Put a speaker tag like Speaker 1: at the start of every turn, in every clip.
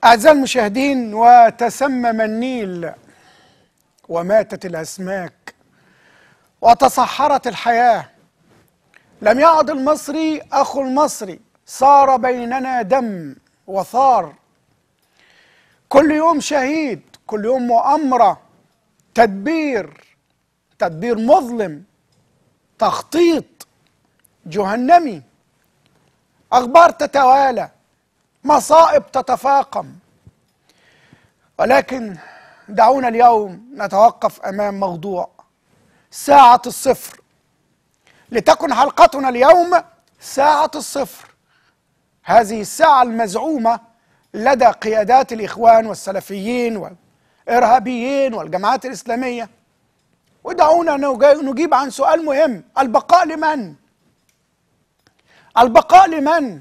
Speaker 1: أعزائي المشاهدين وتسمم النيل وماتت الأسماك وتصحرت الحياة لم يعد المصري أخو المصري صار بيننا دم وثار كل يوم شهيد كل يوم مؤامرة تدبير تدبير مظلم تخطيط جهنمي أخبار تتوالى مصائب تتفاقم ولكن دعونا اليوم نتوقف امام موضوع ساعه الصفر لتكن حلقتنا اليوم ساعه الصفر هذه الساعه المزعومه لدى قيادات الاخوان والسلفيين والارهابيين والجماعات الاسلاميه ودعونا نجيب عن سؤال مهم البقاء لمن البقاء لمن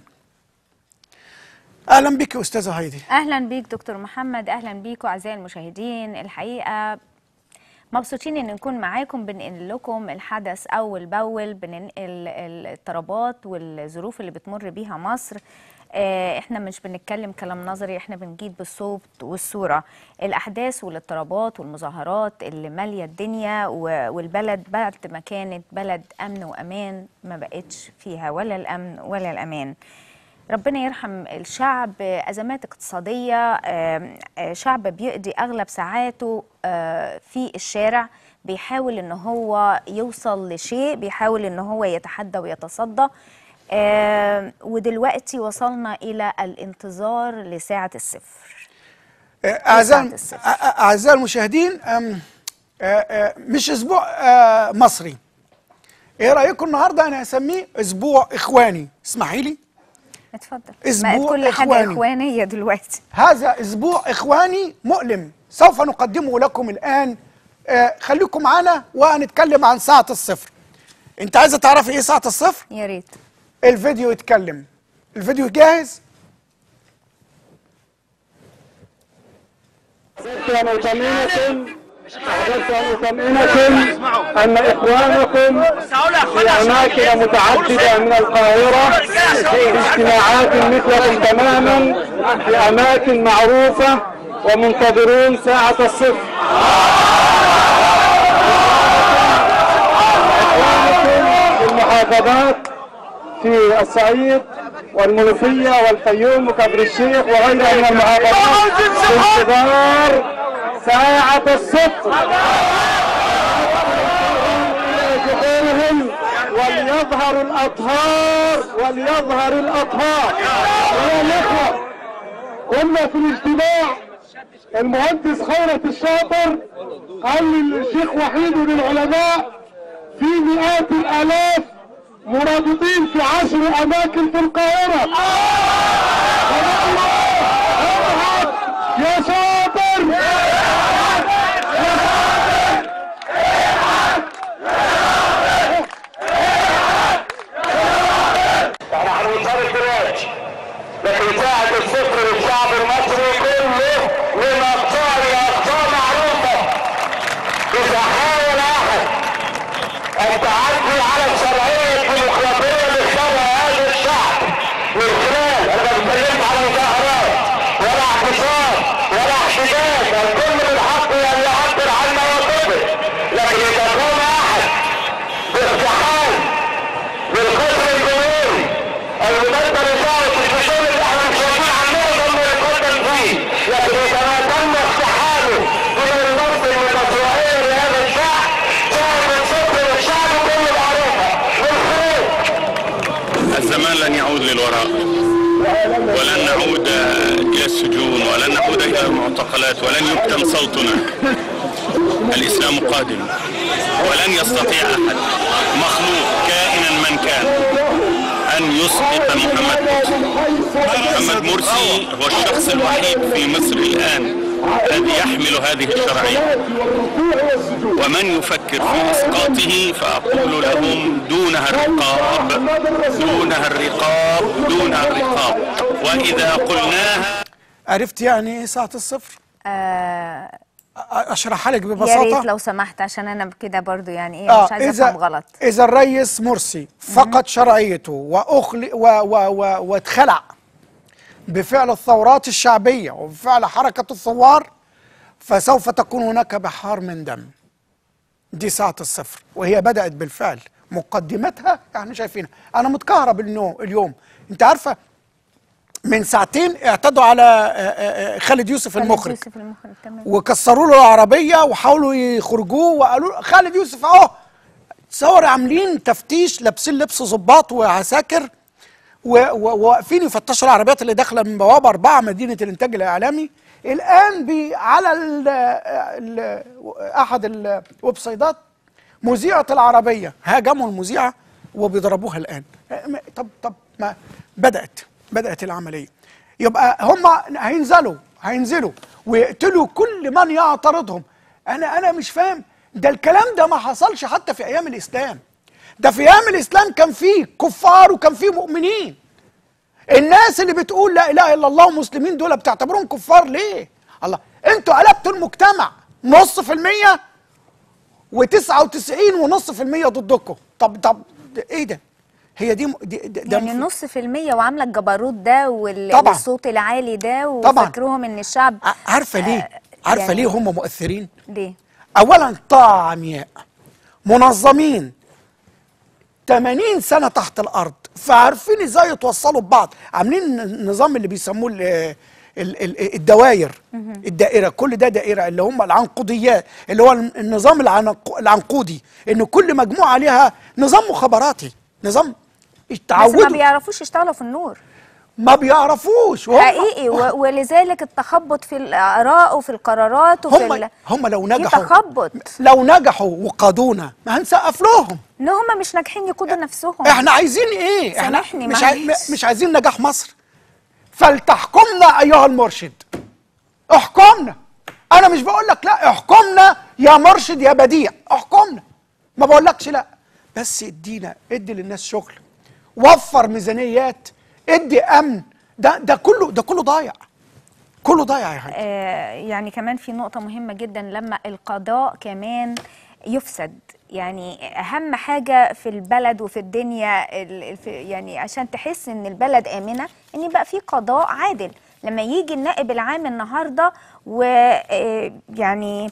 Speaker 1: اهلا بك استاذه هايدي
Speaker 2: اهلا بيك دكتور محمد اهلا بيكم اعزائي المشاهدين الحقيقه مبسوطين ان نكون معاكم بننقل لكم الحدث اول باول بننقل الاضطرابات والظروف اللي بتمر بيها مصر آه، احنا مش بنتكلم كلام نظري احنا بنجيب بالصوت والصوره الاحداث والاضطرابات والمظاهرات اللي ماليه الدنيا والبلد بعد ما كانت بلد امن وامان ما بقتش فيها ولا الامن ولا الامان ربنا يرحم الشعب ازمات اقتصاديه شعب بيقضي اغلب ساعاته في الشارع بيحاول ان هو يوصل لشيء بيحاول ان هو يتحدى ويتصدى ودلوقتي وصلنا الى الانتظار لساعه الصفر
Speaker 1: اعزائي اعزائي المشاهدين مش اسبوع مصري ايه رايكم النهارده انا هسميه اسبوع اخواني اسمحي لي
Speaker 2: اتفضل
Speaker 1: اسبوع
Speaker 2: كل
Speaker 1: إخواني.
Speaker 2: حاجه اخوانيه دلوقتي
Speaker 1: هذا اسبوع اخواني مؤلم سوف نقدمه لكم الان آه خليكم معنا وهنتكلم عن ساعه الصفر انت عايزه تعرفي ايه ساعه الصفر
Speaker 2: يا ريت
Speaker 1: الفيديو يتكلم الفيديو جاهز
Speaker 3: أن أطمئنكم أحببت أن أطمئنكم أن إخوانكم في أماكن متعددة من القاهرة في اجتماعات مثلكم تماما في أماكن معروفة ومنتظرون ساعة الصفر إخوانكم في المحافظات في الصعيد والمنوفية والفيوم وكفر الشيخ وغيرها من المحافظات في انتظار ساعة الصفر وليظهر الأطهار وليظهر الأطهار يا الإخوة كنا في الاجتماع المهندس خيرت الشاطر قال للشيخ وحيد وللعلماء في مئات الآلاف مرابطين في عشر أماكن في القاهرة يا شاطر
Speaker 4: احنا هنوصل دلوقتي لكن ساعة الصفر للشعب المصري كله من اقطاع لاقطاع معروفة مش هحاول احد ان تعدي على الشرعية الديمقراطية لشرع هذا الشعب من خلال انا ما بتكلمش على مظاهرات ولا اعتصام ولا احتجاج الكل من حقه ان يعبر عن مواقفه لكن اذا قام احد باقتحام بالقدر الجمهوري المدبر إدارة الفصول اللي احنا مش راضيين عنه ضمن يقدم فيه لكن إذا ما تم اقتحامه من النص المشروعية لهذا الشعب سوف تصدر الشعب كله معروفة بالخروج
Speaker 5: الزمان لن يعود للوراء ولن نعود إلى السجون ولن نعود إلى المعتقلات ولن يكتم صوتنا الإسلام قادم ولن يستطيع أحد مخلوق كائنا من كان أن يسقط محمد مرسي محمد مرسي هو الشخص الوحيد في مصر الآن الذي يحمل هذه الشرعية ومن يفكر في إسقاطه فأقول لهم دونها الرقاب دونها الرقاب دونها الرقاب وإذا قلناها
Speaker 1: عرفت يعني ايه ساعه الصفر
Speaker 2: آه
Speaker 1: اشرحها لك
Speaker 2: يا
Speaker 1: ببساطه
Speaker 2: ريت لو سمحت عشان انا كده برضو يعني ايه مش عايزه افهم غلط
Speaker 1: إذا الرئيس مرسي فقد شرعيته وأخل و و و واتخلع بفعل الثورات الشعبيه وبفعل حركه الثوار فسوف تكون هناك بحار من دم دي ساعة الصفر وهي بدأت بالفعل مقدمتها احنا شايفينها انا متكهرب النو- اليوم انت عارفة من ساعتين اعتدوا على آه، آه، آه، خالد يوسف
Speaker 2: خالد
Speaker 1: المخرج
Speaker 2: يوسف المخرج تمام
Speaker 1: وكسروا له العربية وحاولوا يخرجوه وقالوا له خالد يوسف اهو تصور عاملين تفتيش لابسين لبس ظباط وعساكر و- و- وواقفين يفتشوا العربيات اللي داخله من بوابه اربعه مدينه الانتاج الاعلامي الان بي على ال ال احد الويب سايتات مذيعه العربيه هاجموا المذيعه وبيضربوها الان م- طب طب ما بدات بدات العمليه يبقى هم هينزلوا هينزلوا ويقتلوا كل من يعترضهم انا انا مش فاهم ده الكلام ده ما حصلش حتى في ايام الاسلام ده في ايام الاسلام كان فيه كفار وكان فيه مؤمنين الناس اللي بتقول لا اله الا الله ومسلمين دول بتعتبرهم كفار ليه الله انتوا قلبتوا المجتمع نص في المية وتسعة وتسعين ونص في المية ضدكم طب طب ده ايه ده هي دي, م- دي ده ده
Speaker 2: يعني
Speaker 1: مف-
Speaker 2: نص في المية وعاملة الجبروت ده وال-
Speaker 1: طبعاً.
Speaker 2: والصوت العالي ده
Speaker 1: طبعاً.
Speaker 2: وفاكروهم ان الشعب
Speaker 1: ع- عارفة ليه عارفة
Speaker 2: يعني-
Speaker 1: ليه هم مؤثرين
Speaker 2: ليه
Speaker 1: اولا طاعة عمياء منظمين 80 سنة تحت الأرض فعارفين ازاي يتوصلوا ببعض عاملين النظام اللي بيسموه ال- ال- ال- الدوائر الدائرة كل ده دائرة اللي هم العنقوديات اللي هو النظام العنق- العنقودي ان كل مجموعة ليها نظام مخابراتي نظام
Speaker 2: بس ما
Speaker 1: تعودوا
Speaker 2: بيعرفوش يشتغلوا في النور
Speaker 1: ما بيعرفوش وهم
Speaker 2: حقيقي و- ولذلك التخبط في الآراء وفي القرارات وفي
Speaker 1: هم
Speaker 2: ال...
Speaker 1: هم لو
Speaker 2: في
Speaker 1: نجحوا
Speaker 2: تخبط
Speaker 1: لو نجحوا وقادونا ما هنسقف لهم
Speaker 2: ان هم مش ناجحين يقودوا نفسهم
Speaker 1: احنا عايزين ايه احنا
Speaker 2: سامحني،
Speaker 1: مش عاي...
Speaker 2: معلش.
Speaker 1: مش عايزين نجاح مصر فلتحكمنا ايها المرشد احكمنا انا مش بقول لك لا احكمنا يا مرشد يا بديع احكمنا ما بقولكش لا بس ادينا ادي للناس شغل وفر ميزانيات ادي امن ده ده كله ده كله ضايع كله ضايع يا حاج
Speaker 2: آه، يعني كمان في نقطة مهمة جدا لما القضاء كمان يفسد يعني أهم حاجة في البلد وفي الدنيا ال- ال- في- يعني عشان تحس إن البلد آمنة إن يبقى في قضاء عادل لما يجي النائب العام النهاردة ويعني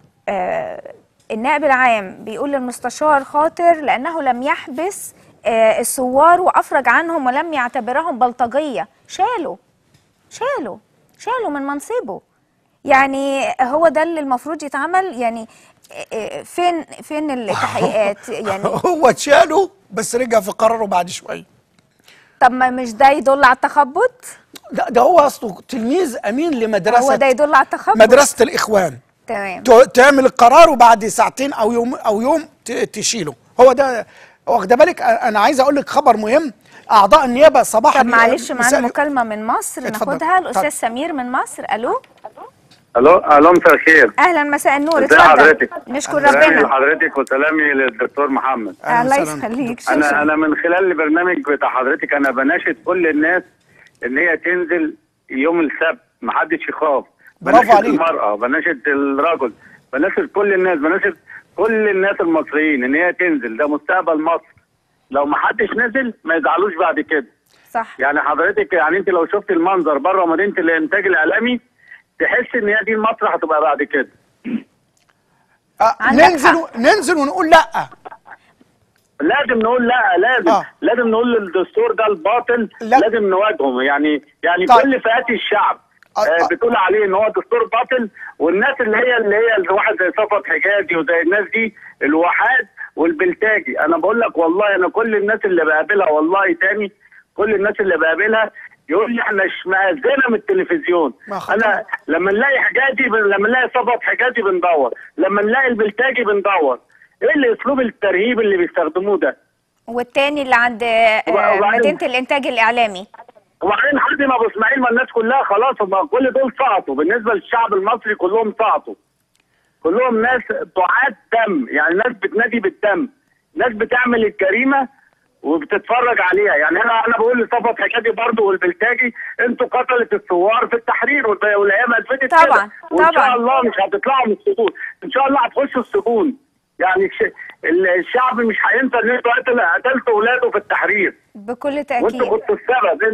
Speaker 2: النائب العام بيقول للمستشار خاطر لأنه لم يحبس آه، الثوار وأفرج عنهم ولم يعتبرهم بلطجية شالوا شالوا شالوا من منصبه يعني هو ده اللي المفروض يتعمل يعني آه، فين فين التحقيقات يعني
Speaker 1: هو اتشالوا بس رجع في قراره بعد شويه
Speaker 2: طب ما مش ده يدل على التخبط
Speaker 1: ده, ده هو اصله تلميذ امين لمدرسه
Speaker 2: هو ده يدل على التخبط
Speaker 1: مدرسه الاخوان
Speaker 2: تمام
Speaker 1: ت- تعمل القرار وبعد ساعتين او يوم او يوم ت- تشيله هو ده واخده بالك أ- انا عايز اقول لك خبر مهم اعضاء النيابه صباحا
Speaker 2: طب معلش معانا
Speaker 1: مساء-
Speaker 2: مكالمة من مصر
Speaker 1: اتفضل.
Speaker 2: ناخدها الأستاذ
Speaker 1: اتفضل.
Speaker 2: سمير من مصر ألو
Speaker 3: الو الو مساء الخير
Speaker 2: أهلا مساء النور
Speaker 3: ازي
Speaker 2: اتفضل
Speaker 3: حضرتك
Speaker 2: نشكر
Speaker 3: سلامي
Speaker 2: ربنا
Speaker 3: لحضرتك وسلامي للدكتور محمد
Speaker 1: أهلاً
Speaker 2: الله
Speaker 1: وسهلاً.
Speaker 2: يخليك
Speaker 3: انا
Speaker 2: شكراً.
Speaker 3: انا من خلال البرنامج بتاع حضرتك انا بناشد كل الناس ان هي تنزل يوم السبت ما حدش يخاف
Speaker 1: برافو
Speaker 3: بناشد
Speaker 1: عليك.
Speaker 3: المرأة بناشد الرجل بناشد كل الناس بناشد كل الناس المصريين ان هي تنزل ده مستقبل مصر لو ما حدش نزل ما يزعلوش بعد كده
Speaker 2: صح
Speaker 3: يعني حضرتك يعني انت لو شفت المنظر بره مدينه الانتاج الاعلامي تحس ان هي دي مصر هتبقى بعد كده
Speaker 1: آه،
Speaker 2: عندك
Speaker 1: ننزل
Speaker 2: حق.
Speaker 1: و- ننزل ونقول لا
Speaker 3: لازم نقول لا لازم
Speaker 1: آه.
Speaker 3: آه. لازم نقول للدستور ده الباطل
Speaker 1: لا.
Speaker 3: لازم نواجهه يعني يعني
Speaker 1: طيب.
Speaker 3: كل فئات الشعب
Speaker 1: آه،
Speaker 3: آه
Speaker 1: آه.
Speaker 3: بتقول عليه ان هو دستور باطل والناس اللي هي اللي هي الواحد زي صفوت حجازي وزي الناس دي الوحاد والبلتاجي انا بقول لك والله انا كل الناس اللي بقابلها والله تاني كل الناس اللي بقابلها يقول لي احنا اشمئزينا من التلفزيون
Speaker 1: ما خطر.
Speaker 3: انا لما نلاقي حجازي بن... لما نلاقي صفوت حجازي بندور لما نلاقي البلتاجي بندور ايه الاسلوب الترهيب اللي بيستخدموه ده
Speaker 2: والتاني اللي عند آه،
Speaker 3: وبعدين-
Speaker 2: مدينة الإنتاج الإعلامي
Speaker 3: وبعدين حازم ابو اسماعيل ما الناس كلها خلاص هم كل دول سقطوا بالنسبه للشعب المصري كلهم سقطوا كلهم ناس دعاة دم يعني ناس بتنادي بالدم ناس بتعمل الجريمه وبتتفرج عليها يعني انا انا بقول لصفوت حكايتي برضه والبلتاجي انتوا قتلت الثوار في التحرير والب- والايام اثبتت
Speaker 2: طبعاً،
Speaker 3: كده وان
Speaker 2: طبعاً.
Speaker 3: شاء الله مش هتطلعوا من السجون ان شاء الله هتخشوا السجون يعني الش- ال- الشعب مش هينسى ان انتوا قتل- قتلتوا اولاده في التحرير
Speaker 2: بكل
Speaker 3: وانتوا
Speaker 2: تأكيد
Speaker 3: كنتوا السبب انتوا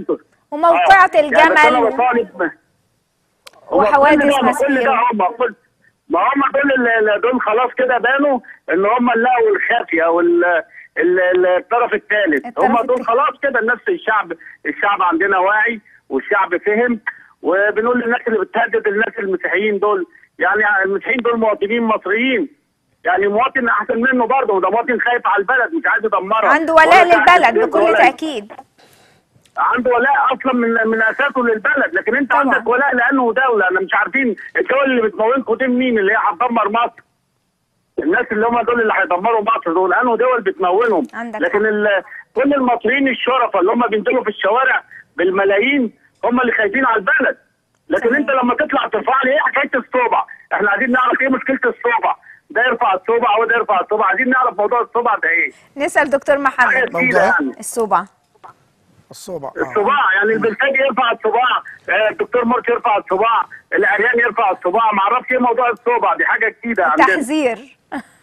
Speaker 2: وموقعة
Speaker 3: آه. يعني بس
Speaker 2: الجمل
Speaker 3: انا
Speaker 2: و-
Speaker 3: بطالب
Speaker 2: وحوادث
Speaker 3: كل ده- كل
Speaker 2: مسير.
Speaker 3: ده هم كل ما هم دول اللي- اللي دول خلاص كده بانوا ان هم اللي لقوا الخافيه او ال- ال- ال- الطرف الثالث
Speaker 2: الطرف
Speaker 3: هم دول
Speaker 2: التالت.
Speaker 3: خلاص كده الناس الشعب الشعب عندنا واعي والشعب فهم وبنقول للناس اللي بتهدد الناس المسيحيين دول يعني المسيحيين دول مواطنين مصريين يعني مواطن احسن منه برضه وده مواطن خايف على البلد مش عايز يدمرها
Speaker 2: عنده ولاء
Speaker 3: ولا عايز
Speaker 2: للبلد
Speaker 3: يسيب
Speaker 2: بكل
Speaker 3: ولا-
Speaker 2: تأكيد
Speaker 3: عنده ولاء اصلا من من اساسه للبلد لكن انت
Speaker 2: طبعا.
Speaker 3: عندك ولاء لانه دوله انا مش عارفين الدول اللي بتمولكم دي مين اللي هي هتدمر مصر الناس اللي هم دول اللي هيدمروا مصر دول انه دول بتمولهم
Speaker 2: عندك
Speaker 3: لكن ال- كل المصريين الشرفاء اللي هم بينزلوا في الشوارع بالملايين هم اللي خايفين على البلد لكن
Speaker 2: صحيح.
Speaker 3: انت لما تطلع ترفع لي ايه حكايه الصوبع احنا عايزين نعرف ايه مشكله الصوبع ده يرفع الصوبع وده يرفع الصوبع عايزين نعرف موضوع الصوبع ده ايه
Speaker 2: نسأل دكتور
Speaker 3: حاجه
Speaker 2: محمد
Speaker 3: جديده
Speaker 1: موضوع؟
Speaker 3: يعني
Speaker 2: الصوبع
Speaker 1: الصوبع آه.
Speaker 3: الصباع يعني البلتاجي يرفع الصباع آه، الدكتور مرسي يرفع الصباع العريان يرفع الصباع ما اعرفش ايه موضوع الصبع دي حاجه جديده عندنا
Speaker 2: تحذير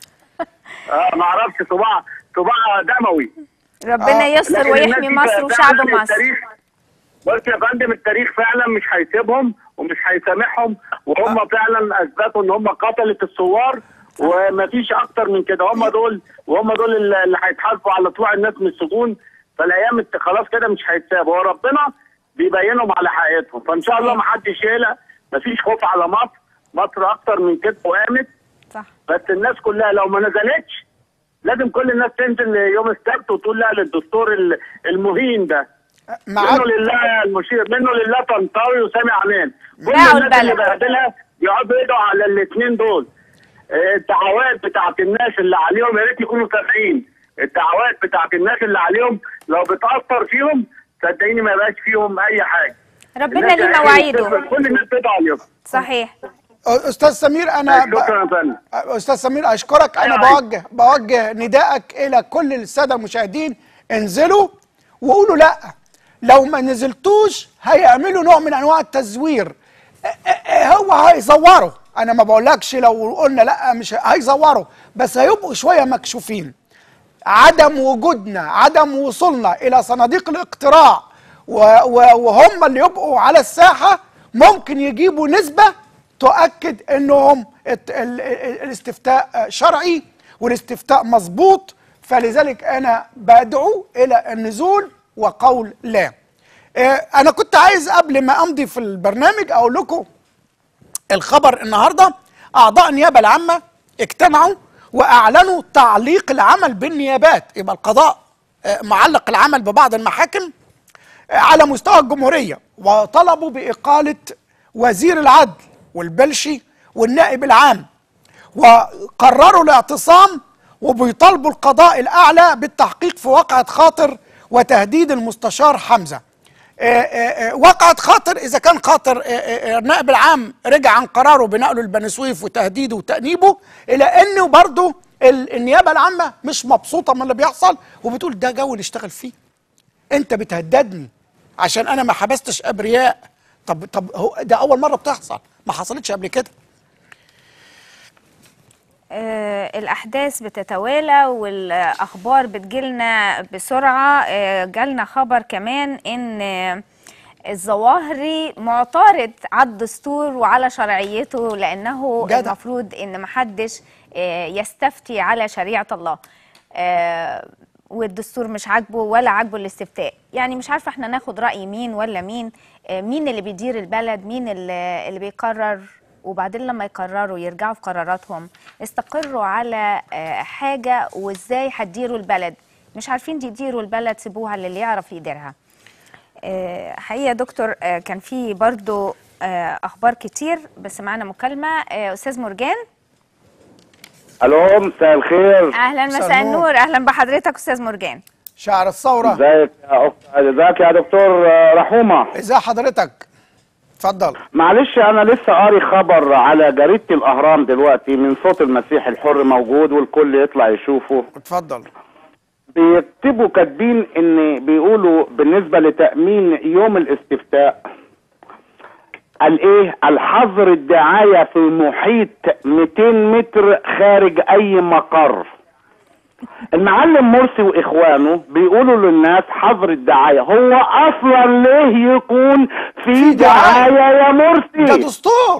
Speaker 3: اه ما اعرفش صباع صباع دموي
Speaker 2: ربنا
Speaker 1: آه،
Speaker 2: يستر
Speaker 3: لكن الناس
Speaker 2: ويحمي
Speaker 3: دي
Speaker 2: مصر
Speaker 3: فعلاً
Speaker 2: وشعب مصر
Speaker 3: التاريخ بص يا فندم التاريخ فعلا مش هيسيبهم ومش هيسامحهم وهم فعلا اثبتوا ان هم قتلة الثوار ومفيش اكتر من كده هم دول وهم دول اللي اللي هيتحاسبوا على طلوع الناس من السجون فالايام الت- خلاص كده مش هيتسابوا هو ربنا بيبينهم على حقيقتهم فان شاء الله ما حدش يقلق مفيش خوف على مصر مصر اكتر من كده وقامت
Speaker 2: صح
Speaker 3: بس الناس كلها لو ما نزلتش لازم كل الناس تنزل يوم السبت وتقول لا للدستور ال- المهين ده
Speaker 1: معاك
Speaker 3: منه لله المشير منه لله طنطاوي وسامي عمان كل
Speaker 2: باعوا
Speaker 3: الناس اللي
Speaker 2: البلد.
Speaker 3: بهدلها يقعدوا يدعوا على الاثنين دول آه، الدعوات بتاعت الناس اللي عليهم يا ريت يكونوا سامعين الدعوات بتاعت الناس اللي عليهم لو بتاثر فيهم صدقيني ما يبقاش فيهم اي حاجه
Speaker 2: ربنا
Speaker 3: الناس
Speaker 2: ليه
Speaker 3: يعني
Speaker 2: مواعيده
Speaker 3: كل الناس تدعو عليهم
Speaker 2: صحيح
Speaker 1: استاذ سمير انا ب...
Speaker 3: شكرا يا فندم
Speaker 1: استاذ سمير اشكرك انا
Speaker 3: أيوة.
Speaker 1: بوجه بوجه ندائك الى كل الساده المشاهدين انزلوا وقولوا لا لو ما نزلتوش هيعملوا نوع من انواع التزوير اه اه هو هيزوروا انا ما بقولكش لو قلنا لا مش ه- هيزوروا بس هيبقوا شويه مكشوفين عدم وجودنا عدم وصولنا الى صناديق الاقتراع و و وهم اللي يبقوا على الساحه ممكن يجيبوا نسبه تؤكد انهم الت- ال- ال- الاستفتاء شرعي والاستفتاء مظبوط فلذلك انا بدعو الى النزول وقول لا آه، انا كنت عايز قبل ما امضي في البرنامج اقول لكم الخبر النهارده اعضاء النيابه العامه اجتمعوا واعلنوا تعليق العمل بالنيابات يبقى القضاء آه، معلق العمل ببعض المحاكم آه، على مستوى الجمهوريه وطلبوا باقاله وزير العدل والبلشي والنائب العام وقرروا الاعتصام وبيطالبوا القضاء الاعلى بالتحقيق في واقعه خاطر وتهديد المستشار حمزه آه، آه، آه، وقعة خاطر إذا كان خاطر آه، آه، آه، النائب العام رجع عن قراره بنقله لبني سويف وتهديده وتأنيبه إلى أنه برضه ال- النيابة العامة مش مبسوطة من اللي بيحصل وبتقول ده جو نشتغل فيه أنت بتهددني عشان أنا ما حبستش أبرياء طب طب هو ده أول مرة بتحصل ما حصلتش قبل كده
Speaker 2: آه، الأحداث بتتوالى والأخبار بتجيلنا بسرعة آه، جالنا خبر كمان إن آه، الظواهري معترض على الدستور وعلى شرعيته لأنه
Speaker 1: جدع.
Speaker 2: المفروض إن محدش آه، يستفتي على شريعة الله آه، والدستور مش عاجبه ولا عاجبه الاستفتاء يعني مش عارفة احنا ناخد رأي مين ولا مين آه، مين اللي بيدير البلد مين اللي اللي بيقرر وبعدين لما يقرروا يرجعوا في قراراتهم استقروا على آه، حاجة وازاي هتديروا البلد مش عارفين يديروا البلد سيبوها للي يعرف يديرها آه، حقيقة يا دكتور آه، كان في برضو آه، أخبار كتير بس معانا مكالمة آه، أستاذ مرجان
Speaker 6: الو مساء الخير
Speaker 2: أهلا
Speaker 1: مساء
Speaker 2: مساء
Speaker 1: النور.
Speaker 2: النور أهلا بحضرتك أستاذ مرجان
Speaker 1: شعر الثورة
Speaker 6: ازيك يا أخت ازيك يا دكتور آه، رحومه
Speaker 1: ازي حضرتك اتفضل
Speaker 6: معلش انا لسه قاري خبر على جريده الاهرام دلوقتي من صوت المسيح الحر موجود والكل يطلع يشوفه
Speaker 1: اتفضل
Speaker 6: بيكتبوا كاتبين ان بيقولوا بالنسبه لتامين يوم الاستفتاء الايه الحظر الدعايه في محيط 200 متر خارج اي مقر المعلم مرسي واخوانه بيقولوا للناس حظر الدعايه هو اصلا ليه يكون في
Speaker 1: في دعاية.
Speaker 6: دعايه يا
Speaker 1: ده
Speaker 6: مرسي
Speaker 1: دستور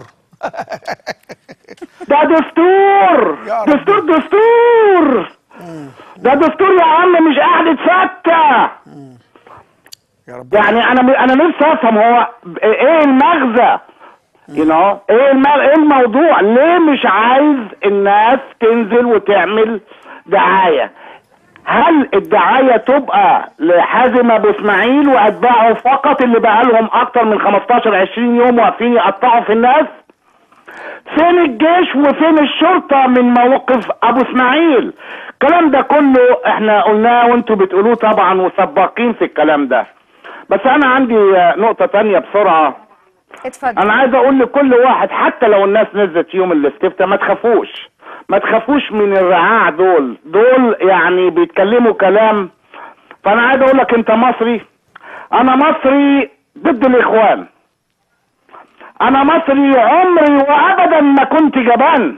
Speaker 6: ده دستور
Speaker 1: يا رب.
Speaker 6: دستور دستور ده دستور يا عم مش قاعد فكه
Speaker 1: يا رب
Speaker 6: يعني انا انا نفسي افهم هو ايه المغزى you know ايه الم- ايه الموضوع ليه مش عايز الناس تنزل وتعمل دعايه هل الدعايه تبقى لحازم ابو اسماعيل واتباعه فقط اللي بقى لهم اكتر من 15 20 يوم واقفين يقطعوا في الناس فين الجيش وفين الشرطة من موقف أبو إسماعيل الكلام ده كله احنا قلناه وانتوا بتقولوه طبعا وسباقين في الكلام ده بس أنا عندي آه، نقطة تانية بسرعة
Speaker 2: اتفضل
Speaker 6: أنا عايز أقول لكل واحد حتى لو الناس نزلت يوم الاستفتاء ما تخافوش ما تخافوش من الرعاع دول دول يعني بيتكلموا كلام فأنا عايز أقول لك أنت مصري أنا مصري ضد الإخوان انا مصري عمري وابدا ما كنت جبان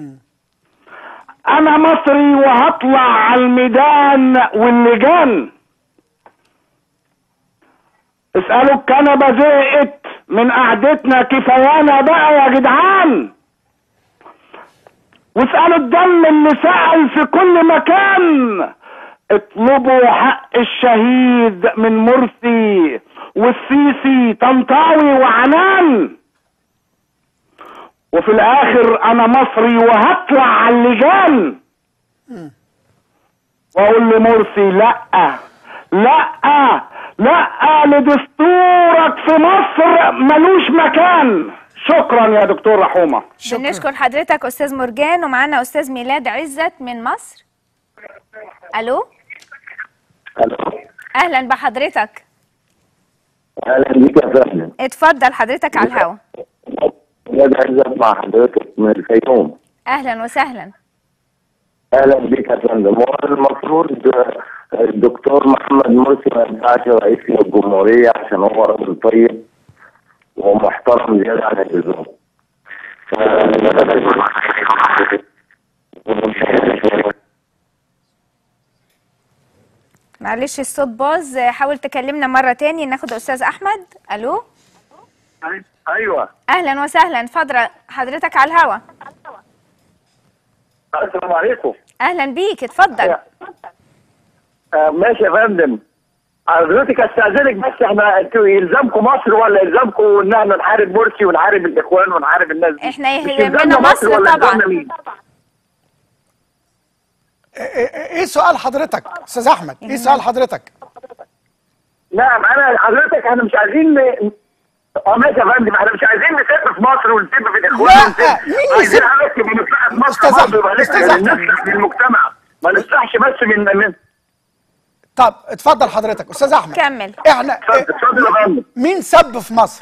Speaker 6: انا مصري وهطلع على الميدان واللجان اسألوا الكنبة زهقت من قعدتنا كفايانا بقى يا جدعان واسألوا الدم اللي سأل في كل مكان اطلبوا حق الشهيد من مرسي والسيسي طنطاوي وعنان وفي الاخر انا مصري وهطلع على اللجان واقول لمرسي لا لا لا لدستورك في مصر ملوش مكان شكرا يا دكتور رحومه
Speaker 2: بنشكر حضرتك استاذ مرجان ومعانا استاذ ميلاد عزت من مصر الو اهلا بحضرتك
Speaker 7: اهلا بيك يا فندم
Speaker 2: اتفضل حضرتك على الهوا
Speaker 7: يا عزت مع حضرتك من الفيوم
Speaker 2: اهلا وسهلا
Speaker 7: اهلا بيك يا فندم هو المفروض الدكتور محمد مرسي ما ينفعش رئيس الجمهوريه عشان هو راجل طيب ومحترم زياده عن اللزوم ف-
Speaker 2: معلش الصوت باظ حاول تكلمنا مرة تاني ناخد استاذ احمد الو
Speaker 3: ايوه
Speaker 2: اهلا وسهلا اتفضل حضرتك على الهوا
Speaker 3: السلام عليكم
Speaker 2: اهلا بيك اتفضل
Speaker 3: آه ماشي يا فندم حضرتك استاذنك بس احنا انتوا يلزمكم مصر ولا يلزمكم ان احنا نحارب مرسي ونحارب الاخوان ونحارب الناس دي؟
Speaker 2: إحنا
Speaker 3: مش
Speaker 2: يهمنا
Speaker 3: يلزمنا
Speaker 2: مصر
Speaker 3: ولا
Speaker 2: طبعاً.
Speaker 3: يلزمنا مين؟
Speaker 1: ايه إيه سؤال حضرتك استاذ احمد ايه سؤال حضرتك
Speaker 3: نعم انا حضرتك احنا مش عايزين ن- اه ماشي يا فندم احنا مش عايزين نسب في مصر ونسب في الاخوان
Speaker 1: لا،
Speaker 3: ونسب-
Speaker 1: مين
Speaker 3: عايزين
Speaker 1: يسب؟
Speaker 3: حضرتك يبقى مصلحه مصر
Speaker 1: أستاذ
Speaker 3: برضه
Speaker 1: أحمد،
Speaker 3: يبقى لنا-
Speaker 1: أستاذ أحمد.
Speaker 3: نصلح من المجتمع ما نصلحش بس من من
Speaker 1: طب اتفضل حضرتك استاذ احمد
Speaker 2: كمل.
Speaker 1: احنا
Speaker 3: اتفضل
Speaker 1: إيه
Speaker 3: اتفضل يا فندم
Speaker 1: مين سب في مصر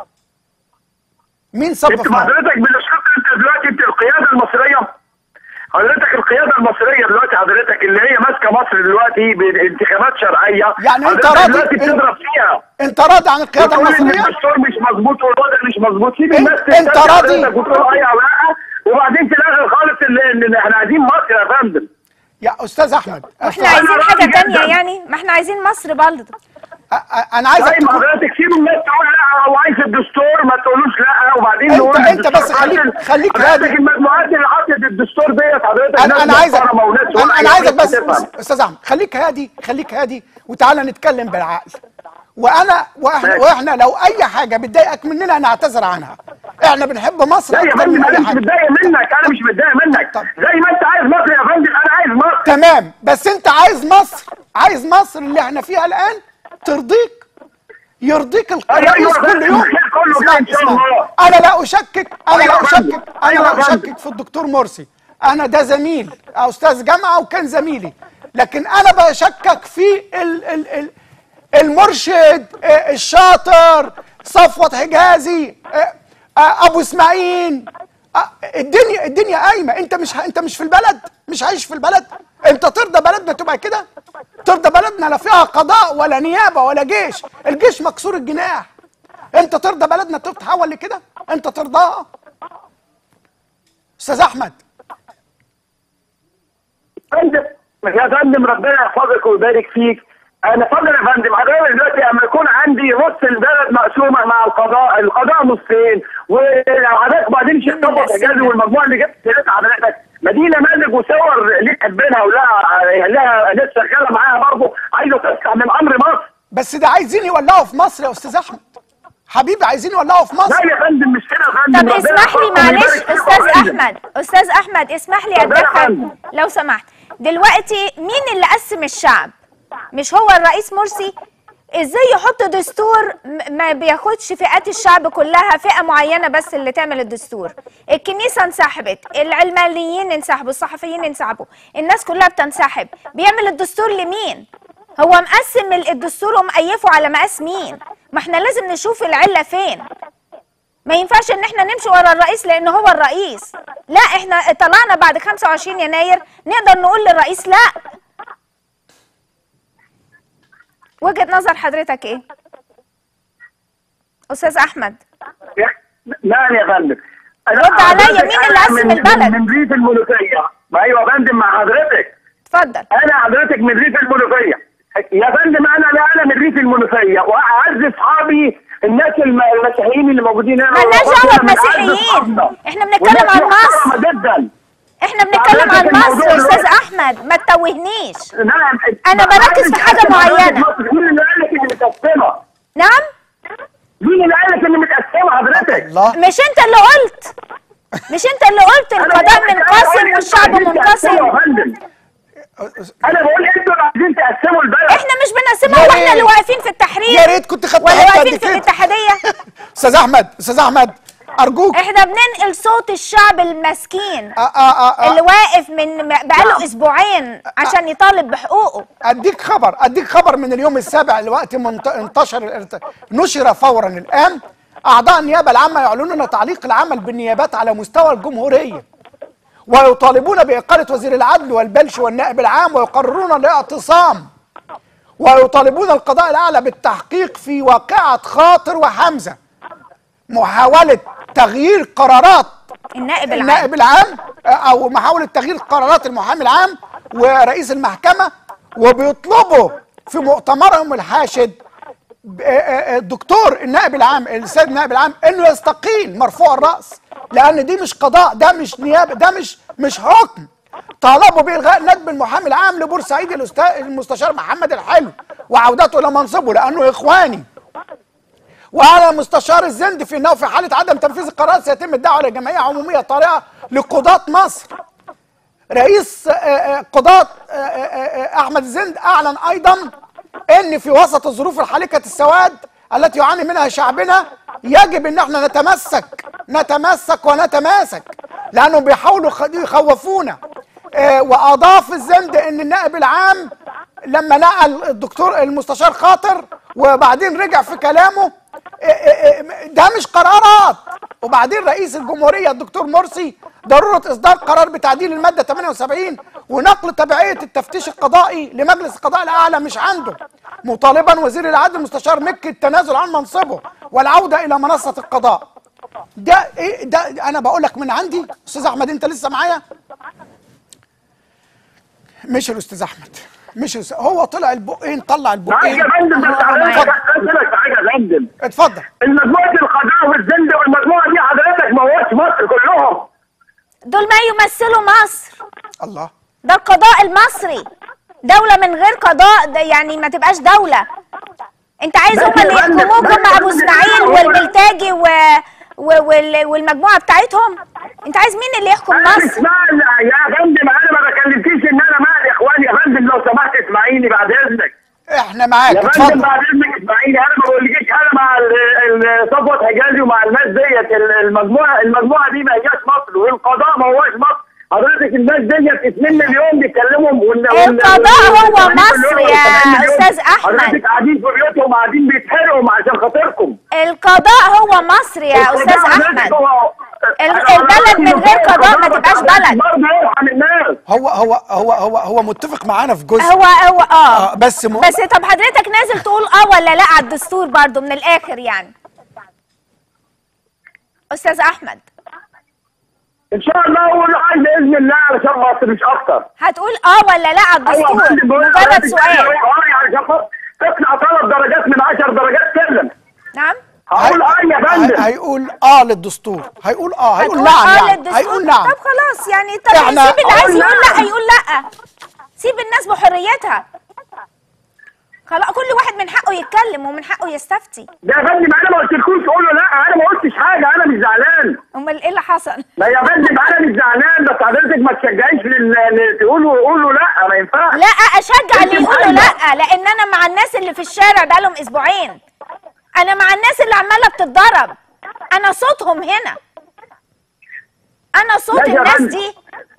Speaker 1: مين سب
Speaker 3: انت
Speaker 1: في مصر
Speaker 3: حضرتك بالشرط انت دلوقتي انت القياده المصريه حضرتك القياده المصريه دلوقتي حضرتك اللي هي ماسكه مصر دلوقتي بانتخابات شرعيه
Speaker 1: يعني انت
Speaker 3: حضرتك
Speaker 1: راضي-
Speaker 3: دلوقتي
Speaker 1: انت-
Speaker 3: بتضرب فيها
Speaker 1: انت راضي عن القياده
Speaker 3: وتقول ان
Speaker 1: المصريه
Speaker 3: الدستور مش مظبوط والوضع مش مظبوط سيب
Speaker 1: انت-
Speaker 3: الناس
Speaker 1: انت
Speaker 3: تسترجع
Speaker 1: راضي؟
Speaker 3: حضرتك وتقول اي او لا وبعدين تلاغي خالص اللي ان احنا عايزين مصر يا فندم
Speaker 1: يا استاذ احمد
Speaker 2: احنا عايزين
Speaker 3: أنا
Speaker 2: حاجة
Speaker 3: راضي
Speaker 2: تانية
Speaker 3: جداً.
Speaker 2: يعني ما احنا عايزين مصر برضه
Speaker 1: أ- أ- انا عايزك
Speaker 3: طيب
Speaker 1: تكون
Speaker 3: حضرتك سيب الناس تقول لا هو عايز الدستور ما تقولوش لا وبعدين
Speaker 1: انت-
Speaker 3: نقول
Speaker 1: انت
Speaker 3: الدستور
Speaker 1: بس خليك-
Speaker 3: فاشل.
Speaker 1: خليك
Speaker 3: حضرتك
Speaker 1: هادي.
Speaker 3: المجموعات اللي حطت الدستور ديت حضرتك
Speaker 1: انا
Speaker 3: ناس
Speaker 1: انا عايزك
Speaker 3: محترمة وناس
Speaker 1: انا,
Speaker 3: واعية
Speaker 1: أنا عايزك
Speaker 3: وناس
Speaker 1: بس
Speaker 3: بتفهم.
Speaker 1: استاذ احمد خليك هادي خليك هادي وتعالى نتكلم بالعقل وانا واحنا
Speaker 3: ماشي.
Speaker 1: واحنا لو اي حاجه بتضايقك مننا هنعتذر عنها احنا بنحب مصر
Speaker 3: لا يا
Speaker 1: اكتر من
Speaker 3: فندم انا
Speaker 1: اي
Speaker 3: مش
Speaker 1: حاجه
Speaker 3: متضايق منك انا مش متضايق منك
Speaker 1: طب.
Speaker 3: زي ما انت عايز مصر يا فندم انا عايز مصر
Speaker 1: تمام بس انت عايز مصر عايز مصر اللي احنا فيها الان ترضيك يرضيك
Speaker 3: أيوة،
Speaker 1: الرئيس
Speaker 3: أيوة،
Speaker 1: كل
Speaker 3: بس
Speaker 1: يوم
Speaker 3: الخير كله
Speaker 1: اسمعني،
Speaker 3: ده إن شاء
Speaker 1: اسمعني.
Speaker 3: الله.
Speaker 1: انا لا اشكك انا
Speaker 3: أيوة
Speaker 1: لا
Speaker 3: يا فندم.
Speaker 1: اشكك انا
Speaker 3: أيوة
Speaker 1: لا
Speaker 3: يا فندم.
Speaker 1: اشكك في الدكتور مرسي انا ده زميل استاذ جامعه وكان زميلي لكن انا بشكك في ال ال ال المرشد آه، الشاطر صفوت حجازي آه، آه، ابو اسماعيل آه، الدنيا الدنيا قايمه انت مش ه- انت مش في البلد مش عايش في البلد انت ترضى بلدنا تبقى كده ترضى بلدنا لا فيها قضاء ولا نيابه ولا جيش الجيش مكسور الجناح انت ترضى بلدنا تتحول لكده انت ترضاها استاذ احمد
Speaker 3: فندم يا فندم ربنا يحفظك ويبارك فيك انا فاضل يا فندم حضرتك دلوقتي اما يكون عندي نص البلد مقسومه مع القضاء القضاء نصين وحضرتك بعدين شيخ طبق اجازي والمجموعه اللي جبت سيرتها حضرتك ما دي نماذج وصور ليه كاتبينها ولها لها ناس شغاله معاها برضه عايزه تسمع من امر مصر
Speaker 1: بس ده عايزين يولعوا في مصر يا استاذ احمد حبيبي عايزين يولعوا في مصر
Speaker 3: لا يا فندم مش كده يا فندم
Speaker 2: طب
Speaker 3: ربنا
Speaker 2: اسمح لي
Speaker 3: يحفظكم
Speaker 2: معلش
Speaker 3: ويبارك فيكم
Speaker 2: استاذ
Speaker 3: يا فندم.
Speaker 2: احمد استاذ احمد اسمح لي
Speaker 3: اتفضل يا
Speaker 2: اتدخل
Speaker 3: فندم.
Speaker 2: لو سمحت دلوقتي مين اللي قسم الشعب مش هو الرئيس مرسي ازاي يحط دستور م- ما بياخدش فئات الشعب كلها فئة معينة بس اللي تعمل الدستور الكنيسة انسحبت العلمانيين انسحبوا الصحفيين انسحبوا الناس كلها بتنسحب بيعمل الدستور لمين هو مقسم ال- الدستور ومقيفه على مقاس مين ما احنا لازم نشوف العلة فين ما ينفعش ان احنا نمشي ورا الرئيس لان هو الرئيس لا احنا طلعنا بعد 25 يناير نقدر نقول للرئيس لا وجهة نظر حضرتك ايه استاذ احمد
Speaker 3: نعم يا فندم أنا
Speaker 2: رد عليا،
Speaker 3: حضرتك
Speaker 2: مين اللي
Speaker 3: أنا
Speaker 2: قسم
Speaker 3: من-
Speaker 2: البلد؟
Speaker 3: من ريف المنوفيه ما ايوه يا فندم مع حضرتك
Speaker 2: اتفضل
Speaker 3: انا حضرتك من ريف المنوفيه يا فندم انا لا انا من ريف المنوفيه واعز اصحابي الناس الم- المسيحيين اللي موجودين هنا
Speaker 2: ملناش
Speaker 3: والأخوات
Speaker 2: دعوة
Speaker 3: هنا من أعز
Speaker 2: بمسيحيين.
Speaker 3: أصحابنا.
Speaker 2: إحنا بنتكلم
Speaker 3: وناس
Speaker 2: عن مصر.
Speaker 3: محترمة جدا
Speaker 2: احنا بنتكلم عن
Speaker 3: حضرتك
Speaker 2: مصر
Speaker 3: الموضوع
Speaker 2: يا استاذ
Speaker 3: دلوقتي-
Speaker 2: احمد ما تتوهنيش
Speaker 3: نعم
Speaker 2: أنا بركز في حاجة معينة.
Speaker 3: مين اللي قال لك اني متقسمه؟
Speaker 2: نعم
Speaker 3: مين اللي قال لك اني متقسمه حضرتك؟
Speaker 1: الله
Speaker 2: مش انت اللي قلت مش انت اللي قلت
Speaker 3: أنا
Speaker 2: القضاء
Speaker 3: بقول لك- أنا
Speaker 2: منقسم
Speaker 3: بقول لك
Speaker 2: والشعب
Speaker 3: أنتوا عايزين تقسموا
Speaker 2: منقسم
Speaker 3: يا فندم. انا بقول انتوا اللي عايزين تقسموا البلد
Speaker 2: احنا مش بنقسمها
Speaker 1: يا
Speaker 2: واحنا
Speaker 1: ريت.
Speaker 2: اللي واقفين في التحرير
Speaker 1: يا ريت كنت خدت
Speaker 2: ولا
Speaker 1: حتة قد
Speaker 2: واقفين في
Speaker 1: كده.
Speaker 2: الاتحادية
Speaker 1: استاذ احمد استاذ احمد ارجوك
Speaker 2: احنا بننقل صوت الشعب المسكين
Speaker 1: آه آه آه
Speaker 2: اللي
Speaker 1: آه.
Speaker 2: واقف من بقاله اسبوعين عشان يطالب بحقوقه
Speaker 1: اديك خبر اديك خبر من اليوم السابع الوقت منت- انتشر الارت- نشر فورا الان اعضاء النيابه العامه يعلنون تعليق العمل بالنيابات على مستوى الجمهوريه ويطالبون باقاله وزير العدل والبلش والنائب العام ويقررون الاعتصام ويطالبون القضاء الاعلى بالتحقيق في واقعه خاطر وحمزه محاوله تغيير قرارات
Speaker 2: النائب العام
Speaker 1: النائب العام او محاوله تغيير قرارات المحامي العام ورئيس المحكمه وبيطلبوا في مؤتمرهم الحاشد ب- آه، آه، الدكتور النائب العام السيد النائب العام انه يستقيل مرفوع الراس لان دي مش قضاء ده مش نيابه ده مش مش حكم طالبوا بالغاء ندب المحامي العام لبورسعيد الأستاذ- المستشار محمد الحلو وعودته الى منصبه لانه اخواني وعلى مستشار الزند في انه في حاله عدم تنفيذ القرار سيتم الدعوه الى جمعيه عموميه طارئه لقضاه مصر. رئيس آه، آه، قضاه آه، آه، آه، احمد الزند اعلن ايضا ان في وسط الظروف الحالكه السواد التي يعاني منها شعبنا يجب ان احنا نتمسك نتمسك ونتماسك لانهم بيحاولوا يخ- يخوفونا آه، واضاف الزند ان النائب العام لما نقل الدكتور المستشار خاطر وبعدين رجع في كلامه آه، آه، آه، ده مش قرارات وبعدين رئيس الجمهوريه الدكتور مرسي ضروره اصدار قرار بتعديل الماده 78 ونقل تبعيه التفتيش القضائي لمجلس القضاء الاعلى مش عنده مطالبا وزير العدل المستشار مكي التنازل عن منصبه والعوده الى منصه القضاء ده ايه ده انا بقول لك من عندي استاذ احمد انت لسه معايا مش الاستاذ احمد مش الأستاذ. هو طلع البقين طلع
Speaker 3: معاك
Speaker 1: البقين
Speaker 3: يا فندم بس
Speaker 2: هو معاك.
Speaker 3: حضرتك اسالك في حاجه يا فندم
Speaker 1: اتفضل
Speaker 3: المجموعه القضاء والزند والمجموعه دي حضرتك موتش مصر كلهم
Speaker 2: دول ما يمثلوا مصر
Speaker 1: الله
Speaker 2: ده القضاء المصري دولة من غير قضاء ده يعني ما تبقاش دولة انت عايز
Speaker 3: بس
Speaker 2: هم اللي
Speaker 3: يا فندم،
Speaker 2: يحكموك
Speaker 3: بس
Speaker 2: هم
Speaker 3: يا
Speaker 2: ابو
Speaker 3: فندم،
Speaker 2: اسماعيل
Speaker 3: هو-
Speaker 2: والبلتاجي و... و... وال... والمجموعة بتاعتهم انت عايز مين اللي يحكم
Speaker 3: انا
Speaker 2: مصر
Speaker 3: اسمعني يا فندم انا ما بكلمكيش ان انا مال يا اخواني يا فندم لو سمحت اسمعيني بعد اذنك
Speaker 1: احنا معاك
Speaker 3: يا فندم
Speaker 1: اتفضل
Speaker 3: بعد اذنك اسمعيني انا ما بقولكيش انا مع ال- ال- صفوت حجازي ومع الناس ديت ال- المجموعه المجموعه دي ما هياش مصر والقضاء ما هوش مصر حضرتك الناس ديت 2 مليون بيتكلموا وال- وال-
Speaker 2: القضاء هو
Speaker 3: وال-
Speaker 2: مصر يا
Speaker 3: 70 مليون.
Speaker 2: أستاذ أحمد.
Speaker 3: حضرتك قاعدين في بيوتهم قاعدين بيتحرقوا عشان خاطركم
Speaker 2: القضاء هو مصر يا استاذ احمد ال- البلد من غير قضاء ما تبقاش بلد.
Speaker 3: برضه يرحم الناس
Speaker 1: هو هو هو هو هو متفق معانا في جزء
Speaker 2: هو هو اه
Speaker 1: آه، بس م...
Speaker 2: بس طب حضرتك نازل تقول اه ولا لا على الدستور برضو من الاخر يعني استاذ احمد
Speaker 3: ان شاء الله اقول عايز باذن الله علشان مصر مش اكتر
Speaker 2: هتقول اه ولا لا على
Speaker 3: ايوه
Speaker 2: الدستور
Speaker 3: بس بقول-
Speaker 2: مجرد
Speaker 3: بس-
Speaker 2: سؤال
Speaker 3: اه يعني عشان خاطر تطلع ثلاث درجات من 10 درجات سلم
Speaker 2: نعم
Speaker 3: هقول اه يا
Speaker 1: هي-
Speaker 3: فندم
Speaker 1: هيقول اه للدستور هيقول اه هيقول
Speaker 2: هتقول
Speaker 1: نعم
Speaker 2: اه
Speaker 1: يعني
Speaker 2: للدستور
Speaker 1: هيقول نعم
Speaker 2: طب خلاص يعني طب
Speaker 1: احنا-
Speaker 2: سيب اللي عايز
Speaker 3: أقول
Speaker 2: يقول لا
Speaker 3: نعم.
Speaker 2: يقول لا سيب الناس بحريتها خلاص كل واحد من حقه يتكلم ومن حقه يستفتي
Speaker 3: ده يا فندم انا ما قلتلكوش تقول له لا انا ما قلتش حاجه انا مش زعلان
Speaker 2: امال ايه اللي حصل
Speaker 3: ما يا فندم انا مش زعلان بس حضرتك ما تشجعيش لل... ل- تقولوا قولوا لا ما ينفعش
Speaker 2: لا اشجع اللي
Speaker 3: انت
Speaker 2: يقولوا
Speaker 3: معايا.
Speaker 2: لا لان انا مع الناس اللي في الشارع بقالهم اسبوعين انا مع الناس اللي عماله بتتضرب انا صوتهم هنا انا صوت
Speaker 3: لا يا
Speaker 2: الناس
Speaker 3: فندم.
Speaker 2: دي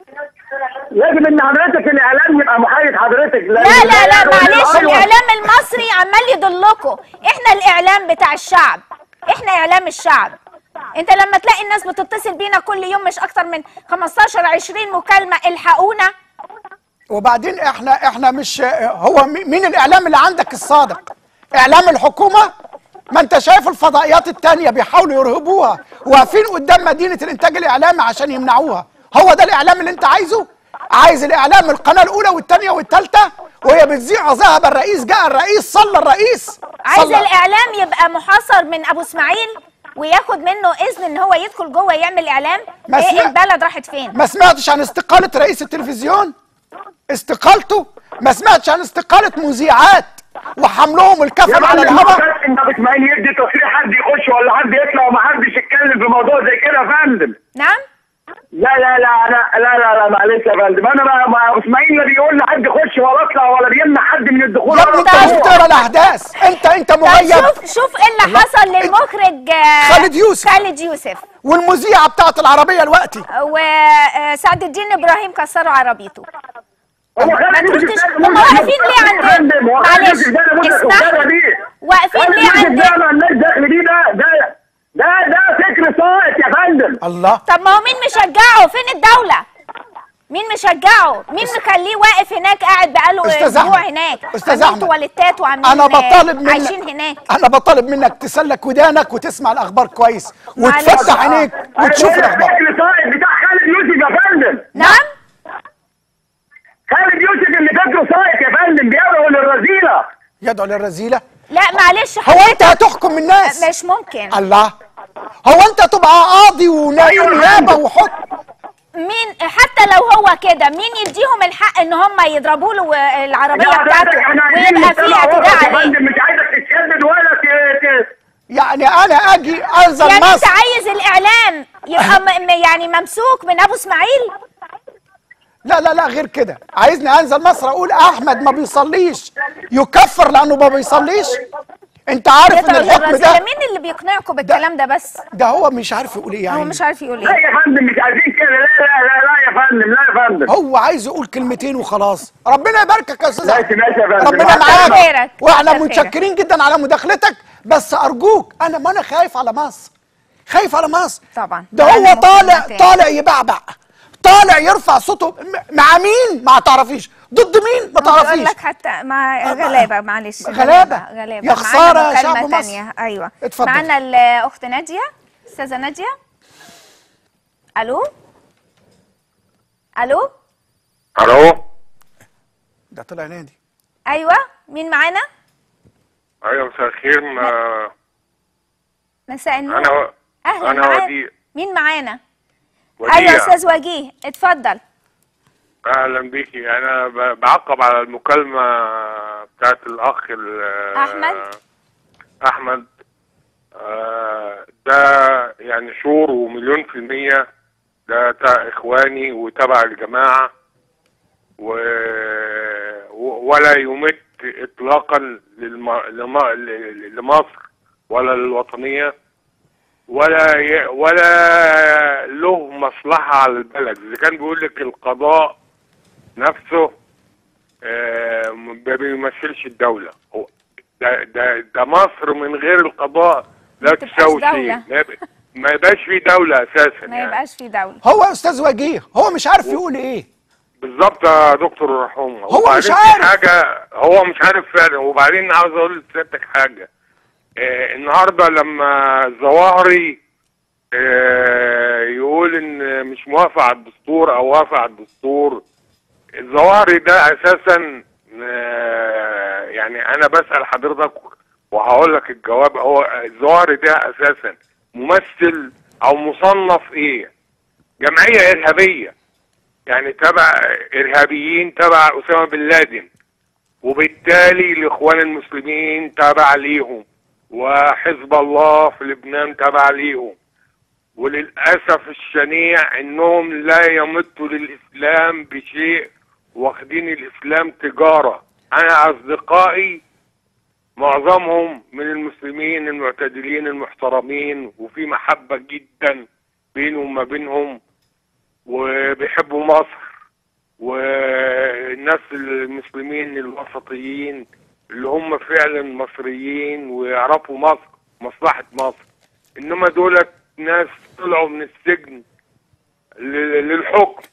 Speaker 3: لازم ان حضرتك الاعلام يبقى محايد حضرتك
Speaker 2: لا لا لا معلش
Speaker 3: أيوة.
Speaker 2: الاعلام المصري عمال يضلكوا احنا الاعلام بتاع الشعب احنا اعلام الشعب انت لما تلاقي الناس بتتصل بينا كل يوم مش اكتر من 15 20 مكالمه الحقونا
Speaker 1: وبعدين احنا احنا مش هو مي- مين الاعلام اللي عندك الصادق اعلام الحكومه ما انت شايف الفضائيات التانية بيحاولوا يرهبوها واقفين قدام مدينة الانتاج الاعلامي عشان يمنعوها هو ده الاعلام اللي انت عايزه عايز الاعلام القناة الاولى والتانية والتالتة وهي بتذيع ذهب الرئيس جاء الرئيس صلى الرئيس
Speaker 2: عايز
Speaker 1: صلى.
Speaker 2: الاعلام يبقى محاصر من ابو اسماعيل وياخد منه اذن ان هو يدخل جوه يعمل اعلام
Speaker 1: ما
Speaker 2: ايه
Speaker 1: سمع-
Speaker 2: البلد راحت فين
Speaker 1: ما سمعتش عن استقالة رئيس التلفزيون استقالته ما سمعتش عن استقالة مذيعات وحملهم
Speaker 3: يا
Speaker 1: الكفن على
Speaker 3: فندم
Speaker 1: الهواء
Speaker 3: بس ان ابو اسماعيل يدي تصريح حد يخش ولا حد يطلع وما حدش يتكلم في موضوع زي كده يا فندم
Speaker 2: نعم
Speaker 3: لا لا لا انا لا لا لا معلش يا فندم انا ما ما ابو اسماعيل لا بيقول لحد يخش ولا اطلع ولا بيمنع حد من الدخول
Speaker 1: يا
Speaker 3: ولا
Speaker 1: ابني انت مش
Speaker 3: الطلوع.
Speaker 1: بتقرا الاحداث انت انت
Speaker 2: طب
Speaker 1: مغيب
Speaker 2: شوف شوف ايه اللي
Speaker 1: الله.
Speaker 2: حصل للمخرج آه،
Speaker 1: خالد يوسف.
Speaker 2: خالد يوسف
Speaker 1: والمذيعه بتاعت العربيه الوقتي
Speaker 2: وسعد الدين ابراهيم كسروا عربيته
Speaker 3: هو
Speaker 2: ما
Speaker 3: خالد يوسف
Speaker 2: تردش
Speaker 3: ده
Speaker 2: هم واقفين ليه
Speaker 3: يا
Speaker 2: عند
Speaker 3: فندم، هو خالد
Speaker 2: معلش
Speaker 3: يوسف ده انا مدرك
Speaker 2: اسمح
Speaker 3: الخسارة دي.
Speaker 2: واقفين
Speaker 3: خالد
Speaker 2: ليه
Speaker 3: يوسف
Speaker 2: عند
Speaker 3: ده ما لناش دخل بيه ده ده ده ده فكر ساقط يا فندم
Speaker 1: الله
Speaker 2: طب ما هو مين مشجعه فين الدولة مين مشجعه مين مخليه واقف هناك قاعد بقاله
Speaker 1: أستاذ
Speaker 2: اسبوع
Speaker 1: أحمد.
Speaker 2: هناك
Speaker 1: أستاذ
Speaker 2: عاملين
Speaker 1: أحمد.
Speaker 2: تواليتات وعاملين
Speaker 1: انا
Speaker 2: آه،
Speaker 1: بطالب منك
Speaker 2: عايشين هناك
Speaker 1: انا بطالب منك تسلك ودانك وتسمع الاخبار كويس
Speaker 2: معلش.
Speaker 1: وتفتح عينيك
Speaker 3: أنا
Speaker 1: وتشوف
Speaker 3: بقول لك
Speaker 1: الاخبار
Speaker 3: فكر ساقط بتاع خالد يوسف يا فندم
Speaker 2: نعم
Speaker 3: خالد يوسف اللي فكره ساقط يا فندم بيدعو للرذيله
Speaker 1: يدعو للرذيله
Speaker 2: لا معلش
Speaker 1: هو انت هتحكم الناس
Speaker 2: مش ممكن
Speaker 1: الله هو انت تبقى قاضي ونائب نيابه وحكم
Speaker 2: مين حتى لو هو كده مين يديهم الحق ان هم يضربوا له العربيه
Speaker 3: لا،
Speaker 2: بتاعته
Speaker 3: حضرتك احنا عايزين
Speaker 2: ويبقى في
Speaker 3: نستمع
Speaker 2: اعتداء
Speaker 3: وسط يا
Speaker 2: عليه
Speaker 3: فندم مش عايزك تتشدد ولا ت- ت-
Speaker 1: يعني انا اجي انزل
Speaker 2: يعني انت
Speaker 1: مصر
Speaker 2: عايز الاعلام يبقى م- م- يعني ممسوك من ابو اسماعيل
Speaker 1: لا لا لا غير كده عايزني انزل مصر اقول احمد ما بيصليش يكفر لانه ما بيصليش انت عارف ان
Speaker 2: يطلع
Speaker 1: الحكم
Speaker 2: للرذيلة
Speaker 1: ده
Speaker 2: مين اللي بيقنعكم بالكلام ده بس
Speaker 1: ده هو مش عارف يقول ايه
Speaker 2: هو
Speaker 1: يعني
Speaker 2: مش عارف يقول
Speaker 3: لا
Speaker 2: ايه
Speaker 3: يا فندم مش عايزين كده لا لا لا لا يا فندم لا يا فندم
Speaker 1: هو عايز يقول كلمتين وخلاص ربنا يباركك يا استاذ
Speaker 3: ماشي
Speaker 1: أحمد.
Speaker 3: ماشي يا فندم
Speaker 1: ربنا
Speaker 3: مع
Speaker 1: معاك
Speaker 3: السلامة.
Speaker 2: خيرك.
Speaker 1: واحنا
Speaker 2: كتر
Speaker 1: متشكرين جدا على مداخلتك بس ارجوك انا ما انا خايف على مصر خايف على مصر
Speaker 2: طبعا.
Speaker 1: ده
Speaker 2: أنا
Speaker 1: هو
Speaker 2: ممكن
Speaker 1: طالع
Speaker 2: أتفهم.
Speaker 1: طالع يبعبع طالع يرفع صوته م- مع مين ما تعرفيش ضد مين ما
Speaker 2: بقول
Speaker 1: تعرفيش
Speaker 2: لك حتى مع غلابه معلش
Speaker 1: غلابة.
Speaker 2: غلابه
Speaker 1: يا خسارة
Speaker 2: معانا
Speaker 1: يا شعب
Speaker 2: مكالمة
Speaker 1: مصر.
Speaker 2: تانية. ايوه
Speaker 1: اتفضل.
Speaker 2: معانا الاخت ناديه استاذه ناديه الو الو
Speaker 8: الو
Speaker 1: ده طلع نادي
Speaker 2: ايوه مين معانا
Speaker 8: ايوه مساء الخير ما
Speaker 2: مساء النور
Speaker 8: انا
Speaker 2: اهلا
Speaker 8: انا
Speaker 2: معانا.
Speaker 8: وديع
Speaker 2: مين معانا
Speaker 8: وديع
Speaker 2: ايوه استاذ وجيه اتفضل
Speaker 8: اهلا بيكي انا ب- بعقب على المكالمه بتاعت الاخ ال-
Speaker 2: أحمد.
Speaker 8: احمد آه، ده يعني شور ومليون في المية ده تا- اخواني وتبع الجماعة و... و- ولا يمت اطلاقا للم... لم... ل- لمصر ولا للوطنية ولا ي... ولا له مصلحة على البلد إذا كان بيقول لك القضاء نفسه آه، ما بيمثلش الدولة هو ده ده ده مصر من غير القضاء لا
Speaker 2: ما تبقاش
Speaker 8: تساوي شيء
Speaker 2: دولة.
Speaker 8: ما يب- ما يبقاش في دولة أساسا
Speaker 2: ما
Speaker 8: يعني
Speaker 2: يبقاش في دوله
Speaker 1: هو استاذ وجيه هو مش عارف يقول ايه
Speaker 8: بالظبط يا دكتور رحوم
Speaker 1: هو
Speaker 8: وبعدين
Speaker 1: مش
Speaker 8: في
Speaker 1: عارف.
Speaker 8: حاجة هو مش عارف فعلا وبعدين عاوز اقول لسيادتك حاجة آه النهاردة لما الظواهري آه يقول ان مش موافق على الدستور او وافق على الدستور الظواهري ده اساسا آه، يعني انا بسال حضرتك وهقول لك الجواب هو الظواهري ده اساسا ممثل او مصنف ايه جمعيه ارهابيه يعني تبع ارهابيين تبع اسامه بن لادن وبالتالي الاخوان المسلمين تبع ليهم وحزب الله في لبنان تبع ليهم وللاسف الشنيع انهم لا يمتوا للاسلام بشيء واخدين الاسلام تجاره انا اصدقائي معظمهم من المسلمين المعتدلين المحترمين وفي محبه جدا بينهم وما بينهم وبيحبوا مصر والناس المسلمين الوسطيين اللي هم فعلا مصريين ويعرفوا مصر مصلحة مصر انما دولت ناس طلعوا من السجن ل- للحكم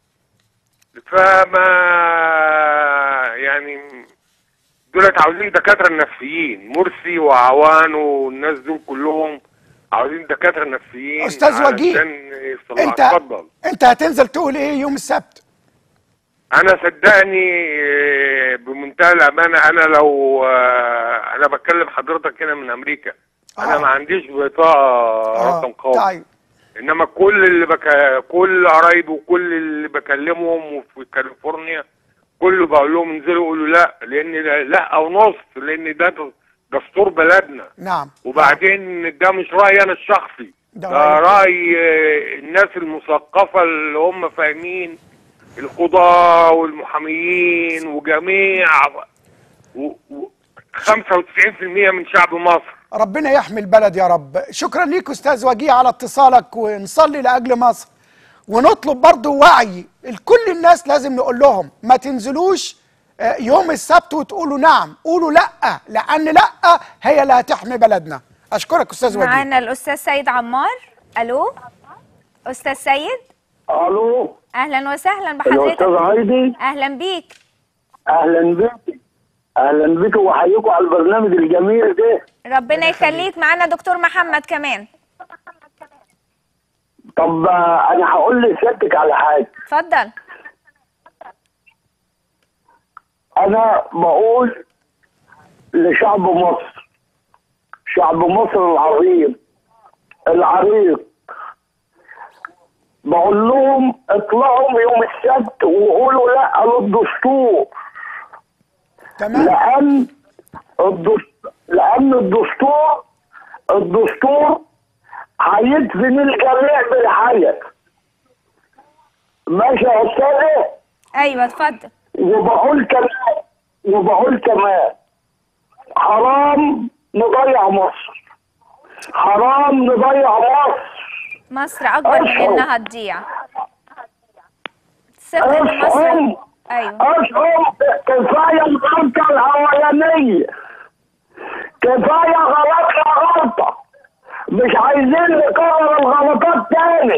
Speaker 8: فما يعني دولت عاوزين دكاترة نفسيين مرسي وعوانه والناس دول كلهم عاوزين دكاترة نفسيين
Speaker 1: أستاذ وجيه،
Speaker 8: علشان يصلحوا.
Speaker 1: انت
Speaker 8: اتفضل
Speaker 1: انت هتنزل تقول ايه يوم السبت
Speaker 8: انا صدقني آه، بمنتهى الامانه انا لو آه، انا بتكلم حضرتك هنا من امريكا انا
Speaker 1: آه.
Speaker 8: ما عنديش بطاقه رقم قومي
Speaker 1: طيب
Speaker 8: انما كل اللي بك... كل قرايبي وكل اللي بكلمهم وفي كاليفورنيا كله بقول لهم انزلوا قولوا لا لان لا, لا ونص لان ده دستور بلدنا
Speaker 1: نعم
Speaker 8: وبعدين ده مش رايي انا الشخصي
Speaker 1: ده
Speaker 8: ده
Speaker 1: رأيك.
Speaker 8: راي آه، الناس المثقفه اللي هم فاهمين القضاة والمحاميين وجميع و... و... 95% من شعب مصر
Speaker 1: ربنا يحمي البلد يا رب شكرا ليك استاذ وجيه على اتصالك ونصلي لاجل مصر ونطلب برضو وعي لكل الناس لازم نقول لهم ما تنزلوش آه، يوم السبت وتقولوا نعم قولوا لا لان لا هي اللي هتحمي بلدنا اشكرك استاذ وجيه
Speaker 2: معانا الاستاذ سيد عمار الو استاذ سيد
Speaker 9: الو
Speaker 2: اهلا وسهلا
Speaker 9: الاستاذ
Speaker 2: بحضرتك
Speaker 9: هايدي
Speaker 2: اهلا بيك
Speaker 9: اهلا بك اهلا بك واحييكم على البرنامج الجميل ده
Speaker 2: ربنا يخليك معانا دكتور محمد كمان
Speaker 9: طب آه، انا هقول لسيادتك على حاجه
Speaker 2: اتفضل
Speaker 9: انا بقول لشعب مصر شعب مصر العظيم العريق بقول لهم اطلعوا يوم السبت وقولوا لا للدستور
Speaker 1: تمام
Speaker 9: لان الدستور لان الدستور الدستور هيدفن الجميع بالحياه ماشي يا استاذه
Speaker 2: ايوه اتفضل
Speaker 9: وبقول كمان وبقول كمان حرام نضيع مصر حرام نضيع مصر
Speaker 2: مصر اكبر من
Speaker 9: أشهر.
Speaker 2: انها تضيع ثقة ان مصر
Speaker 9: اشعر
Speaker 2: ايوه
Speaker 9: اشعر كفايه الغلطه الاولانيه كفايه غلطنا غلطه مش عايزين نكرر الغلطات تاني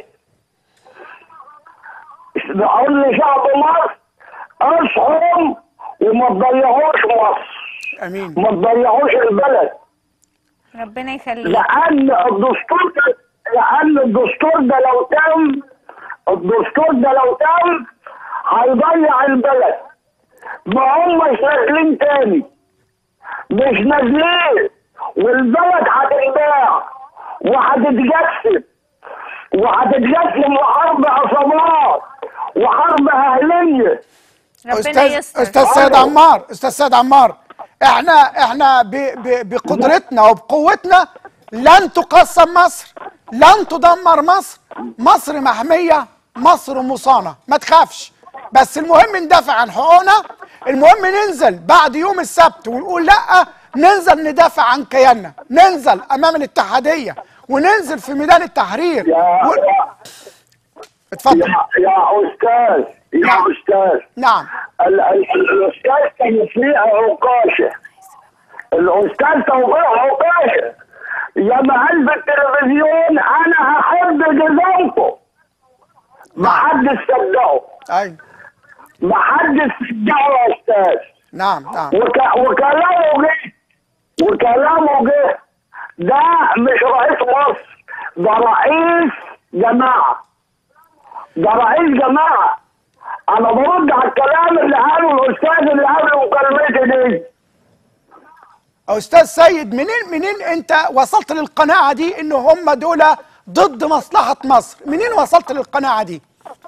Speaker 9: بقول لشعب مصر اشعر وما تضيعوش مصر
Speaker 1: امين
Speaker 9: ما تضيعوش البلد
Speaker 2: ربنا يخليك
Speaker 9: لان الدستور ده لان الدستور ده لو تم الدستور ده لو تم هيضيع البلد ما همش نازلين تاني مش نازلين والبلد هتتباع وهتتجسد وهتتجسد وحرب عصابات وحرب اهليه
Speaker 2: ربنا
Speaker 1: استاذ
Speaker 2: يستر
Speaker 1: استاذ سيد
Speaker 9: أيوه.
Speaker 1: عمار استاذ سيد عمار احنا احنا ب ب بقدرتنا وبقوتنا لن تقسم مصر لن تدمر مصر مصر محميه مصر مصانه ما تخافش بس المهم ندافع عن حقوقنا المهم ننزل بعد يوم السبت ونقول لا ننزل ندافع عن كياننا ننزل امام الاتحاديه وننزل في ميدان التحرير
Speaker 9: يا
Speaker 1: و... اتفضل
Speaker 9: يا يا استاذ يا
Speaker 1: نعم.
Speaker 9: استاذ
Speaker 1: نعم
Speaker 9: ال- ال- الاستاذ توفيق عكاشه الاستاذ توفيق عكاشه يا محل في التلفزيون انا هحب جزامكم ما حدش صدقه
Speaker 1: ايوه
Speaker 9: ما حدش صدقه يا استاذ
Speaker 1: نعم نعم
Speaker 9: وك... وكلامه جه وكلامه جه ده مش رئيس مصر ده رئيس جماعه ده رئيس جماعه انا برد على الكلام اللي قاله الاستاذ اللي قبل مكالمتي دي
Speaker 1: استاذ سيد منين منين انت وصلت للقناعه دي ان هم دول ضد مصلحه مصر منين وصلت للقناعه دي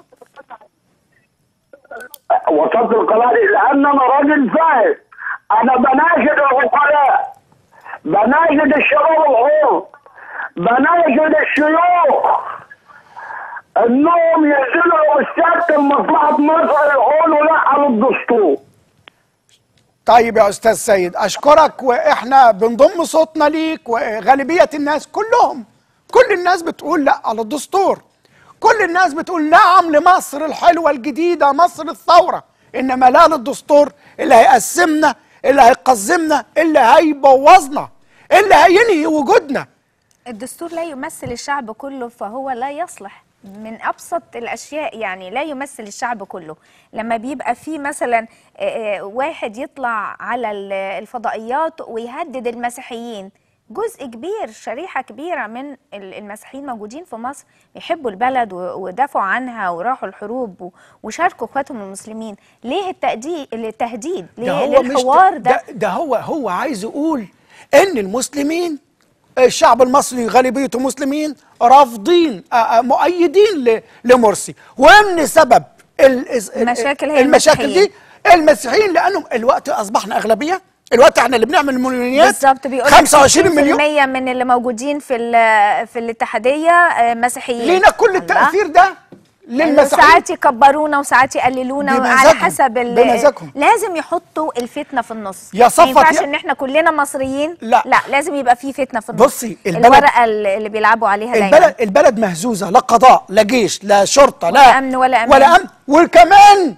Speaker 9: وصلت القناة دي لان انا راجل فاهم انا بناشد العقلاء بناشد الشباب الحر بناشد الشيوخ انهم ينزلوا السبت لمصلحه مصر يقولوا لا للدستور
Speaker 1: طيب يا استاذ سيد اشكرك واحنا بنضم صوتنا ليك وغالبيه الناس كلهم كل الناس بتقول لا على الدستور كل الناس بتقول نعم لمصر الحلوه الجديده مصر الثوره انما لا للدستور اللي هيقسمنا اللي هيقزمنا اللي هيبوظنا اللي هينهي وجودنا
Speaker 2: الدستور لا يمثل الشعب كله فهو لا يصلح من ابسط الاشياء يعني لا يمثل الشعب كله لما بيبقى في مثلا آه، آه، واحد يطلع على ال- الفضائيات ويهدد المسيحيين جزء كبير شريحة كبيرة من ال- المسيحيين موجودين في مصر بيحبوا البلد و- ودافعوا عنها وراحوا الحروب و- وشاركوا اخواتهم المسلمين ليه التأدي- التهديد ليه ليه الحوار ده,
Speaker 1: ده, ده هو هو عايز يقول ان المسلمين الشعب المصري غالبيته مسلمين رافضين آه، آه، مؤيدين ل- لمرسي ومن سبب ال- ال-
Speaker 2: المشاكل هي
Speaker 1: المشاكل
Speaker 2: المسيحيين.
Speaker 1: دي المسيحيين لانهم الوقت اصبحنا اغلبيه الوقت احنا اللي بنعمل المليونيات
Speaker 2: بالظبط بيقول
Speaker 1: 25 مليون
Speaker 2: من اللي موجودين في ال- في الاتحاديه آه، مسيحيين
Speaker 1: لينا كل
Speaker 2: الله.
Speaker 1: التاثير ده
Speaker 2: لأنه
Speaker 1: للمسيحيين
Speaker 2: ساعات يكبرونا وساعات يقللونا على
Speaker 1: بمزاجهم.
Speaker 2: حسب ال-
Speaker 1: بمزاجهم.
Speaker 2: لازم يحطوا الفتنه في النص
Speaker 1: يا صفوت
Speaker 2: ما ينفعش
Speaker 1: يا-
Speaker 2: ان احنا كلنا مصريين
Speaker 1: لا.
Speaker 2: لا لازم يبقى في فتنه في النص
Speaker 1: بصي، البلد-
Speaker 2: الورقه اللي اللي بيلعبوا عليها دايما
Speaker 1: البلد البلد مهزوزه لا قضاء لا جيش لا شرطه لا
Speaker 2: ولا أمن ولا أمان.
Speaker 1: ولا امن وكمان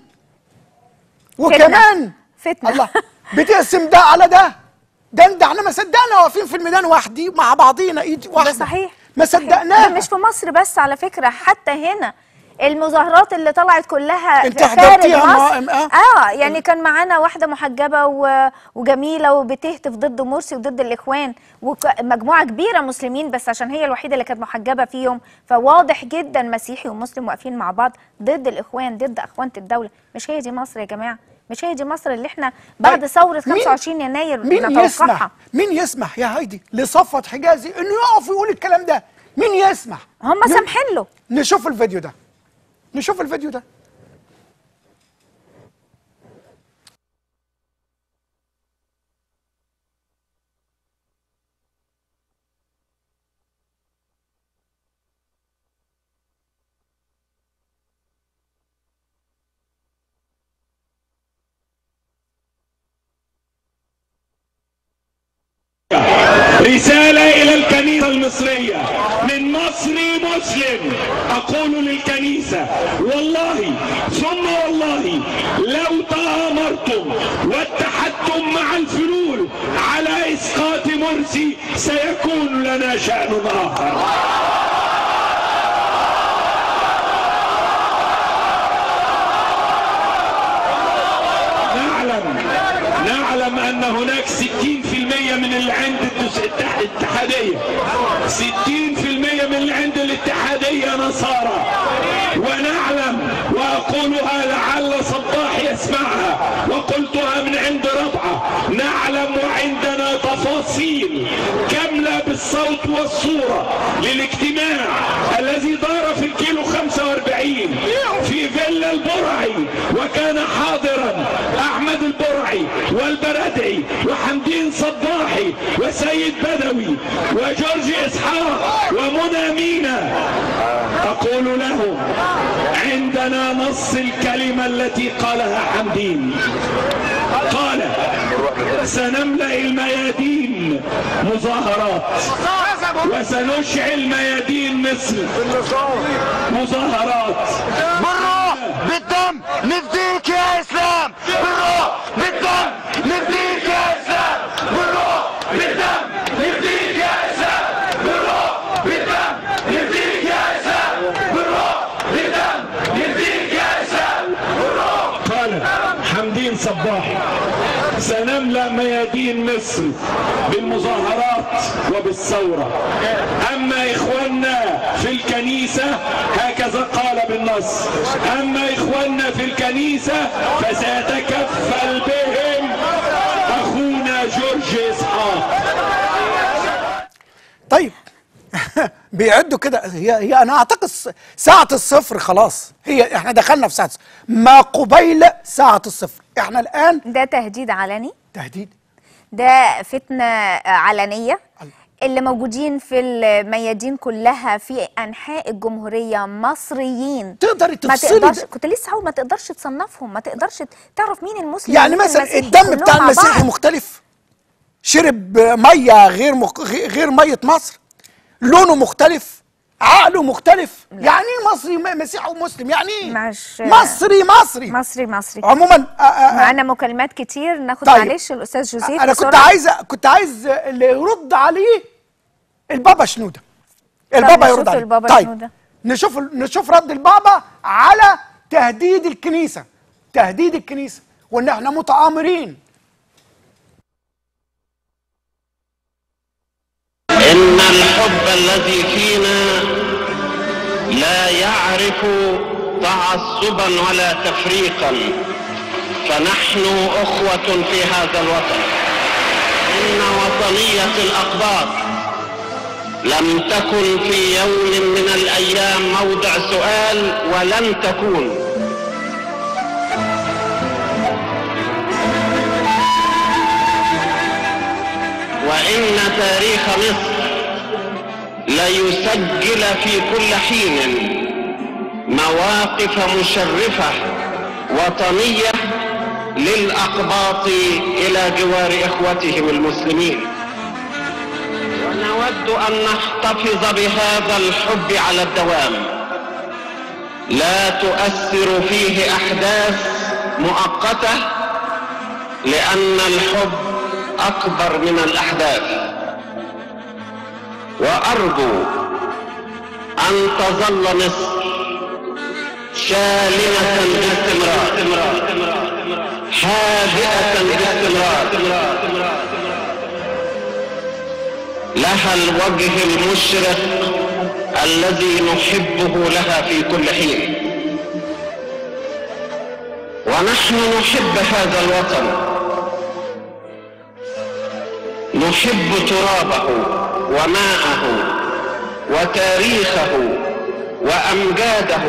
Speaker 1: وكمان
Speaker 2: فتنه
Speaker 1: الله بتقسم ده على ده ده ده احنا ما صدقنا واقفين في الميدان وحدي مع بعضينا ايد واحده
Speaker 2: ده صحيح
Speaker 1: ما
Speaker 2: صحيح.
Speaker 1: صدقناها
Speaker 2: ده مش في مصر بس على فكره حتى هنا المظاهرات اللي طلعت كلها
Speaker 1: انت
Speaker 2: خارج
Speaker 1: حضرتيها
Speaker 2: مصر
Speaker 1: ما- آه.
Speaker 2: اه يعني كان معانا واحده محجبه و... وجميله وبتهتف ضد مرسي وضد الاخوان ومجموعه كبيره مسلمين بس عشان هي الوحيده اللي كانت محجبه فيهم فواضح جدا مسيحي ومسلم واقفين مع بعض ضد الاخوان ضد اخوانه الدوله مش هي دي مصر يا جماعه مش هي دي مصر اللي احنا بعد
Speaker 1: طيب،
Speaker 2: ثوره
Speaker 1: مين-
Speaker 2: 25 يناير
Speaker 1: مين
Speaker 2: نتوقعها
Speaker 1: يسمح مين يسمح يا هايدي لصفوت حجازي انه يقف ويقول الكلام ده مين يسمح
Speaker 2: هم
Speaker 1: ن-
Speaker 2: سامحين له
Speaker 1: نشوف الفيديو ده نشوف الفيديو ده
Speaker 10: رسالة إلى الكنيسة المصرية من مصري مسلم أقول للكنيسة والله ثم والله لو تآمرتم واتحدتم مع الفلول على إسقاط مرسي سيكون لنا شأن آخر نعلم نعلم ان هناك 60% من اللي عند التس- التح- الاتحادية 60% من اللي عند الاتحادية نصارى ونعلم واقولها لعل صباح يسمعها وقلتها من عند ربعة نعلم وعندنا تفاصيل كاملة بالصوت والصورة للاجتماع الذي دار في الكيلو 45 في فيلا البرعي وكان حاضرا احمد البرعي والبردعي وحمدين صباحي وسيد بدوي وجورج اسحاق ومنى مينا اقول لهم عندنا نص الكلمة التي قالها حمدين قال سنملأ الميادين مظاهرات وسنشعل ميادين مصر مظاهرات
Speaker 4: بالروح بالدم نفديك يا اسلام بالروح بالدم نفديك يا اسلام بالروح بالدم نفديك يا اسلام بالروح بالدم نفديك يا اسلام بالروح بالدم نفديك يا اسلام بالروح
Speaker 10: قال حمدين صباحي سنملأ ميادين مصر بالمظاهرات وبالثورة أما إخواننا في الكنيسة هكذا قال بالنص أما إخواننا في الكنيسة فسيتكفل بهم أخونا جورج إسحاق
Speaker 1: طيب بيعدوا كده هي هي انا اعتقد س- ساعة الصفر خلاص هي احنا دخلنا في ساعة الصفر. ما قبيل ساعة الصفر احنا الان
Speaker 2: ده تهديد علني
Speaker 1: تهديد
Speaker 2: ده فتنة علنية اللي موجودين في الميادين كلها في انحاء الجمهوريه مصريين
Speaker 1: تقدري
Speaker 2: ما
Speaker 1: تفصلي
Speaker 2: تقدرش
Speaker 1: ده.
Speaker 2: كنت لسه هقول ما تقدرش تصنفهم ما تقدرش تعرف مين المسلم
Speaker 1: يعني
Speaker 2: ومين
Speaker 1: مثلا
Speaker 2: المسيحي
Speaker 1: الدم
Speaker 2: كلهم
Speaker 1: بتاع
Speaker 2: مع
Speaker 1: المسيحي
Speaker 2: بعض.
Speaker 1: مختلف شرب ميه غير مخ... غير ميه مصر لونه مختلف عقله مختلف يعني ايه مصري م- مسيحي ومسلم يعني ايه
Speaker 2: مش
Speaker 1: مصري مصري
Speaker 2: مصري مصري
Speaker 1: عموما آ- آ- آ-
Speaker 2: معانا مكالمات كتير ناخد
Speaker 1: طيب.
Speaker 2: معلش الاستاذ جوزيف
Speaker 1: انا كنت
Speaker 2: بسرعة.
Speaker 1: عايز كنت عايز اللي يرد عليه البابا شنوده البابا
Speaker 2: نشوف
Speaker 1: يرد عليه
Speaker 2: البابا
Speaker 1: طيب
Speaker 2: شنودة.
Speaker 1: نشوف نشوف رد البابا على تهديد الكنيسه تهديد الكنيسه وان احنا متآمرين
Speaker 11: إن الحب الذي فينا لا يعرف تعصبا ولا تفريقا فنحن أخوة في هذا الوطن إن وطنية الأقباط لم تكن في يوم من الأيام موضع سؤال ولن تكون وإن تاريخ مصر ليسجل في كل حين مواقف مشرفة وطنية للأقباط إلى جوار إخوتهم المسلمين ونود أن نحتفظ بهذا الحب على الدوام لا تؤثر فيه أحداث مؤقتة لأن الحب أكبر من الأحداث وأرجو أن تظل مصر شاملة باستمرار هادئة باستمرار لها الوجه المشرق الذي نحبه لها في كل حين ونحن نحب هذا الوطن نحب ترابه وماءه وتاريخه وامجاده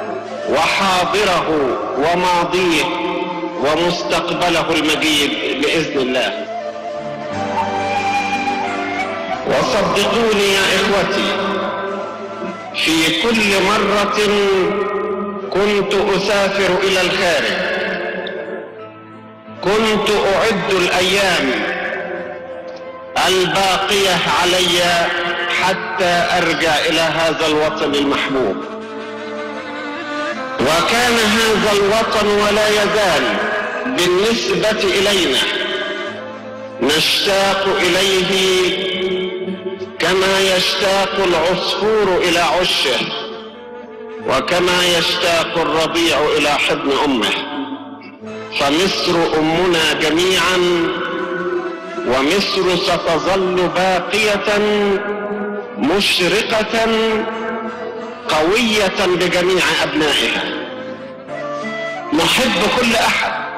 Speaker 11: وحاضره وماضيه ومستقبله المجيد باذن الله وصدقوني يا اخوتي في كل مره كنت اسافر الى الخارج كنت اعد الايام الباقية علي حتى أرجع إلى هذا الوطن المحبوب وكان هذا الوطن ولا يزال بالنسبة إلينا نشتاق إليه كما يشتاق العصفور إلى عشه وكما يشتاق الرضيع إلى حضن أمه فمصر أمنا جميعا ومصر ستظل باقية مشرقة قوية بجميع أبنائها نحب كل أحد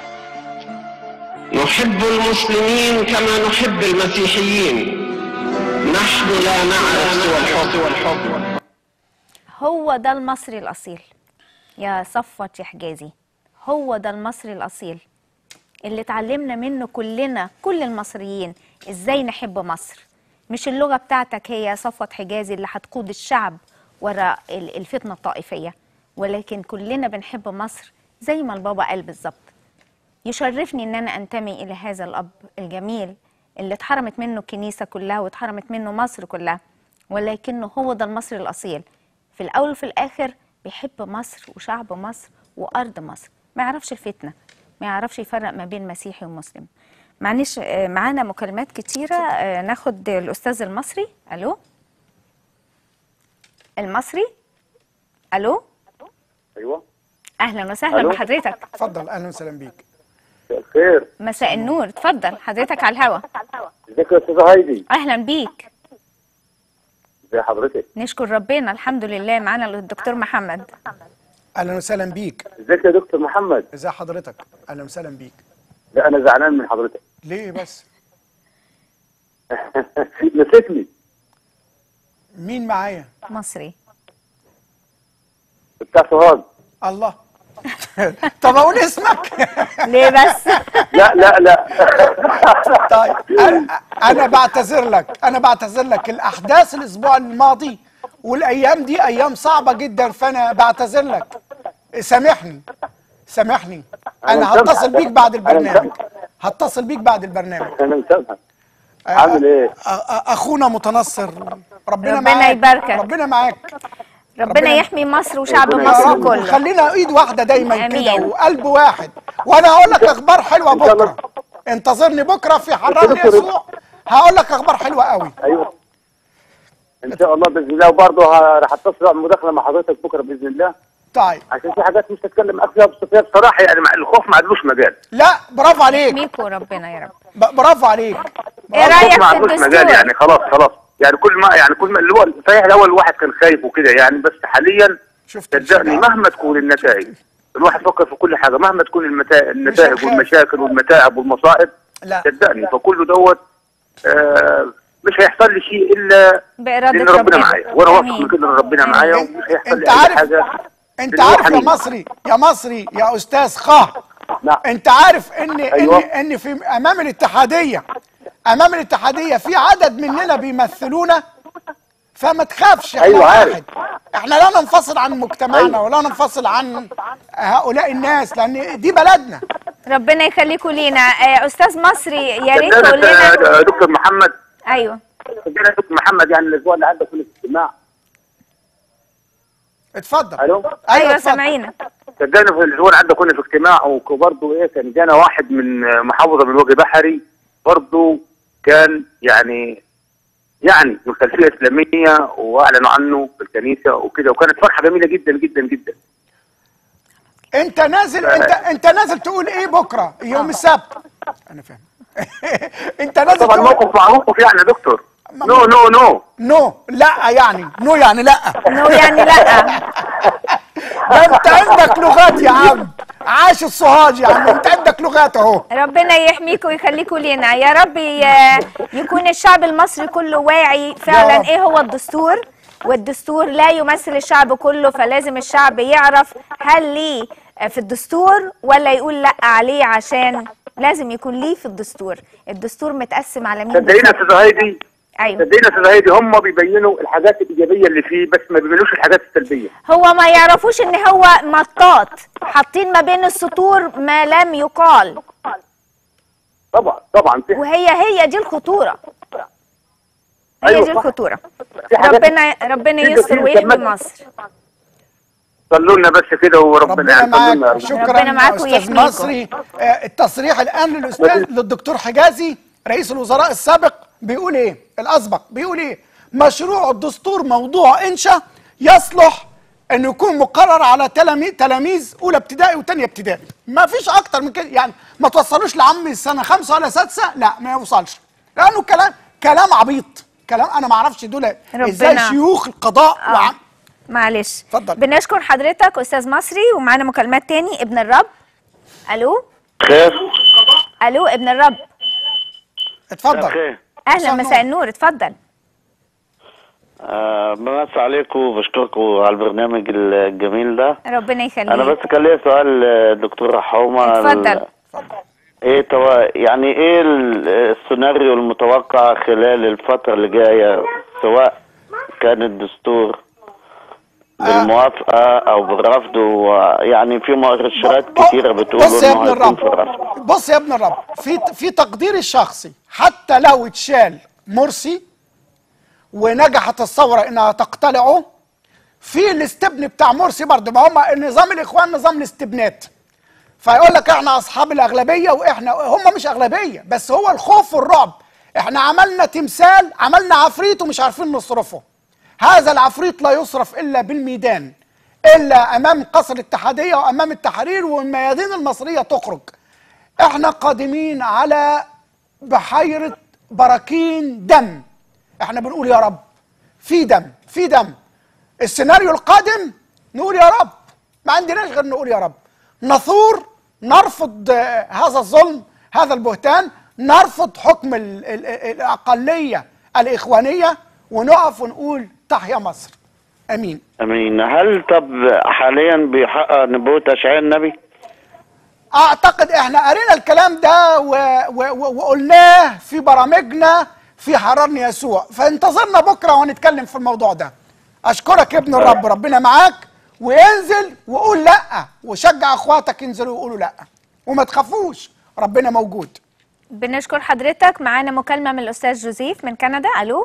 Speaker 11: نحب المسلمين كما نحب المسيحيين نحن لا نعرف سوى الحب والحب
Speaker 2: هو ده المصري الأصيل يا صفوت يا حجازي هو ده المصري الأصيل اللي اتعلمنا منه كلنا كل المصريين ازاي نحب مصر مش اللغة بتاعتك هي صفوت حجازي اللي هتقود الشعب وراء ال- الفتنة الطائفية ولكن كلنا بنحب مصر زي ما البابا قال بالظبط يشرفني ان انا انتمي الى هذا الاب الجميل اللي اتحرمت منه الكنيسه كلها واتحرمت منه مصر كلها ولكنه هو ده المصري الاصيل في الاول وفي الاخر بيحب مصر وشعب مصر وارض مصر ما يعرفش الفتنه ما يعرفش يفرق ما بين مسيحي ومسلم معلش آه، معانا مكالمات كتيره آه، ناخد الاستاذ المصري الو المصري الو
Speaker 12: ايوه
Speaker 2: اهلا وسهلا
Speaker 12: ألو؟
Speaker 2: بحضرتك
Speaker 1: اتفضل اهلا وسهلا بيك
Speaker 12: خير
Speaker 2: مساء النور اتفضل حضرتك على الهوا
Speaker 12: ازيك يا استاذه هايدي
Speaker 2: اهلا بيك
Speaker 12: ازي حضرتك
Speaker 2: نشكر ربنا الحمد لله معانا الدكتور محمد
Speaker 1: اهلا وسهلا بيك
Speaker 12: ازيك يا دكتور محمد
Speaker 1: ازي حضرتك اهلا وسهلا بيك
Speaker 12: لا انا زعلان من حضرتك
Speaker 1: ليه بس
Speaker 12: نسيتني
Speaker 1: مين معايا
Speaker 2: مصري
Speaker 12: بتاع سوهاج
Speaker 1: الله طب اقول اسمك
Speaker 2: ليه بس
Speaker 12: لا لا لا
Speaker 1: طيب انا انا بعتذر لك انا بعتذر لك الاحداث الاسبوع الماضي والايام دي ايام صعبه جدا فانا بعتذر لك سامحني سامحني
Speaker 12: أنا
Speaker 1: انا
Speaker 12: مسامحك.
Speaker 1: هتصل بيك بعد
Speaker 12: أنا
Speaker 1: البرنامج
Speaker 12: مسامحك.
Speaker 1: هتصل بيك بعد البرنامج
Speaker 12: انا مسامحك عامل ايه؟
Speaker 1: أ- أ- اخونا متنصر ربنا,
Speaker 2: ربنا
Speaker 1: معاك
Speaker 2: يباركك.
Speaker 1: ربنا معاك
Speaker 2: ربنا يحمي مصر وشعب
Speaker 1: ربنا يا
Speaker 2: مصر
Speaker 1: رب
Speaker 2: كله
Speaker 1: خلينا ايد واحده دايما كده
Speaker 2: آمين.
Speaker 1: وقلب واحد وانا هقول لك اخبار حلوه بكره انتظرني بكره في حرام يسوع هقول لك اخبار حلوه قوي
Speaker 12: ايوه ان شاء الله باذن الله وبرضه ه- راح اتصل على مداخله مع حضرتك بكره باذن الله
Speaker 1: طيب
Speaker 12: عشان في حاجات مش هتكلم معاك فيها بس فيها بصراحه يعني مع الخوف ما عندوش مجال
Speaker 1: لا برافو عليك
Speaker 2: يحميكوا ربنا يا رب
Speaker 1: ب- برافو عليك
Speaker 2: ايه
Speaker 12: الخوف
Speaker 2: رايك
Speaker 12: ما
Speaker 2: في
Speaker 12: عندوش مجال
Speaker 2: الدستور
Speaker 12: يعني خلاص خلاص يعني كل ما يعني كل ما اللي هو صحيح الاول الواحد كان خايف وكده يعني بس حاليا
Speaker 1: شفت
Speaker 12: صدقني
Speaker 1: الشجاعة؟
Speaker 12: مهما تكون النتائج الواحد فكر في كل حاجه مهما تكون المتا... النتائج
Speaker 1: هنخاف.
Speaker 12: والمشاكل والمتاعب والمصائب
Speaker 1: لا
Speaker 12: صدقني فكله دوت آه مش هيحصل لي شيء الا
Speaker 2: بإرادة
Speaker 12: لان ربنا
Speaker 2: ربنا
Speaker 12: معايا وانا واثق
Speaker 2: آمين.
Speaker 12: من كده ان ربنا
Speaker 2: آمين.
Speaker 12: معايا ومش هيحصل
Speaker 1: انت
Speaker 12: لي اي
Speaker 1: عارف
Speaker 12: حاجه
Speaker 1: انت
Speaker 12: لأن هو
Speaker 1: عارف يا
Speaker 12: حنين.
Speaker 1: مصري يا مصري يا استاذ خاه
Speaker 12: نعم
Speaker 1: انت عارف ان
Speaker 12: أيوة.
Speaker 1: ان ان في امام الاتحاديه امام الاتحاديه في عدد مننا بيمثلونا فما تخافش احنا
Speaker 12: أيوة عارف.
Speaker 1: واحد احنا لا ننفصل عن مجتمعنا
Speaker 12: أيوة.
Speaker 1: ولا ننفصل عن هؤلاء الناس لان دي بلدنا
Speaker 2: ربنا يخليكوا لينا آه، استاذ مصري يا ريت
Speaker 12: صدقني
Speaker 2: تقول
Speaker 12: يا
Speaker 2: لنا
Speaker 12: دكتور محمد
Speaker 2: ايوه
Speaker 12: صدقني يا دكتور محمد يعني الاسبوع اللي عدى في الاجتماع
Speaker 1: اتفضل
Speaker 12: الو
Speaker 2: ايوه
Speaker 1: اتفضل.
Speaker 2: سامعينك
Speaker 12: صدقني في الاسبوع اللي عدى كنا في اجتماع وبرضه ايه كان جانا واحد من محافظه من وجه بحري برضه كان يعني يعني من خلفيه اسلاميه واعلنوا عنه في الكنيسه وكده وكانت فرحه جميله جدا جدا جدا
Speaker 1: انت نازل انت انت نازل تقول ايه بكره يوم السبت انا فاهم انت نازل
Speaker 12: طبعا
Speaker 1: تقول
Speaker 12: موقف مع موقف يعني يا دكتور نو نو نو
Speaker 1: نو لا يعني نو يعني لا
Speaker 2: نو يعني لا
Speaker 1: ده انت عندك لغات يا عم عاش الصهاج يا عم انت عندك لغات اهو
Speaker 2: ربنا يحميكوا ويخليكوا لينا يا رب ي- يكون الشعب المصري كله واعي
Speaker 1: يا
Speaker 2: فعلا
Speaker 1: رب.
Speaker 2: ايه هو الدستور والدستور لا يمثل الشعب كله فلازم الشعب يعرف هل ليه في الدستور ولا يقول لا عليه عشان لازم يكون ليه في الدستور الدستور متقسم على مين
Speaker 12: صدقيني يا
Speaker 2: بالظبط؟
Speaker 12: استاذ هايدي
Speaker 2: ايوه
Speaker 12: صدقيني يا استاذ هايدي هم بيبينوا الحاجات الايجابيه اللي فيه بس ما بيبينوش الحاجات السلبيه
Speaker 2: هو ما يعرفوش ان هو مطاط حاطين ما بين السطور ما لم يقال
Speaker 12: طبعا طبعا في
Speaker 2: وهي هي دي الخطورة هي
Speaker 12: أيوة
Speaker 2: دي
Speaker 12: صح.
Speaker 2: الخطورة
Speaker 12: في حاجات-
Speaker 2: ربنا ربنا
Speaker 12: في
Speaker 2: يستر
Speaker 12: كتير
Speaker 2: ويحمي
Speaker 12: كمان.
Speaker 2: مصر
Speaker 12: صلوا لنا بس كده وربنا
Speaker 1: ربنا
Speaker 12: يعني صلوا لنا يا
Speaker 1: معاك
Speaker 12: رب.
Speaker 1: شكرا
Speaker 2: ربنا معاك
Speaker 1: يا استاذ
Speaker 2: ويحميكم.
Speaker 1: مصري آه، التصريح الان للاستاذ للدكتور حجازي رئيس الوزراء السابق بيقول ايه الاسبق بيقول ايه مشروع الدستور موضوع انشاء يصلح انه يكون مقرر على تلاميذ تلاميذ اولى ابتدائي وثانيه ابتدائي ما فيش اكتر من كده يعني ما توصلوش لعم السنه خمسه ولا سادسه لا ما يوصلش لانه كلام كلام عبيط كلام انا ما اعرفش دول ازاي
Speaker 2: ربنا-
Speaker 1: شيوخ القضاء
Speaker 2: آه.
Speaker 1: وعم
Speaker 2: معلش
Speaker 1: اتفضل.
Speaker 2: بنشكر حضرتك استاذ مصري ومعانا مكالمات تاني ابن الرب الو
Speaker 13: خير
Speaker 2: الو ابن الرب
Speaker 1: اتفضل
Speaker 13: خير
Speaker 2: اهلا
Speaker 1: مساء
Speaker 2: مساء النور اتفضل
Speaker 13: آه بمسي عليكم وبشكركم على البرنامج الجميل ده
Speaker 2: ربنا يخليك
Speaker 13: انا بس كان ليا سؤال آه، دكتور رحومه
Speaker 2: اتفضل.
Speaker 13: ايه توا... يعني ايه ال- السيناريو المتوقع خلال الفتره اللي جايه سواء كان الدستور بالموافقه او بالرفض ويعني في مؤشرات
Speaker 1: ب-
Speaker 13: كتيره بتقول
Speaker 1: بص يا
Speaker 13: انه
Speaker 1: ابن
Speaker 13: هيكون
Speaker 1: الرب
Speaker 13: في الرفض
Speaker 1: بص يا ابن الرب في في تقديري الشخصي حتى لو اتشال مرسي ونجحت الثوره انها تقتلعه في الاستبن بتاع مرسي برضه ما هم النظام الاخوان نظام الاستبنات فيقول لك احنا اصحاب الاغلبيه واحنا هم مش اغلبيه بس هو الخوف والرعب احنا عملنا تمثال عملنا عفريت ومش عارفين نصرفه هذا العفريت لا يصرف الا بالميدان الا امام قصر الاتحاديه وامام التحرير والميادين المصريه تخرج احنا قادمين على بحيرة براكين دم احنا بنقول يا رب في دم في دم السيناريو القادم نقول يا رب ما عندناش غير نقول يا رب نثور نرفض آه، هذا الظلم هذا البهتان نرفض حكم ال- ال- ال- الأقلية الإخوانية ونقف ونقول تحيا مصر أمين
Speaker 13: امين هل طب حاليا بيحقق نبوة اشعياء النبي
Speaker 1: اعتقد احنا قرينا الكلام ده و... و... و... وقلناه في برامجنا في حررني يسوع فانتظرنا بكره ونتكلم في الموضوع ده اشكرك يا ابن الرب ربنا معاك وانزل وقول لا وشجع اخواتك ينزلوا ويقولوا لا وما تخافوش ربنا موجود
Speaker 2: بنشكر حضرتك معانا مكالمة من الأستاذ جوزيف من كندا ألو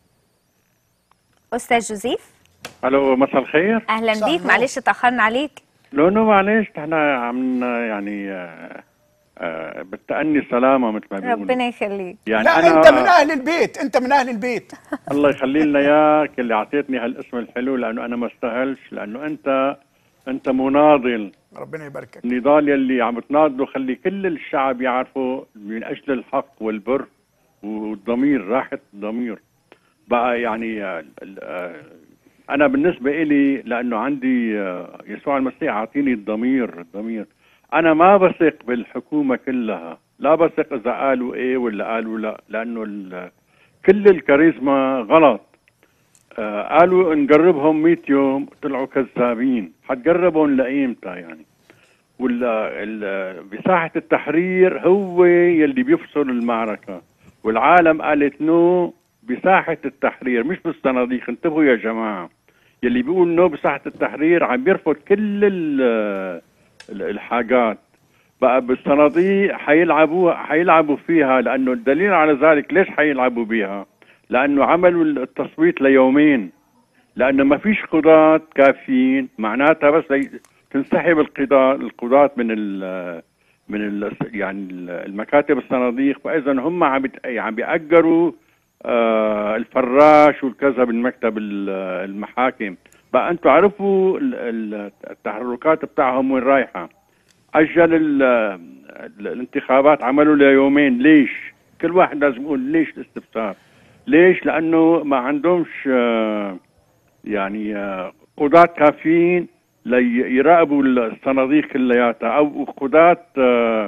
Speaker 2: أستاذ جوزيف
Speaker 14: الو مساء الخير
Speaker 2: أهلا بيك معلش تأخرنا عليك
Speaker 14: لو انه معلش احنا عم يعني آه، آه، بالتأني سلامة مثل ما بيقولوا
Speaker 2: ربنا يخليك
Speaker 14: يعني
Speaker 1: لا
Speaker 14: أنا
Speaker 1: انت من اهل البيت انت من اهل البيت
Speaker 14: الله يخلي لنا اياك اللي اعطيتني هالاسم الحلو لانه انا ما استاهلش لانه انت انت مناضل
Speaker 1: ربنا يباركك
Speaker 14: النضال يلي عم تناضله خلي كل الشعب يعرفوا من اجل الحق والبر والضمير راحة الضمير بقى يعني آه، ال- آه، انا بالنسبه إلي لانه عندي آه، يسوع المسيح عاطيني الضمير الضمير انا ما بثق بالحكومه كلها لا بثق اذا قالوا ايه ولا قالوا لا لانه ال- كل الكاريزما غلط آه قالوا نقربهم 100 يوم طلعوا كذابين حتقربهم لايمتى يعني ولا ال- بساحه التحرير هو يلي بيفصل المعركه والعالم قالت نو بساحه التحرير مش بالصناديق انتبهوا يا جماعه يلي بيقول نو بساحه التحرير عم بيرفض كل ال- ال- الحاجات بقى بالصناديق حيلعبوا حيلعبوا فيها لانه الدليل على ذلك ليش حيلعبوا بيها؟ لانه عملوا التصويت ليومين لانه ما فيش قضاة كافيين معناتها بس لي- تنسحب القضاء القضاة من ال من ال يعني ال- المكاتب الصناديق فاذا هم عم بت- عم بيأجروا آه الفراش والكذا بالمكتب ال- المحاكم بقى انتم عرفوا ال- ال- التحركات بتاعهم وين رايحه اجل ال- ال- الانتخابات عملوا ليومين ليش كل واحد لازم يقول ليش الاستفسار ليش لانه ما عندهمش آه، يعني آه، قضاة كافيين ليراقبوا الصناديق كلياتها او قضاة آه،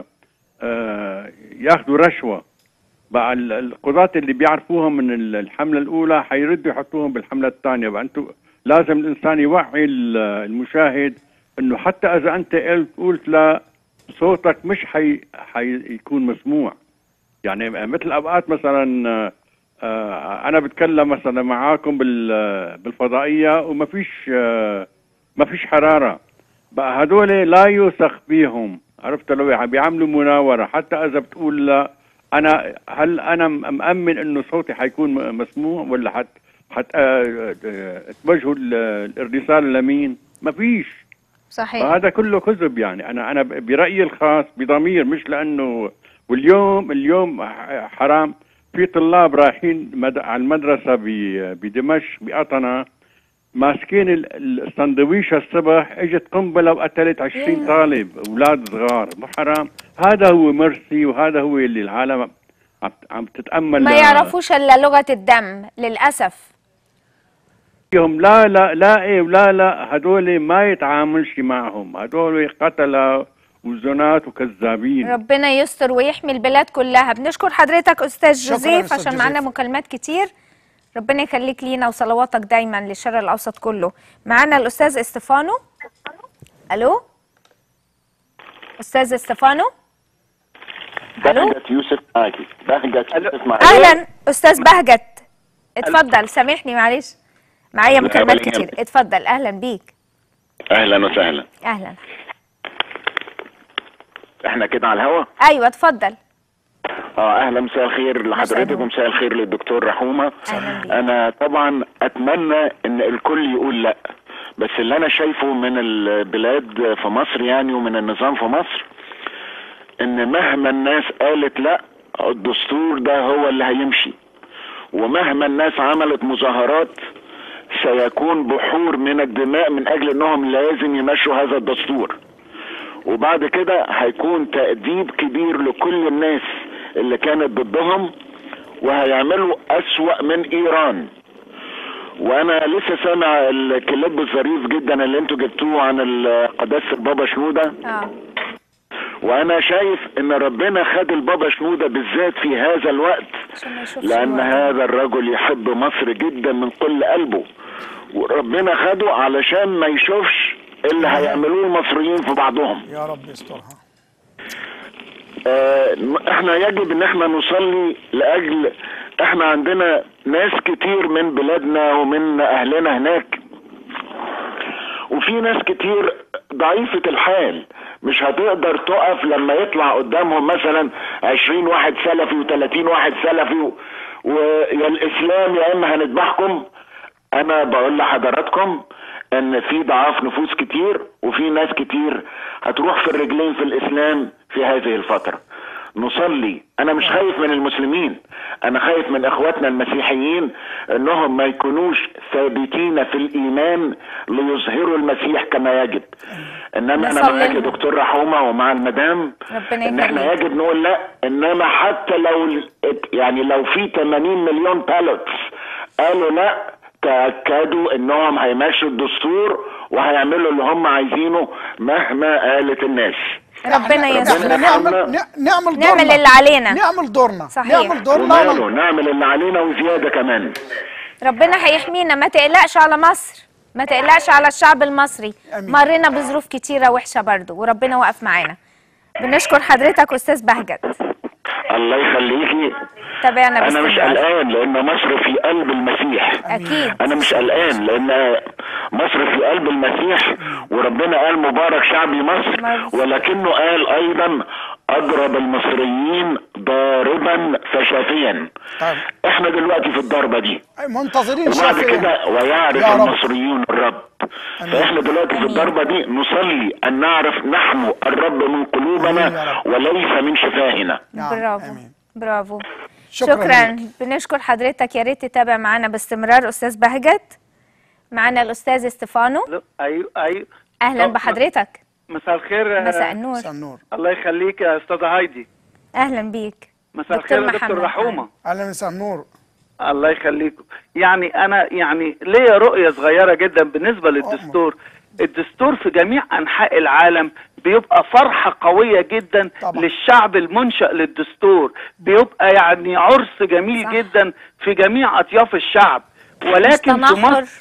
Speaker 14: آه، ياخذوا رشوه بقى ال- القضاة اللي بيعرفوهم من ال- الحملة الأولى حيردوا يحطوهم بالحملة الثانية بقى أنتوا لازم الإنسان يوعي ال- المشاهد إنه حتى إذا أنت قلت قلت لا صوتك مش حي حيكون مسموع يعني مثل أوقات مثلا آه، آه، أنا بتكلم مثلا معاكم بال- بالفضائية وما فيش آه، ما فيش حرارة بقى هدول لا يوثق بيهم عرفت لو عم بيعملوا مناورة حتى إذا بتقول لا انا هل انا م- مأمن انه صوتي حيكون م- مسموع ولا حت حت آه، آه، توجهوا ال- الرساله لمين؟ ما فيش
Speaker 2: صحيح
Speaker 14: فهذا كله كذب يعني انا انا ب- برايي الخاص بضمير مش لانه واليوم اليوم ح- حرام في طلاب رايحين مد- على المدرسه ب- بدمشق بقطنه ماسكين ال- ال- السندويشه الصبح اجت قنبله وقتلت 20 طالب اولاد صغار مو حرام هذا هو مرسي وهذا هو اللي العالم عم عم تتامل
Speaker 2: ما
Speaker 14: ل-
Speaker 2: يعرفوش إلا لغة الدم للأسف
Speaker 14: فيهم لا لا لا ايه ولا لا هدول ما يتعاملش معهم هدول قتلة وزنات وكذابين
Speaker 2: ربنا يستر ويحمي البلاد كلها بنشكر حضرتك أستاذ
Speaker 14: شكراً
Speaker 2: جوزيف
Speaker 14: أستاذ
Speaker 2: عشان معانا
Speaker 14: جوزيف.
Speaker 2: مكالمات كتير ربنا يخليك لينا وصلواتك دايما للشرق الأوسط كله معانا الأستاذ استفانو ألو أستاذ استفانو
Speaker 15: بهجة يوسف معاكي بهجة يوسف معاكي
Speaker 2: أهلا أستاذ بهجت اتفضل سامحني معلش معايا
Speaker 15: لا،
Speaker 2: مكالمات
Speaker 15: ولا
Speaker 2: كتير
Speaker 15: يهمك.
Speaker 2: اتفضل أهلا بيك
Speaker 15: اهلا وسهلا
Speaker 2: أهلا
Speaker 15: احنا كده على الهوا
Speaker 2: أيوة اتفضل
Speaker 15: اه اهلا مساء الخير لحضرتك
Speaker 2: النور.
Speaker 15: ومساء الخير للدكتور رحومه
Speaker 2: أهلا بيك
Speaker 15: انا طبعا اتمنى ان الكل يقول لا بس اللي انا شايفه من البلاد في مصر يعني ومن النظام في مصر ان مهما الناس قالت لا الدستور ده هو اللي هيمشي ومهما الناس عملت مظاهرات سيكون بحور من الدماء من اجل انهم لازم يمشوا هذا الدستور وبعد كده هيكون تأديب كبير لكل الناس اللي كانت ضدهم وهيعملوا أسوأ من إيران وانا لسه سامع الكليب الظريف جدا اللي انتوا جبتوه عن ال- قداسه البابا شنوده
Speaker 2: اه
Speaker 15: وانا شايف ان ربنا خد البابا شنوده بالذات في هذا الوقت
Speaker 2: عشان ما يشوفش
Speaker 15: لان
Speaker 2: الوقت.
Speaker 15: هذا الرجل يحب مصر جدا من كل قلبه وربنا خده علشان ما يشوفش اللي هيعملوه المصريين في بعضهم
Speaker 1: يا رب يسترها
Speaker 15: آه، احنا يجب ان احنا نصلي لاجل احنا عندنا ناس كتير من بلادنا ومن اهلنا هناك وفي ناس كتير ضعيفة الحال مش هتقدر تقف لما يطلع قدامهم مثلا عشرين واحد سلفي وتلاتين واحد سلفي و- ويا الاسلام يا اما هنذبحكم انا بقول لحضراتكم ان في ضعاف نفوس كتير وفي ناس كتير هتروح في الرجلين في الاسلام في هذه الفترة نصلي انا مش خايف من المسلمين انا خايف من اخواتنا المسيحيين انهم ما يكونوش ثابتين في الايمان ليظهروا المسيح كما يجب انما انا
Speaker 2: نصلي
Speaker 15: معاك يا
Speaker 2: لهم.
Speaker 15: دكتور رحومه ومع المدام
Speaker 2: ربنا
Speaker 15: ان احنا
Speaker 2: يخليك
Speaker 15: يجب نقول لا انما حتى لو ال- يعني لو في 80 مليون بالوتس قالوا لا تاكدوا انهم هيمشوا الدستور وهيعملوا اللي هم عايزينه مهما قالت الناس
Speaker 2: ربنا يستر
Speaker 1: احنا نعمل ن- نعمل دورنا
Speaker 2: نعمل اللي علينا
Speaker 1: نعمل دورنا
Speaker 2: صحيح.
Speaker 1: نعمل دورنا
Speaker 15: وماله نعمل اللي علينا وزياده كمان
Speaker 2: ربنا هيحمينا ما تقلقش على مصر ما تقلقش على الشعب المصري مرينا بظروف كتيرة وحشة برضو وربنا وقف معانا بنشكر حضرتك أستاذ بهجت
Speaker 15: الله يخليكي
Speaker 2: تابعنا
Speaker 15: انا مش
Speaker 2: باستمرار
Speaker 15: قلقان لان مصر في قلب المسيح
Speaker 2: أكيد
Speaker 15: انا مش قلقان لان مصر في قلب المسيح وربنا قال مبارك شعبي مصر ولكنه قال ايضا اضرب المصريين ضاربا فشافيا
Speaker 1: طيب
Speaker 15: احنا دلوقتي في الضربه دي
Speaker 1: منتظرين
Speaker 15: وبعد
Speaker 1: شافية
Speaker 15: كده ويعرف
Speaker 1: يا رب.
Speaker 15: المصريون الرب فاحنا دلوقتي في الضربه دي نصلي ان نعرف نحن الرب من قلوبنا وليس من شفاهنا
Speaker 2: برافو برافو
Speaker 1: شكراً
Speaker 2: شكرا, بنشكر حضرتك يا ريت تتابع معانا باستمرار أستاذ بهجت معانا الأستاذ استفانو
Speaker 16: ايوه ايوه
Speaker 2: أهلا
Speaker 16: طب-
Speaker 2: بحضرتك
Speaker 16: مساء الخير
Speaker 2: مساء النور
Speaker 1: مساء النور
Speaker 16: الله يخليك يا استاذه هايدي
Speaker 2: أهلا بيك
Speaker 16: مساء
Speaker 2: دكتور
Speaker 16: الخير يا دكتور
Speaker 2: محمد.
Speaker 16: رحومه
Speaker 1: اهلا مساء النور
Speaker 16: الله يخليكم يعني انا يعني ليا رؤيه صغيره جدا بالنسبه للدستور الدستور في جميع انحاء العالم بيبقى فرحه قويه جدا
Speaker 1: طبعا.
Speaker 16: للشعب المنشا للدستور بيبقى يعني عرس جميل
Speaker 2: صح.
Speaker 16: جدا في جميع اطياف الشعب ولكن في
Speaker 2: تنحر.
Speaker 16: مصر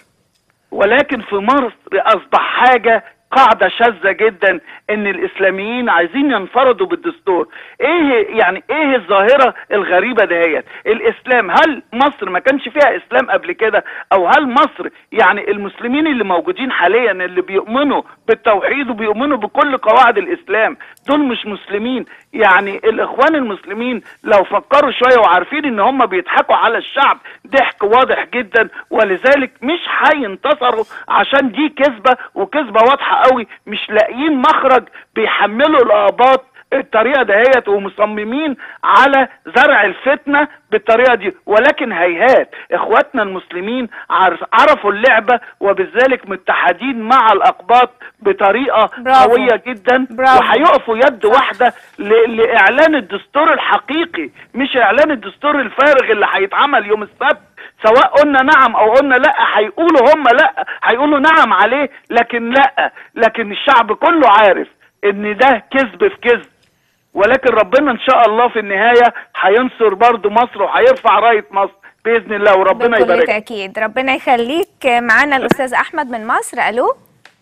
Speaker 16: ولكن في مصر اصبح حاجه قاعدة شاذة جدا ان الاسلاميين عايزين ينفردوا بالدستور ايه يعني ايه الظاهرة الغريبة دهيت الاسلام هل مصر ما كانش فيها اسلام قبل كده او هل مصر يعني المسلمين اللي موجودين حاليا اللي بيؤمنوا بالتوحيد وبيؤمنوا بكل قواعد الاسلام دول مش مسلمين يعني الاخوان المسلمين لو فكروا شوية وعارفين ان هم بيضحكوا على الشعب ضحك واضح جدا ولذلك مش هينتصروا عشان دي كذبة وكذبة واضحة قوي مش لاقيين مخرج بيحملوا الاباط الطريقه دهيت ومصممين على زرع الفتنه بالطريقه دي ولكن هيهات اخواتنا المسلمين عارف عرفوا اللعبه وبذلك متحدين مع الاقباط بطريقه
Speaker 2: برافو.
Speaker 16: قويه جدا
Speaker 2: برافو.
Speaker 16: وهيقفوا يد واحده ل- لاعلان الدستور الحقيقي مش اعلان الدستور الفارغ اللي هيتعمل يوم السبت سواء قلنا نعم او قلنا لا هيقولوا هم لا هيقولوا نعم عليه لكن لا لكن الشعب كله عارف ان ده كذب في كذب ولكن ربنا ان شاء الله في النهايه هينصر برضو مصر وهيرفع رايه مصر باذن الله وربنا
Speaker 2: بكل
Speaker 16: يبارك
Speaker 2: تأكيد ربنا يخليك معانا الأستاذ أحمد من مصر ألو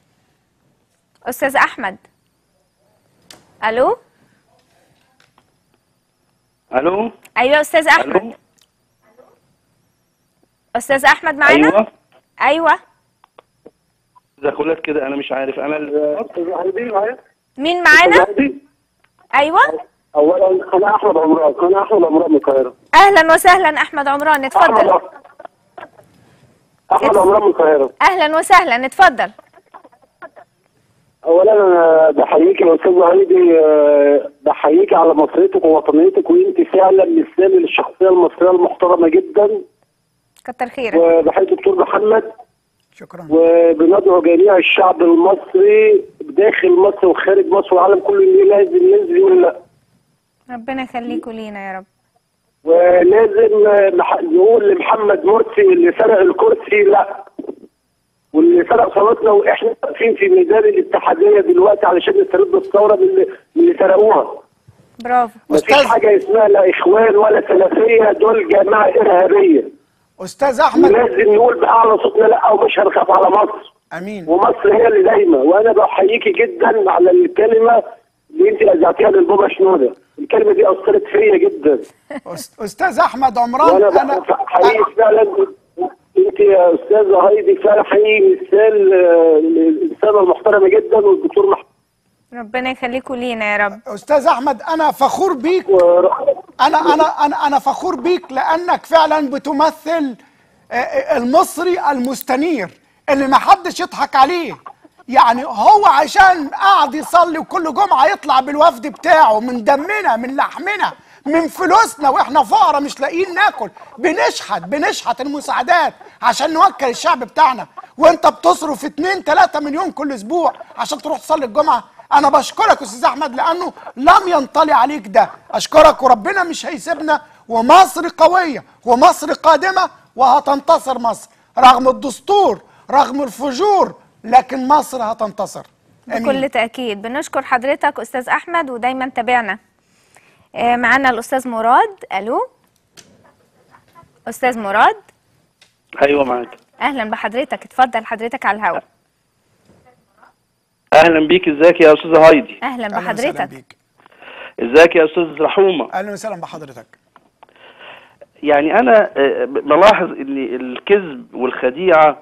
Speaker 2: أستاذ أحمد ألو
Speaker 17: الو
Speaker 2: أيوة أستاذ أحمد أستاذ أحمد معانا
Speaker 17: ايوه
Speaker 2: أيوة
Speaker 17: تدخلات كده انا مش عارف انا ال-
Speaker 2: مين معانا أيوة
Speaker 18: اولا انا احمد عمران انا احمد عمران من القاهره
Speaker 2: أهلا وسهلا أحمد عمران اتفضل
Speaker 18: احمد عمران من القاهره
Speaker 2: أهلا وسهلا اتفضل
Speaker 18: اولا انا بحييك يا استاذ هايدي آه، بحييك على مصريتك ووطنيتك وانت فعلا مثال للشخصيه المصريه المحترمه جدا
Speaker 2: كتر خيرك
Speaker 18: وبحيي الدكتور محمد
Speaker 1: شكرا
Speaker 18: وبندعو جميع الشعب المصري داخل مصر وخارج مصر والعالم كله ان لازم ينزل يقول لا
Speaker 2: ربنا يخليكوا لينا يا رب
Speaker 18: ولازم مح- نقول لمحمد مرسي اللي سرق الكرسي لا واللي سرق صلاتنا واحنا واقفين في ميدان الاتحاديه دلوقتي علشان نسترد الثوره من اللي, من اللي سرقوها
Speaker 2: برافو
Speaker 18: مفيش حاجه اسمها لا اخوان ولا سلفيه دول جماعه ارهابيه
Speaker 1: استاذ احمد
Speaker 18: لازم نقول باعلى صوتنا لا ومش هنخاف على مصر
Speaker 1: امين
Speaker 18: ومصر هي اللي دايمه وانا بحييكي جدا على الكلمه اللي انت اذعتيها للبابا شنوده الكلمه دي اثرت فيا جدا
Speaker 1: أست- استاذ احمد عمران
Speaker 18: وانا
Speaker 1: انا
Speaker 18: بحييك فعلا انت يا استاذه هايدي فعلا حقيقي مثال آه، الانسانه المحترمه جدا والدكتور محمد
Speaker 2: ربنا يخليكوا لينا يا رب
Speaker 1: استاذ احمد انا فخور بيك انا انا انا انا فخور بيك لانك فعلا بتمثل آه، آه، المصري المستنير اللي ما حدش يضحك عليه يعني هو عشان قاعد يصلي وكل جمعه يطلع بالوفد بتاعه من دمنا من لحمنا من فلوسنا واحنا فقراء مش لاقيين ناكل بنشحت بنشحت المساعدات عشان نوكل الشعب بتاعنا وانت بتصرف 2 3 مليون كل اسبوع عشان تروح تصلي الجمعه انا بشكرك يا استاذ احمد لانه لم ينطلي عليك ده اشكرك وربنا مش هيسيبنا ومصر قويه ومصر قادمه وهتنتصر مصر رغم الدستور رغم الفجور لكن مصر هتنتصر
Speaker 2: بكل تأكيد بنشكر حضرتك أستاذ أحمد ودايما تابعنا آه، معانا الأستاذ مراد ألو أستاذ مراد
Speaker 17: ايوه معاك
Speaker 2: أهلا بحضرتك اتفضل حضرتك على الهواء
Speaker 17: اهلا بيك ازيك يا استاذه هايدي
Speaker 2: أهلا بحضرتك
Speaker 17: ازيك يا استاذ رحومه
Speaker 1: اهلا وسهلا بحضرتك
Speaker 17: يعني انا آه، بلاحظ ان الكذب والخديعه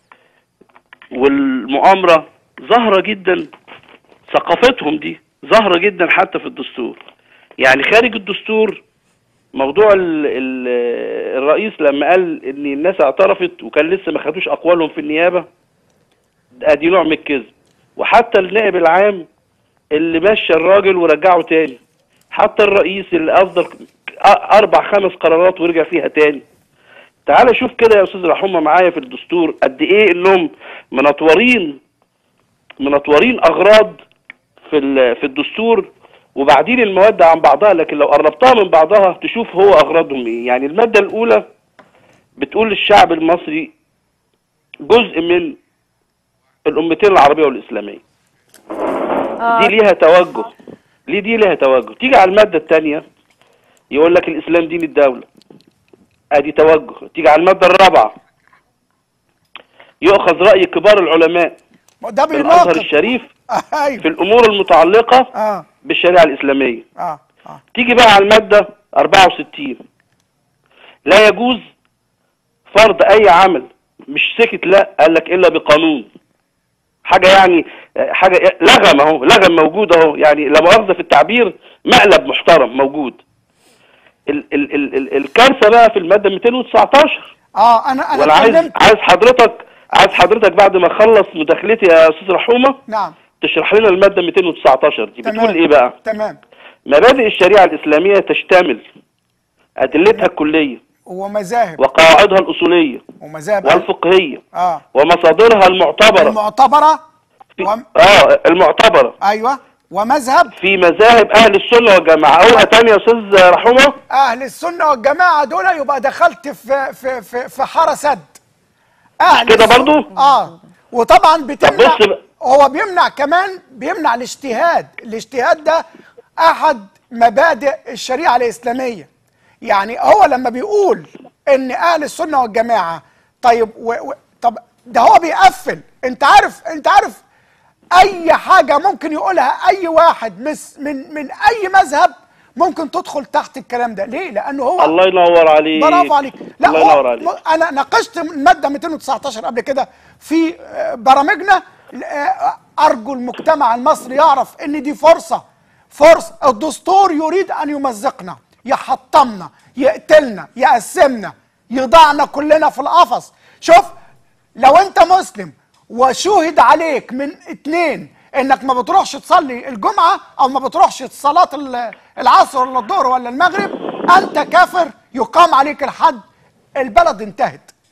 Speaker 17: والمؤامره ظاهره جدا ثقافتهم دي ظاهره جدا حتى في الدستور يعني خارج الدستور موضوع ال ال الرئيس لما قال ان الناس اعترفت وكان لسه ما خدوش اقوالهم في النيابه ادي نوع من الكذب وحتى النائب العام اللي مشى الراجل ورجعه تاني حتى الرئيس اللي اصدر أ- اربع خمس قرارات ورجع فيها تاني تعال شوف كده يا استاذ رحومه معايا في الدستور قد ايه انهم منطورين منطورين اغراض في ال- في الدستور وبعدين المواد عن بعضها لكن لو قربتها من بعضها تشوف هو اغراضهم ايه يعني الماده الاولى بتقول للشعب المصري جزء من الامتين العربيه والاسلاميه دي ليها توجه ليه دي ليها توجه تيجي على الماده الثانيه يقول لك الاسلام دين الدوله ادي توجه تيجي على الماده الرابعه يؤخذ راي كبار العلماء
Speaker 1: ده
Speaker 17: في الازهر
Speaker 1: بيناقض
Speaker 17: الشريف
Speaker 1: ايوه
Speaker 17: في الامور المتعلقه
Speaker 1: اه
Speaker 17: بالشريعه الاسلاميه
Speaker 1: اه
Speaker 17: تيجي بقى على الماده 64 لا يجوز فرض اي عمل مش سكت لا قال لك الا بقانون حاجه يعني حاجه لغم اهو لغم موجود اهو يعني لا مؤاخذه في التعبير مقلب محترم موجود ال ال ال ال الكارثه بقى في الماده 219
Speaker 1: اه انا انا
Speaker 17: وانا عايز
Speaker 1: اتكلمت
Speaker 17: عايز حضرتك عايز حضرتك بعد ما اخلص مداخلتي يا استاذ رحومه
Speaker 1: نعم
Speaker 17: تشرح لنا الماده 219 دي بتقول ايه بقى
Speaker 1: تمام
Speaker 17: مبادئ الشريعه الاسلاميه تشتمل ادلتها الكليه
Speaker 1: ومذاهب
Speaker 17: وقواعدها الاصوليه
Speaker 1: ومذاهب
Speaker 17: والفقهيه
Speaker 1: اه
Speaker 17: ومصادرها المعتبره
Speaker 1: المعتبره
Speaker 17: اه المعتبره
Speaker 1: ايوه ومذهب
Speaker 17: في مذاهب اهل السنه والجماعه اولها تاني يا استاذ رحومه
Speaker 1: اهل السنه والجماعه دول يبقى دخلت في في في, في حاره سد اهل
Speaker 17: كده
Speaker 1: السنة-
Speaker 17: برضو؟
Speaker 1: اه وطبعا بتمنع
Speaker 17: بص بقى.
Speaker 1: هو بيمنع كمان بيمنع الاجتهاد الاجتهاد ده احد مبادئ الشريعه الاسلاميه يعني هو لما بيقول ان اهل السنه والجماعه طيب و... و... طب ده هو بيقفل انت عارف انت عارف اي حاجه ممكن يقولها اي واحد مس من من اي مذهب ممكن تدخل تحت الكلام ده ليه لانه هو
Speaker 17: الله ينور عليك
Speaker 1: برافو عليك لا
Speaker 17: الله
Speaker 1: هو
Speaker 17: ينور عليك
Speaker 1: م- انا ناقشت الماده 219 قبل كده في آه، برامجنا آه، ارجو المجتمع المصري يعرف ان دي فرصه فرصه الدستور يريد ان يمزقنا يحطمنا يقتلنا يقسمنا يضعنا كلنا في القفص شوف لو انت مسلم وشوهد عليك من اتنين انك ما بتروحش تصلي الجمعه او ما بتروحش صلاه ال- العصر ولا الظهر ولا المغرب انت كافر يقام عليك الحد البلد انتهت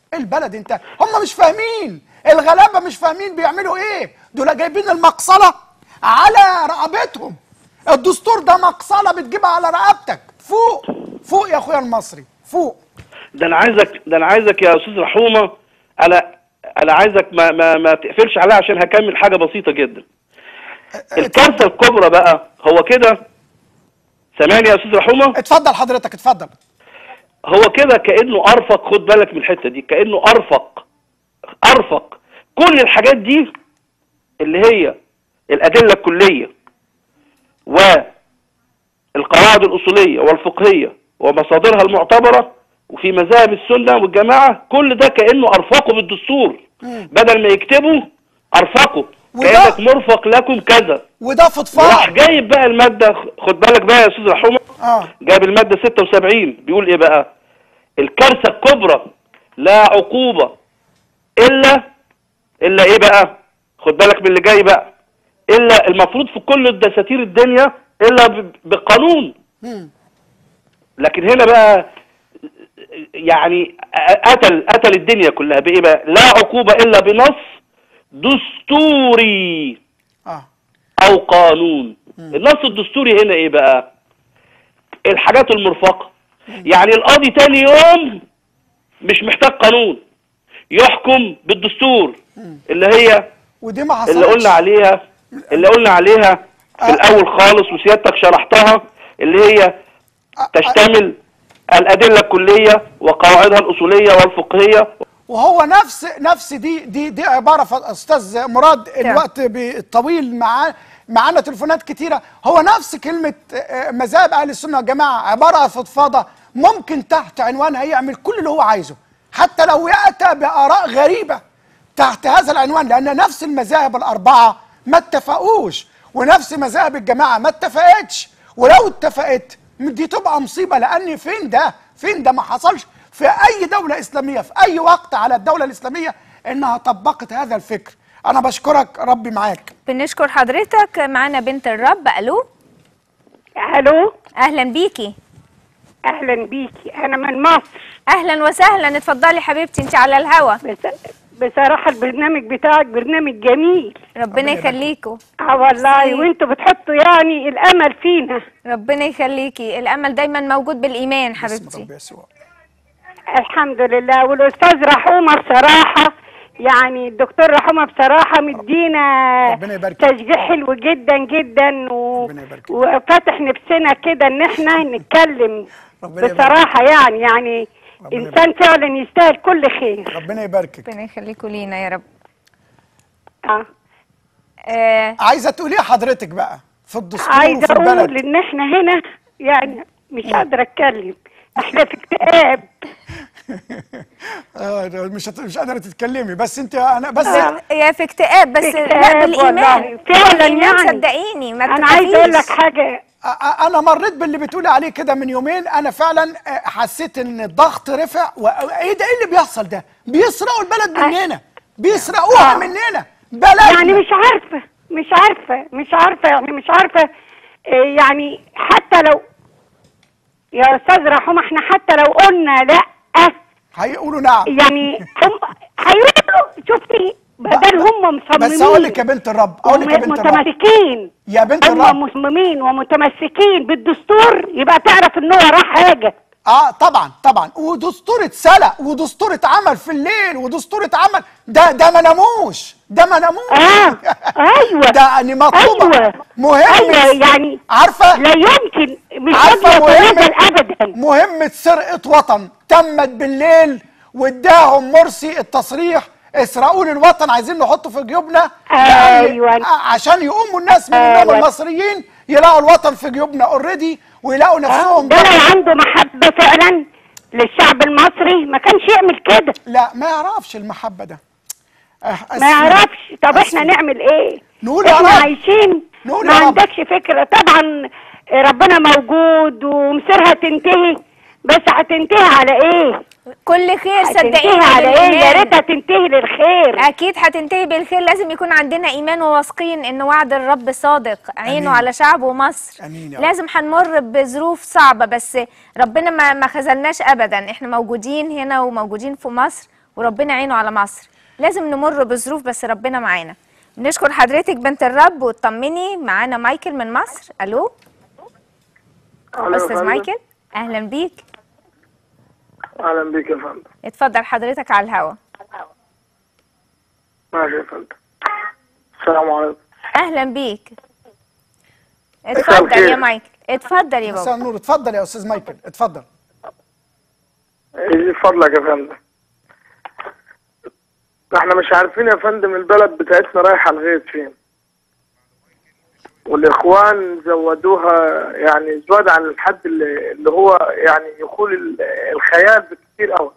Speaker 1: البلد انت هم مش فاهمين الغلابه مش فاهمين بيعملوا ايه دول جايبين المقصله على رقبتهم الدستور ده مقصله بتجيبها على رقبتك فوق فوق يا اخويا المصري فوق
Speaker 17: ده انا عايزك ده انا عايزك يا استاذ رحومه انا انا عايزك ما ما ما تقفلش عليها عشان هكمل حاجه بسيطه جدا الكارثه الكبرى بقى هو كده سامعني يا استاذ رحومه
Speaker 1: اتفضل حضرتك اتفضل
Speaker 17: هو كده كانه ارفق خد بالك من الحته دي كانه ارفق ارفق كل الحاجات دي اللي هي الادله الكليه والقواعد الاصوليه والفقهيه ومصادرها المعتبره وفي مذاهب السنه والجماعه كل ده كانه ارفقه بالدستور بدل ما يكتبوا ارفقه كانك مرفق لكم كذا
Speaker 1: وده فضفاض
Speaker 17: وراح جايب بقى الماده خد بالك بقى يا استاذ رحومه
Speaker 1: اه
Speaker 17: جايب الماده 76 بيقول ايه بقى الكارثه الكبرى لا عقوبه الا الا ايه بقى خد بالك من اللي جاي بقى الا المفروض في كل الدساتير الدنيا الا ب- بقانون لكن هنا بقى يعني قتل قتل الدنيا كلها بايه بقى لا عقوبه الا بنص دستوري
Speaker 1: آه.
Speaker 17: او قانون النص الدستوري هنا ايه بقى الحاجات المرفقه يعني القاضي تاني يوم مش محتاج قانون يحكم بالدستور اللي هي
Speaker 1: ودي ما حصلتش
Speaker 17: اللي قلنا عليها اللي قلنا عليها في الاول خالص وسيادتك شرحتها اللي هي تشتمل الادله الكليه وقواعدها الاصوليه والفقهيه
Speaker 1: وهو نفس نفس دي دي دي عباره ف- استاذ مراد الوقت بي- طويل مع معانا تليفونات كتيره هو نفس كلمه آه، مذاهب اهل السنه والجماعه عباره فضفاضه ممكن تحت عنوانها يعمل كل اللي هو عايزه حتى لو ياتى باراء غريبه تحت هذا العنوان لان نفس المذاهب الاربعه ما اتفقوش ونفس مذاهب الجماعه ما اتفقتش ولو اتفقت دي تبقى مصيبه لان فين ده فين ده ما حصلش في اي دوله اسلاميه في اي وقت على الدوله الاسلاميه انها طبقت هذا الفكر انا بشكرك ربي معاك
Speaker 2: بنشكر حضرتك معانا بنت الرب الو
Speaker 19: الو
Speaker 2: اهلا بيكي
Speaker 19: اهلا بيكي انا من مصر
Speaker 2: اهلا وسهلا اتفضلي حبيبتي انت على الهوا
Speaker 19: بصراحه البرنامج بتاعك برنامج جميل
Speaker 2: ربنا يخليكوا
Speaker 19: اه والله وانتوا بتحطوا يعني الامل فينا
Speaker 2: ربنا يخليكي الامل دايما موجود بالايمان حبيبتي
Speaker 19: الحمد لله والاستاذ رحومه بصراحه يعني الدكتور رحومه بصراحه مدينا
Speaker 1: ربنا يبارك
Speaker 19: تشجيع حلو جدا جدا و... وفاتح نفسنا كده ان احنا نتكلم
Speaker 1: ربنا يبارك.
Speaker 19: بصراحه يعني يعني انسان فعلا يستاهل كل خير
Speaker 1: ربنا يباركك
Speaker 2: ربنا يخليكوا لينا يا رب
Speaker 19: اه
Speaker 2: آه
Speaker 1: عايزه تقولي حضرتك بقى في الدستور
Speaker 19: عايزه
Speaker 1: وفي البلد
Speaker 19: اقول ان احنا هنا يعني مش قادره اتكلم احنا في اكتئاب
Speaker 1: آه مش هت- مش قادره تتكلمي بس انت انا بس
Speaker 2: يا في اكتئاب بس
Speaker 19: في
Speaker 2: لا
Speaker 19: اكتئاب
Speaker 2: بالايمان
Speaker 19: والله. فعلا
Speaker 2: بالإيمان
Speaker 19: يعني.
Speaker 2: صدقيني ما
Speaker 19: انا عايزه اقول لك
Speaker 2: تخافيش.
Speaker 19: حاجه
Speaker 1: أ- أ- انا مريت باللي بتقولي عليه كده من يومين انا فعلا آه، حسيت ان الضغط رفع وايه ده ايه اللي بيحصل ده بيسرقوا البلد مننا بيسرقوها
Speaker 19: آه.
Speaker 1: مننا بلدنا
Speaker 19: يعني مش عارفه مش عارفه مش عارفه يعني مش عارفه إيه يعني حتى لو يا استاذ رحوم احنا حتى لو قلنا لا
Speaker 1: هيقولوا نعم
Speaker 19: يعني هم هيقولوا شفتي بدل هم مصممين
Speaker 1: بس اقول لك يا بنت الرب اقول لك يا بنت الرب
Speaker 19: متمسكين
Speaker 1: يا بنت الرب
Speaker 19: هم مصممين ومتمسكين بالدستور يبقى تعرف ان هو راح حاجه
Speaker 1: اه طبعا طبعا ودستور اتسلق ودستور اتعمل في الليل ودستور اتعمل ده ده ما ناموش ده ما ناموش
Speaker 19: اه ايوه
Speaker 1: ده يعني مطلوبه
Speaker 19: أيوة.
Speaker 1: مهم
Speaker 19: أيوة، يعني
Speaker 1: عارفه
Speaker 19: لا يمكن مش
Speaker 1: عارفه
Speaker 19: قادرة
Speaker 1: مهمه
Speaker 19: أتنازل ابدا
Speaker 1: مهمه سرقه وطن تمت بالليل واداهم مرسي التصريح اسرقوا لي الوطن عايزين نحطه في جيوبنا لأن-
Speaker 19: أيوة.
Speaker 1: ع- عشان يقوموا الناس من النوم
Speaker 19: أيوة.
Speaker 1: المصريين يلاقوا الوطن في جيوبنا اوريدي ويلاقوا نفسهم
Speaker 19: ده لو عنده محبه فعلا للشعب المصري ما كانش يعمل كده
Speaker 1: لا ما يعرفش المحبه ده أه،
Speaker 19: ما
Speaker 1: أسفين.
Speaker 19: يعرفش طب احنا
Speaker 1: أسفين.
Speaker 19: نعمل ايه
Speaker 1: نقول يا
Speaker 19: احنا
Speaker 1: رب.
Speaker 19: عايشين
Speaker 1: نقول
Speaker 19: ما
Speaker 1: يا رب.
Speaker 19: عندكش فكره طبعا ربنا موجود ومصيرها تنتهي بس هتنتهي على ايه
Speaker 2: كل خير
Speaker 19: هتنتهي
Speaker 2: صدقيني
Speaker 19: على ايه يا
Speaker 2: بالإيمان.
Speaker 19: ريتها تنتهي للخير
Speaker 2: اكيد هتنتهي بالخير لازم يكون عندنا ايمان وواثقين ان وعد الرب صادق عينه
Speaker 1: آمين.
Speaker 2: على شعبه مصر
Speaker 1: آمين يا رب.
Speaker 2: لازم هنمر بظروف صعبه بس ربنا ما ما خذلناش ابدا احنا موجودين هنا وموجودين في مصر وربنا يعينه على مصر لازم نمر بظروف بس ربنا معانا بنشكر حضرتك بنت الرب وتطمني معانا مايكل من مصر الو
Speaker 20: أهلا يا
Speaker 2: استاذ
Speaker 20: فندم.
Speaker 2: مايكل اهلا بيك
Speaker 20: اهلا بيك يا فندم
Speaker 2: اتفضل حضرتك على الهوا
Speaker 20: ماشي يا فندم السلام عليكم
Speaker 2: اهلا بيك
Speaker 20: مساء
Speaker 2: اتفضل يا
Speaker 20: الخير.
Speaker 2: مايكل اتفضل يا
Speaker 1: مساء
Speaker 2: بابا
Speaker 1: النور اتفضل يا استاذ مايكل اتفضل
Speaker 20: يزيد فضلك يا فندم احنا مش عارفين يا فندم البلد بتاعتنا رايحة لغاية فين والاخوان زودوها يعني زود عن الحد اللي, اللي هو يعني يقول ال- الخيال بكتير قوي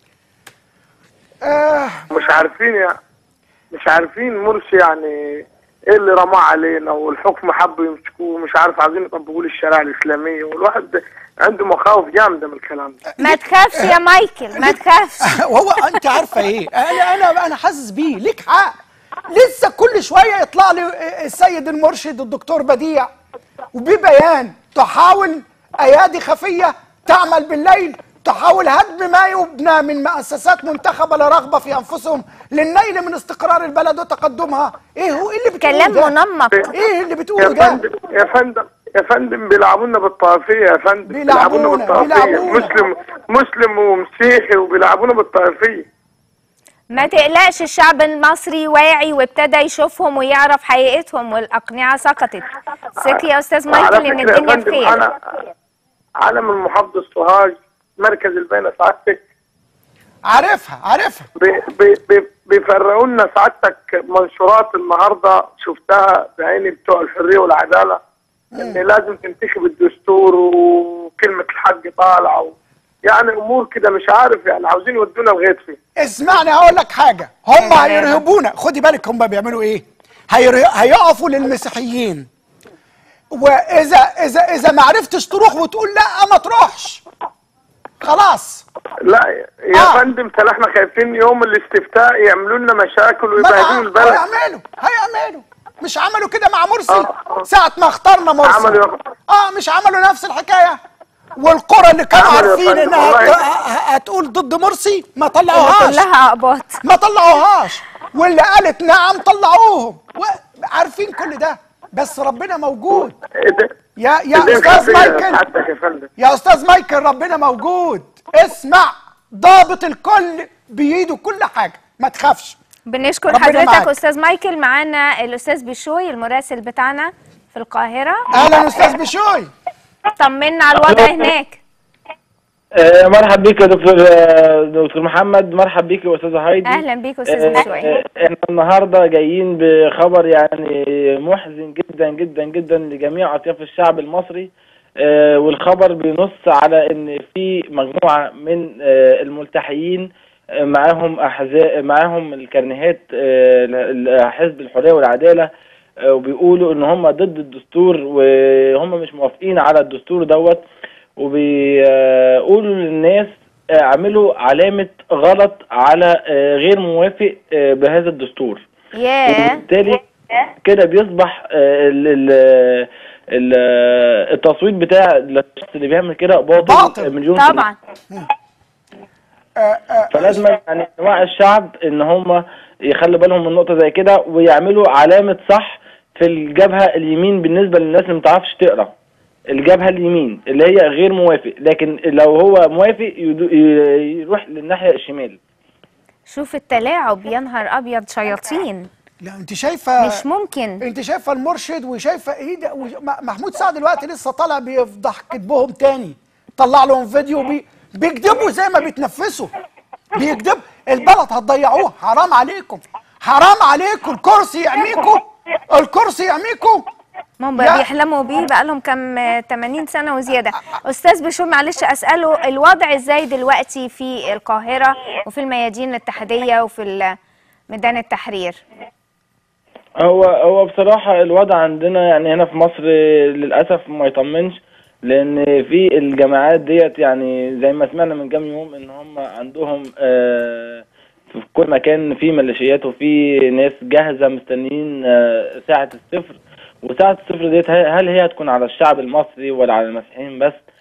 Speaker 1: آه
Speaker 20: مش عارفين يعني مش عارفين مرسي يعني ايه اللي رماه علينا والحكم حبوا يمسكوه مش عارف عايزين يطبقوا لي الشريعه الاسلاميه والواحد عنده مخاوف جامده من الكلام ده
Speaker 2: ما تخافش يا مايكل ما تخافش
Speaker 1: وهو انت عارفه ايه انا انا انا حاسس بيه ليك حق لسه كل شويه يطلع لي السيد المرشد الدكتور بديع وببيان تحاول ايادي خفيه تعمل بالليل تحاول هدم ما يبنى من مؤسسات منتخبه لا رغبه في انفسهم للنيل من استقرار البلد وتقدمها ايه هو ايه اللي بتقوله
Speaker 2: كلام
Speaker 1: ده؟
Speaker 2: منمق.
Speaker 1: ايه اللي
Speaker 20: يا
Speaker 1: بتقوله ده
Speaker 20: فندم يا فندم يا فندم بيلعبونا بالطائفيه يا فندم
Speaker 1: بيلعبونا،
Speaker 20: بالطائفيه
Speaker 1: بيلعبونا.
Speaker 20: مسلم مسلم ومسيحي وبيلعبونا بالطائفيه
Speaker 2: ما تقلقش الشعب المصري واعي وابتدى يشوفهم ويعرف حقيقتهم والاقنعه سقطت ثق يا استاذ مايكل
Speaker 20: على
Speaker 2: ان
Speaker 20: فكرة يا
Speaker 2: الدنيا
Speaker 20: فندم
Speaker 2: بخير
Speaker 20: انا انا من محافظه سوهاج مركز البينة سعادتك
Speaker 1: عارفها عارفها
Speaker 20: بي بي بي بيفرقوا لنا سعادتك منشورات النهارده شفتها بعيني بتوع الحريه والعداله ان لازم تنتخب الدستور وكلمه الحق طالعه و... يعني امور كده مش عارف يعني عاوزين يودونا لغايه فين
Speaker 1: اسمعني هقول لك حاجه هم هيرهبونا خدي بالك هم بيعملوا ايه هير- هيقفوا للمسيحيين واذا اذا اذا ما عرفتش تروح وتقول لا ما تروحش خلاص
Speaker 20: لا يا آه. فندم ترى احنا خايفين يوم الاستفتاء يعملوا لنا مشاكل
Speaker 1: ما
Speaker 20: ويبهدلوا البلد
Speaker 1: هيعملوا هيعملوا مش عملوا كده مع مرسي ساعة ما اخترنا مرسي
Speaker 20: عملوا-
Speaker 1: اه مش عملوا نفس الحكاية والقرى اللي كانوا
Speaker 20: عملوا يا
Speaker 1: عارفين
Speaker 20: فندم،
Speaker 1: انها
Speaker 20: والله.
Speaker 1: هت- ه- هتقول ضد مرسي ما طلعوهاش
Speaker 2: كلها اقباط
Speaker 1: ما طلعوهاش واللي قالت نعم طلعوهم و- عارفين كل ده بس ربنا موجود يا يا
Speaker 20: اللي
Speaker 1: استاذ
Speaker 20: مخبية
Speaker 1: مايكل
Speaker 20: سعادتك يا فندم
Speaker 1: يا استاذ مايكل ربنا موجود اسمع ضابط الكل بايده كل حاجه ما تخافش
Speaker 2: بنشكر
Speaker 1: ربنا
Speaker 2: حضرتك
Speaker 1: معاك.
Speaker 2: استاذ مايكل معانا الاستاذ بشوي المراسل بتاعنا في القاهره
Speaker 1: اهلا استاذ بشوي
Speaker 2: طمنا على الوضع هناك
Speaker 21: آه، مرحب بيك يا دكتور آه، دكتور محمد مرحب بيك يا استاذه هايدي
Speaker 2: اهلا بيك استاذ
Speaker 21: آه،
Speaker 2: بشوي
Speaker 21: آه، احنا النهارده جايين بخبر يعني محزن جدا جدا جدا لجميع اطياف الشعب المصري آه، والخبر بينص على ان في مجموعه من آه، الملتحيين آه، معاهم احزاب معاهم الكرنيهات آه، ل- ل- حزب الحريه والعداله آه، وبيقولوا ان هم ضد الدستور وهم مش موافقين على الدستور دوت وبيقولوا للناس آه، اعملوا علامة غلط على آه، غير موافق آه، بهذا الدستور
Speaker 2: ياه
Speaker 21: وبالتالي كده بيصبح آه، ال- ال- ال- التصويت بتاع الشخص اللي بيعمل كده باطل,
Speaker 1: باطل.
Speaker 21: مليون في
Speaker 2: طبعا
Speaker 21: فلازم يعني نوعي الشعب ان هم يخلوا بالهم من نقطه زي كده ويعملوا علامه صح في الجبهه اليمين بالنسبه للناس اللي ما تعرفش تقرا الجبهه اليمين اللي هي غير موافق لكن لو هو موافق يدو- ي- يروح للناحيه الشمال
Speaker 2: شوف التلاعب يا نهار ابيض شياطين
Speaker 1: لا انت شايفه
Speaker 2: مش ممكن
Speaker 1: انت شايفه المرشد وشايفه ايه ده وش- م- محمود سعد دلوقتي لسه طالع بيفضح كذبهم تاني طلع لهم فيديو بي بيكذبوا زي ما بيتنفسوا بيكذبوا البلد هتضيعوها حرام عليكم حرام عليكم الكرسي يعميكم الكرسي يعميكم
Speaker 2: ما هم
Speaker 1: يا-
Speaker 2: بيحلموا بيه بقالهم كام آه، 80 سنه وزياده استاذ بشوي معلش اساله الوضع ازاي دلوقتي في القاهره وفي الميادين الاتحاديه وفي ال- ميدان التحرير
Speaker 21: هو هو بصراحة الوضع عندنا يعني هنا في مصر للأسف ما يطمنش لأن في الجامعات ديت يعني زي ما سمعنا من كام يوم إن هم عندهم آه، في كل مكان في ميليشيات وفي ناس جاهزة مستنيين آه، ساعة الصفر وساعة الصفر ديت هل هل هي هتكون على الشعب المصري ولا على المسيحيين بس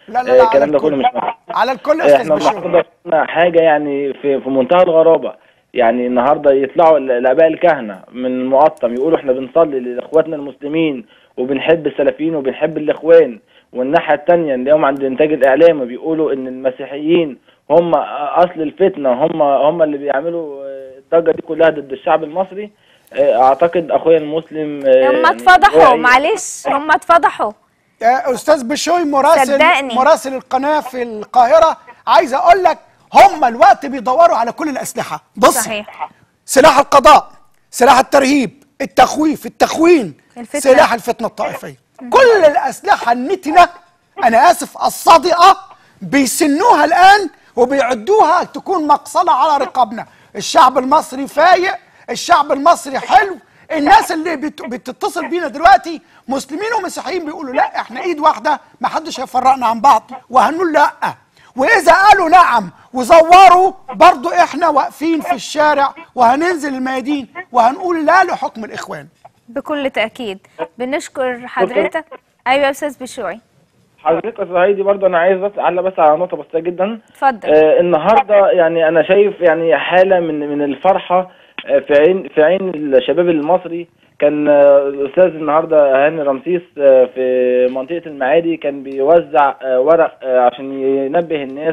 Speaker 1: لا لا
Speaker 21: آه،
Speaker 1: لا على
Speaker 21: الكلام ده كله
Speaker 1: الكل
Speaker 21: مش موجود.
Speaker 1: على الكل يا
Speaker 21: احنا
Speaker 1: استاذ بشوي
Speaker 21: النهارده شفنا حاجه يعني في في منتهى الغرابه يعني النهارده يطلعوا ال- الاباء الكهنه من المقطم يقولوا احنا بنصلي لاخواتنا المسلمين وبنحب السلفيين وبنحب الاخوان والناحيه الثانيه اللي هم عند الانتاج الاعلامي بيقولوا ان المسيحيين هم اصل الفتنه هم هم اللي بيعملوا آه، الضجه دي كلها ضد الشعب المصري آه، اعتقد اخويا المسلم آه،
Speaker 2: هم
Speaker 21: يعني
Speaker 2: اتفضحوا
Speaker 21: واعي.
Speaker 2: معلش هم اتفضحوا
Speaker 1: يا استاذ بشوي مراسل
Speaker 2: صدقني.
Speaker 1: مراسل القناه في القاهره عايز اقول لك هم الوقت بيدوروا على كل الاسلحه بص
Speaker 2: صحيح
Speaker 1: سلاح القضاء سلاح الترهيب التخويف التخوين
Speaker 2: الفتنة.
Speaker 1: سلاح الفتنه الطائفيه كل الاسلحه النتنه انا اسف الصادقه بيسنوها الان وبيعدوها تكون مقصله على رقابنا الشعب المصري فايق الشعب المصري حلو الناس اللي بت- بتتصل بينا دلوقتي مسلمين ومسيحيين بيقولوا لا احنا ايد واحده ما حدش هيفرقنا عن بعض وهنقول لا واذا قالوا نعم وزوروا برضو احنا واقفين في الشارع وهننزل الميادين وهنقول لا لحكم الاخوان
Speaker 2: بكل تأكيد بنشكر حضرتك أيوة يا أستاذ بشوي
Speaker 21: حضرتك يا أستاذ هايدي برضه انا عايز بس اعلق بس على نقطه بسيطه جدا
Speaker 2: اتفضل
Speaker 21: آه النهارده يعني انا شايف يعني حاله من من الفرحه آه في عين في عين الشباب المصري كان آه الاستاذ النهارده هاني رمسيس آه في منطقه المعادي كان بيوزع آه ورق آه عشان ينبه الناس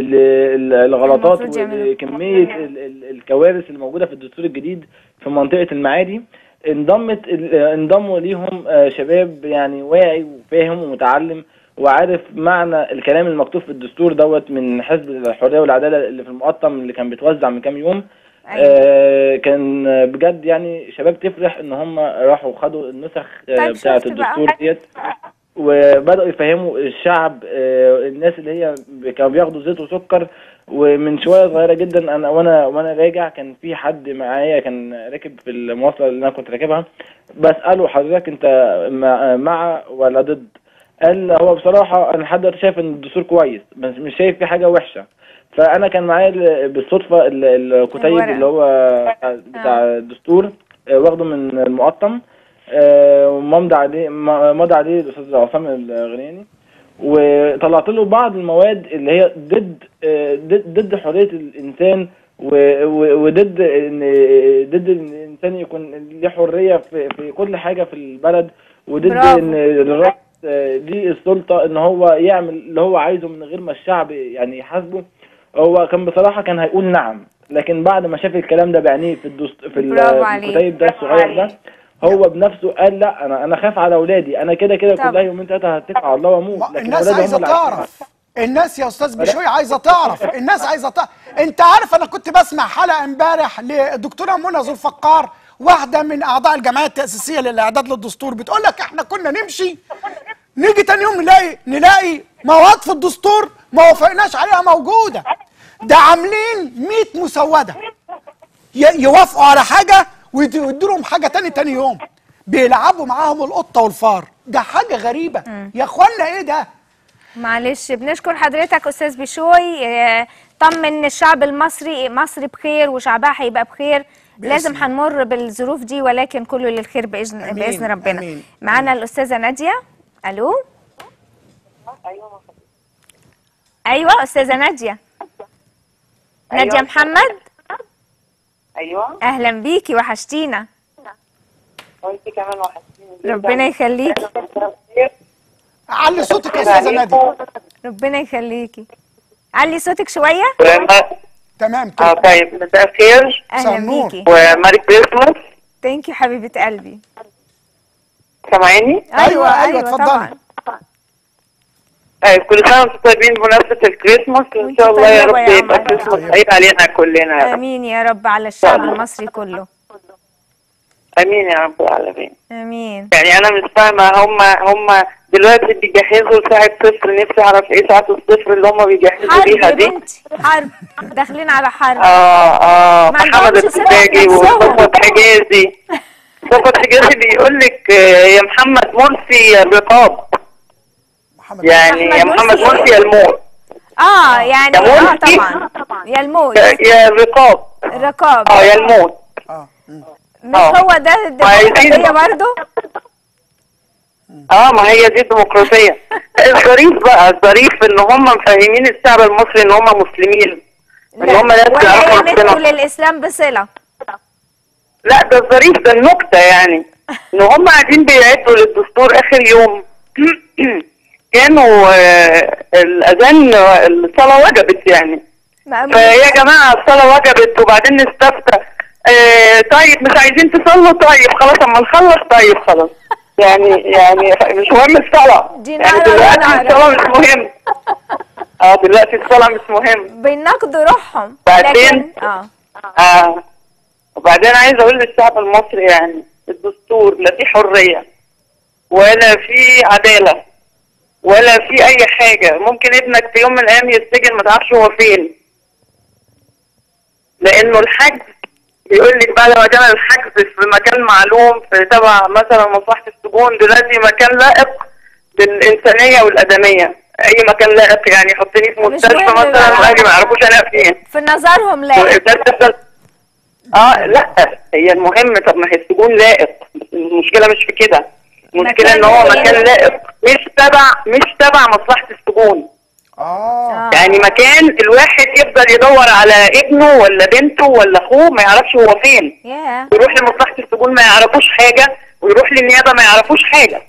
Speaker 21: بالغلطات
Speaker 2: المفروض يعملوا.
Speaker 21: وكميه ال- ال- الكوارث اللي موجوده في الدستور الجديد في منطقه المعادي انضمت ال- انضموا ليهم آه، شباب يعني واعي وفاهم ومتعلم وعارف معنى الكلام المكتوب في الدستور دوت من حزب الحريه والعداله اللي في المقطم اللي كان بيتوزع من كام يوم آه كان بجد يعني شباب تفرح ان هم راحوا خدوا النسخ آه
Speaker 2: طيب
Speaker 21: بتاعه
Speaker 2: شفت بقى.
Speaker 21: الدستور ديت وبداوا يفهموا الشعب آه، الناس اللي هي كانوا بياخدوا زيت وسكر ومن شويه صغيره جدا انا وانا وانا راجع كان في حد معايا كان راكب في المواصله اللي انا كنت راكبها بساله حضرتك انت مع, مع ولا ضد قال هو بصراحه انا لحد دلوقتي شايف ان الدستور كويس بس مش شايف فيه حاجه وحشه فانا كان معايا ال- بالصدفه ال- الكتيب
Speaker 2: الورق.
Speaker 21: اللي هو بتاع- بتاع الدستور آه، واخده من المقطم آه، ومضى عليه م- مضى عليه الاستاذ عصام الغنياني وطلعت له بعض المواد اللي هي ضد آه، ضد ضد حريه الانسان و- و- وضد ان ضد ان الانسان يكون ليه حريه في في كل حاجه في البلد وضد
Speaker 2: برافو.
Speaker 21: ان الرئيس آه، ليه السلطه ان هو يعمل اللي هو عايزه من غير ما الشعب يعني يحاسبه هو كان بصراحه كان هيقول نعم لكن بعد ما شاف الكلام ده بعينيه في الدست في ال-
Speaker 2: برافو
Speaker 21: في
Speaker 2: عليك.
Speaker 21: الكتيب ده الصغير ده هو بنفسه قال لا انا انا خاف على اولادي انا كده كده
Speaker 2: طبعا.
Speaker 21: كلها يومين ثلاثه هتكل على الله واموت لكن
Speaker 1: الناس
Speaker 21: أولادي هم
Speaker 1: عايزه
Speaker 21: اللي هيحصلوا.
Speaker 1: تعرف الناس يا استاذ بشوي عايزه تعرف الناس عايزه تعرف انت عارف انا كنت بسمع حلقه امبارح للدكتوره منى ذو الفقار واحده من اعضاء الجمعيه التاسيسيه للاعداد للدستور بتقول لك احنا كنا نمشي نيجي تاني يوم نلاقي نلاقي مواد في الدستور ما وافقناش عليها موجوده ده عاملين 100 مسوده ي- يوافقوا على حاجه ويدوا لهم حاجه تاني تاني يوم بيلعبوا معاهم القطه والفار ده حاجه غريبه يا اخوانا ايه ده
Speaker 2: معلش بنشكر حضرتك استاذ بشوي آه، طمن الشعب المصري مصر بخير وشعبها هيبقى بخير لازم هنمر بالظروف دي ولكن كله للخير باذن
Speaker 1: أمين،
Speaker 2: باذن ربنا
Speaker 1: أمين.
Speaker 2: معانا الاستاذه ناديه الو ايوه استاذه ناديه ناديه
Speaker 5: أيوة.
Speaker 2: محمد
Speaker 5: ايوه
Speaker 2: اهلا بيكي وحشتينا
Speaker 5: وانت كمان وحشتيني جداً.
Speaker 2: ربنا يخليكي
Speaker 1: علي صوتك يا استاذه ناديه
Speaker 2: ربنا يخليكي علي صوتك شويه
Speaker 1: تمام
Speaker 5: اه طيب مساء الخير
Speaker 2: اهلا بيكي
Speaker 5: وماري كريسماس
Speaker 2: ثانك يو حبيبه قلبي
Speaker 5: سامعيني؟
Speaker 2: ايوه ايوه طبعا
Speaker 5: طيب كل سنه وانتم طيبين بمناسبه الكريسماس وان شاء الله يا
Speaker 2: طيبة
Speaker 5: رب
Speaker 2: يا
Speaker 5: يبقى
Speaker 2: قمر.
Speaker 5: كريسماس سعيد علينا كلنا يا رب
Speaker 2: امين يا رب على الشعب المصري كله
Speaker 5: امين يا رب العالمين
Speaker 2: امين
Speaker 5: يعني انا مش فاهمه هم هم دلوقتي بيجهزوا ساعه صفر نفسي اعرف ايه ساعه الصفر اللي هم بيجهزوا
Speaker 2: حرب
Speaker 5: بيها
Speaker 2: يا
Speaker 5: دي
Speaker 2: بنتي حرب داخلين على حرب
Speaker 5: اه اه
Speaker 2: ما
Speaker 5: محمد
Speaker 2: عندهمش ثقة
Speaker 5: السباجي
Speaker 2: في نفسهم.
Speaker 5: وصفوت حجازي صفوت حجازي بيقول لك آه، يا محمد مرسي يا الرقاب يعني يا
Speaker 2: محمد
Speaker 5: محمد
Speaker 2: مرسي.
Speaker 5: مرسي يا الموت
Speaker 2: اه يعني
Speaker 5: يا
Speaker 2: اه
Speaker 5: مرسي.
Speaker 2: طبعا يا الموت
Speaker 5: يا- يا الرقاب
Speaker 2: الرقاب
Speaker 5: اه يا الموت
Speaker 2: مش
Speaker 5: آه.
Speaker 2: هو ده
Speaker 5: وعايزين-
Speaker 2: الديمقراطية برضه
Speaker 5: اه ما هي دي الديمقراطيه الظريف بقى الظريف ان هم مفهمين الشعب المصري ان هم مسلمين ان هم ناس
Speaker 2: ولا
Speaker 5: بيعرفوا
Speaker 2: يمتوا
Speaker 5: ربنا
Speaker 2: للاسلام بصله
Speaker 5: لا ده الظريف ده النكته يعني ان هم قاعدين بيعدوا للدستور اخر يوم كانوا آه، الاذان آه، الصلاه وجبت يعني فيا جماعه الصلاه وجبت وبعدين نستفتى آه طيب مش عايزين تصلوا طيب خلاص اما نخلص طيب خلاص يعني يعني مش مهم الصلاه
Speaker 2: دي
Speaker 5: يعني
Speaker 2: نعرة
Speaker 5: دلوقتي
Speaker 2: ونعرة.
Speaker 5: الصلاه مش مهم اه دلوقتي الصلاه مش مهم
Speaker 2: بيناقضوا روحهم
Speaker 5: بعدين؟
Speaker 2: لكن اه
Speaker 5: اه وبعدين عايز اقول للشعب المصري يعني الدستور لا فيه حريه ولا فيه عداله ولا في اي حاجه ممكن ابنك في يوم من الايام يتسجن ما تعرفش هو فين لانه الحجز بيقول لك بعد ما كان الحجز في مكان معلوم في تبع مثلا مصلحه السجون دلوقتي مكان لائق بالانسانيه والادميه اي مكان لائق يعني يحطني في مستشفى
Speaker 2: مهم
Speaker 5: مثلا
Speaker 2: بقى.
Speaker 5: واهلي ما يعرفوش انا فين
Speaker 2: في نظرهم لا
Speaker 5: اه لا هي المهم طب ما هي السجون لائق المشكله مش في كده المشكله ان هو
Speaker 2: مكان
Speaker 5: مكان لائق مش تبع مش تبع مصلحه السجون
Speaker 1: اه
Speaker 5: يعني مكان الواحد يفضل يدور على ابنه ولا بنته ولا اخوه ما يعرفش هو فين
Speaker 2: ياه
Speaker 5: يروح لمصلحه السجون ما يعرفوش حاجه ويروح للنيابه ما يعرفوش حاجه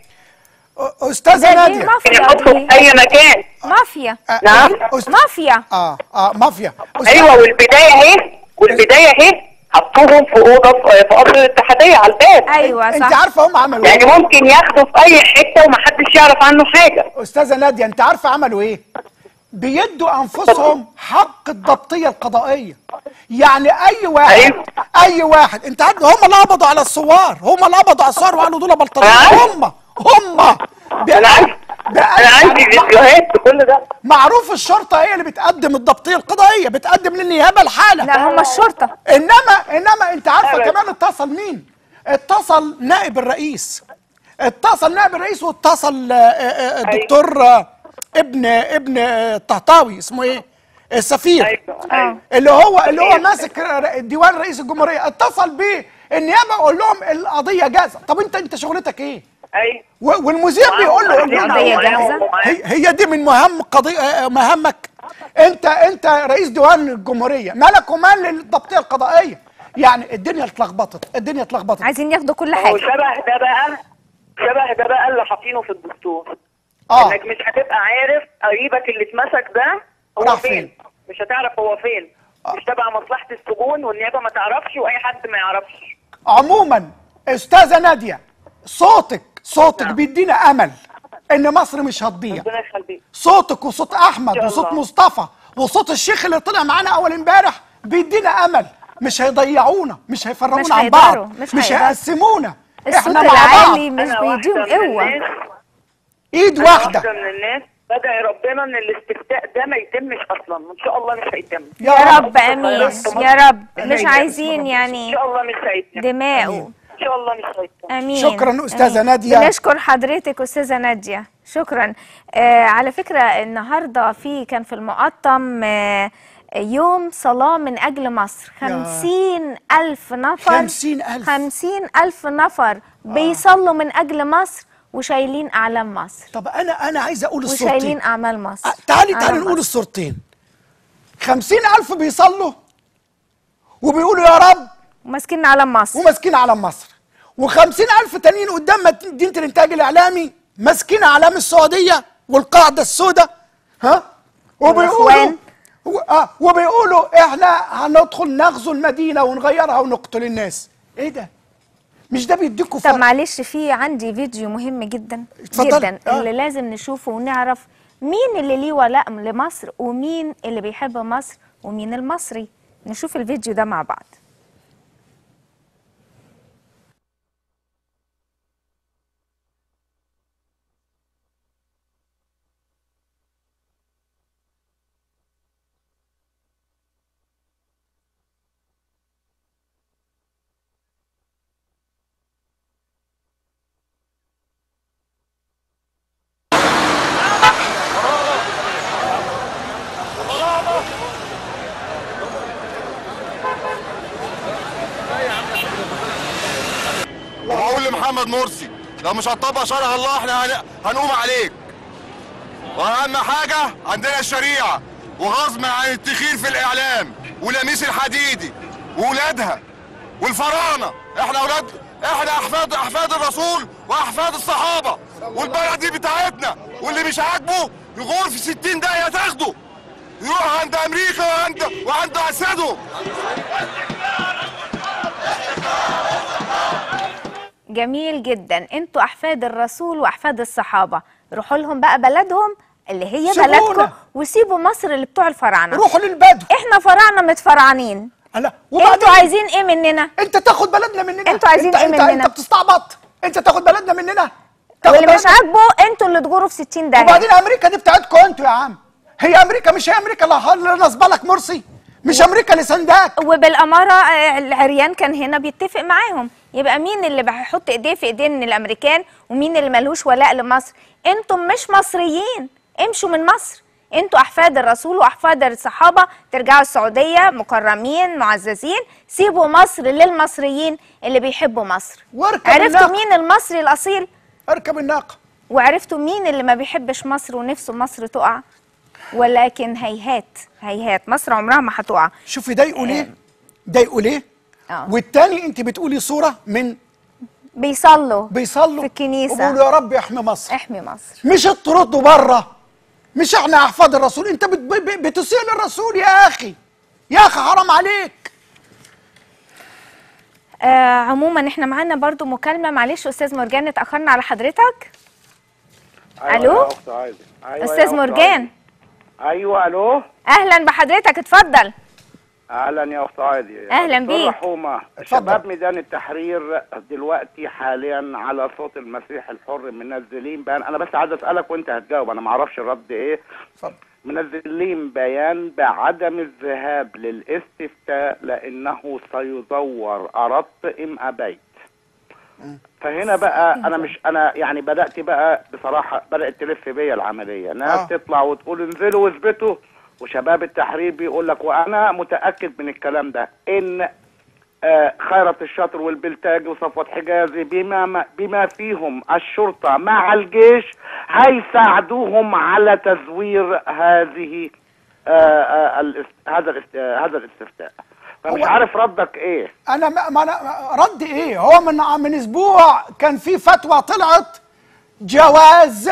Speaker 1: استاذه ناديه
Speaker 5: يحطوا في اي مكان
Speaker 2: مافيا
Speaker 5: نعم
Speaker 2: مافيا
Speaker 1: اه اه مافيا
Speaker 5: ايوه والبدايه اهي والبدايه اهي حطوهم في اوضه في في قصر الاتحاديه على الباب
Speaker 2: ايوه
Speaker 1: انت عارفه هم عملوا
Speaker 5: يعني
Speaker 1: ايه
Speaker 5: ممكن ياخدوا في اي حته ومحدش يعرف عنه حاجه
Speaker 1: استاذه ناديه انت عارفه عملوا ايه بيدوا انفسهم حق الضبطيه القضائيه يعني اي واحد اي واحد انت عارف هم اللي قبضوا على الثوار هم اللي قبضوا على الثوار وقالوا دول بلطجيه هم هم
Speaker 5: انا عندي انا عندي فيديوهات بكل ده
Speaker 1: معروف الشرطه هي اللي بتقدم الضبطيه القضائيه بتقدم للنيابه الحاله
Speaker 2: لا هم الشرطه
Speaker 1: انما انما انت عارفه كمان اتصل مين اتصل نائب الرئيس اتصل نائب الرئيس واتصل آه، آه، آه، الدكتور آه، ابن ابن آه، الطهطاوي اسمه ايه السفير اللي هو اللي هو ماسك ر- ديوان رئيس الجمهوريه اتصل بيه النيابه قول لهم القضيه جاهزه طب انت انت شغلتك ايه
Speaker 5: اي
Speaker 1: و- والمذيع بيقول له قول لنا
Speaker 2: قضية جاهزة؟
Speaker 1: هي, هي دي من مهام قضيه آه، مهامك انت انت رئيس ديوان الجمهوريه مالك ومال للضبطيه القضائيه يعني الدنيا اتلخبطت الدنيا اتلخبطت
Speaker 2: عايزين ياخدوا كل
Speaker 5: هو
Speaker 2: حاجه
Speaker 5: شبه ده بقى شبه ده بقى اللي حاطينه في الدستور
Speaker 1: اه
Speaker 5: انك مش هتبقى عارف قريبك اللي اتمسك ده هو
Speaker 1: راح
Speaker 5: فين.
Speaker 1: فين؟
Speaker 5: مش هتعرف هو فين مش تبع مصلحه السجون والنيابه ما تعرفش واي حد ما يعرفش
Speaker 1: عموما استاذه ناديه صوتك صوتك بيدينا امل ان مصر مش هتضيع
Speaker 5: ربنا يخليك
Speaker 1: صوتك وصوت احمد
Speaker 5: إن شاء
Speaker 1: وصوت
Speaker 5: الله.
Speaker 1: مصطفى وصوت الشيخ اللي طلع معانا اول امبارح بيدينا امل مش هيضيعونا مش هيفرقونا
Speaker 2: مش
Speaker 1: عن
Speaker 2: هيقدروا،
Speaker 1: بعض
Speaker 2: مش
Speaker 1: مش
Speaker 2: هيقدروا.
Speaker 1: هيقسمونا
Speaker 2: الصوت
Speaker 1: احنا مع بعض
Speaker 2: العالي مش
Speaker 5: أنا
Speaker 2: بيديهم
Speaker 5: واحدة من
Speaker 2: قوه
Speaker 5: الناس
Speaker 1: ايد
Speaker 5: أنا
Speaker 1: واحده
Speaker 5: واحده من الناس بدعي ربنا ان الاستفتاء ده ما يتمش اصلا وان شاء الله مش هيتم
Speaker 2: يا رب امين يا رب مش عايزين
Speaker 5: ان
Speaker 2: يعني
Speaker 5: شاء الله مش هيتم
Speaker 2: دماءه
Speaker 5: ان شاء الله مش هيتم
Speaker 2: امين
Speaker 1: شكراً أستاذة
Speaker 2: أمين.
Speaker 1: نادية.
Speaker 2: بنشكر حضرتك استاذه ناديه شكرا آه على فكره النهارده في كان في المقطم آه يوم صلاة من أجل مصر خمسين ألف نفر
Speaker 1: خمسين ألف.
Speaker 2: خمسين ألف نفر بيصلوا من أجل مصر وشايلين أعلام مصر
Speaker 1: طب انا انا عايز اقول الصورتين
Speaker 2: وشايلين أعمال مصر
Speaker 1: تعالي تعالي
Speaker 2: أعلام
Speaker 1: نقول
Speaker 2: مصر.
Speaker 1: الصورتين خمسين ألف بيصلوا وبيقولوا يا رب
Speaker 2: وماسكين علم مصر
Speaker 1: وماسكين علم مصر وخمسين ألف تانيين قدام مدينة الإنتاج الإعلامي ماسكين أعلام السعودية والقاعدة السوداء ها وبيقولوا
Speaker 2: والإخوان.
Speaker 1: و- آه وبيقولوا إحنا هندخل نغزو المدينة ونغيرها ونقتل الناس إيه ده؟ مش ده بيديكوا
Speaker 2: طب
Speaker 1: فرق
Speaker 2: معلش في عندي فيديو مهم جدا
Speaker 1: اتفضلي.
Speaker 2: جدا
Speaker 1: آه.
Speaker 2: اللي لازم نشوفه ونعرف مين اللي ليه ولاء لمصر ومين اللي بيحب مصر ومين المصري نشوف الفيديو ده مع بعض
Speaker 6: وهقول لمحمد مرسي لو مش هتطبق شرع الله احنا هن- هنقوم عليك واهم حاجه عندنا الشريعه وغصب عن التخير في الاعلام ولميس الحديدي وولادها والفراعنه احنا اولاد احنا احفاد احفاد الرسول واحفاد الصحابه والبلد دي بتاعتنا واللي مش عاجبه يغور في 60 دقيقه تاخده يروح عند امريكا وعند وعند اسده
Speaker 2: جميل جدا انتوا احفاد الرسول واحفاد الصحابه روحوا لهم بقى بلدهم اللي هي
Speaker 1: سيبونا.
Speaker 2: بلدكم وسيبوا مصر اللي بتوع الفراعنه
Speaker 1: روحوا للبدو
Speaker 2: احنا فراعنه متفرعنين
Speaker 1: لا
Speaker 2: انتوا عايزين ايه مننا
Speaker 1: انت تاخد بلدنا مننا
Speaker 2: انتوا عايزين
Speaker 1: انت
Speaker 2: ايه
Speaker 1: انت
Speaker 2: مننا
Speaker 1: انت بتستعبط انت تاخد بلدنا مننا تاخد
Speaker 2: واللي مش
Speaker 1: بلدنا-
Speaker 2: عاجبه انتوا اللي تجوروا في 60 داهيه
Speaker 1: وبعدين امريكا دي بتاعتكم انتوا يا عم هي امريكا مش هي امريكا اللي اللي نصب لك مرسي مش امريكا اللي سنداك
Speaker 2: وبالاماره آه، العريان كان هنا بيتفق معاهم يبقى مين اللي هيحط ايديه في ايدين الامريكان ومين اللي ملوش ولاء لمصر انتم مش مصريين امشوا من مصر انتوا احفاد الرسول واحفاد الصحابه ترجعوا السعوديه مكرمين معززين سيبوا مصر للمصريين اللي بيحبوا مصر
Speaker 1: واركب
Speaker 2: عرفتوا
Speaker 1: الناقة.
Speaker 2: مين المصري الاصيل
Speaker 1: اركب الناقه
Speaker 2: وعرفتوا مين اللي ما بيحبش مصر ونفسه مصر تقع ولكن هيهات هيهات مصر عمرها ما هتقع
Speaker 1: شوفي ده يقول ايه ده يقول ايه
Speaker 2: اه
Speaker 1: والتاني انت بتقولي صوره من
Speaker 2: بيصلوا
Speaker 1: بيصلوا
Speaker 2: في الكنيسه
Speaker 1: وبيقولوا يا رب احمي مصر
Speaker 2: احمي مصر
Speaker 1: مش تردوا بره مش احنا احفاد الرسول انت بت- ب- بتسيء للرسول يا اخي يا اخي حرام عليك
Speaker 2: آه عموما احنا معانا برضو مكالمه معلش استاذ مرجان اتاخرنا على حضرتك ألو؟
Speaker 22: يا أخت عايدة. أيوة يا
Speaker 2: استاذ
Speaker 22: أخت
Speaker 2: مرجان
Speaker 22: عايدة. ايوه الو
Speaker 2: اهلا بحضرتك اتفضل
Speaker 22: اهلا يا اخت عادي
Speaker 2: أهلا
Speaker 22: دكتور
Speaker 2: بيك.
Speaker 22: رحومه شباب ميدان التحرير دلوقتي حاليا على صوت المسيح الحر منزلين بيان انا بس عايز اسالك وانت هتجاوب انا ما اعرفش الرد ايه منزلين بيان بعدم الذهاب للاستفتاء لانه سيزور اردت ام ابيت فهنا بقى انا مش انا يعني بدات بقى بصراحه بدات تلف بيا العمليه ناس
Speaker 1: آه.
Speaker 22: تطلع وتقول انزلوا واثبتوا وشباب التحرير بيقول لك وانا متاكد من الكلام ده ان آه، خيرت الشاطر والبلتاجي وصفوت حجازي بما بما فيهم الشرطه مع الجيش هيساعدوهم على تزوير هذه آه، آه، الاست- هذا الاست- آه، هذا الاستفتاء فمش
Speaker 1: هو-
Speaker 22: عارف ردك ايه
Speaker 1: انا ما ما أنا رد ايه هو من من اسبوع كان في فتوى طلعت جواز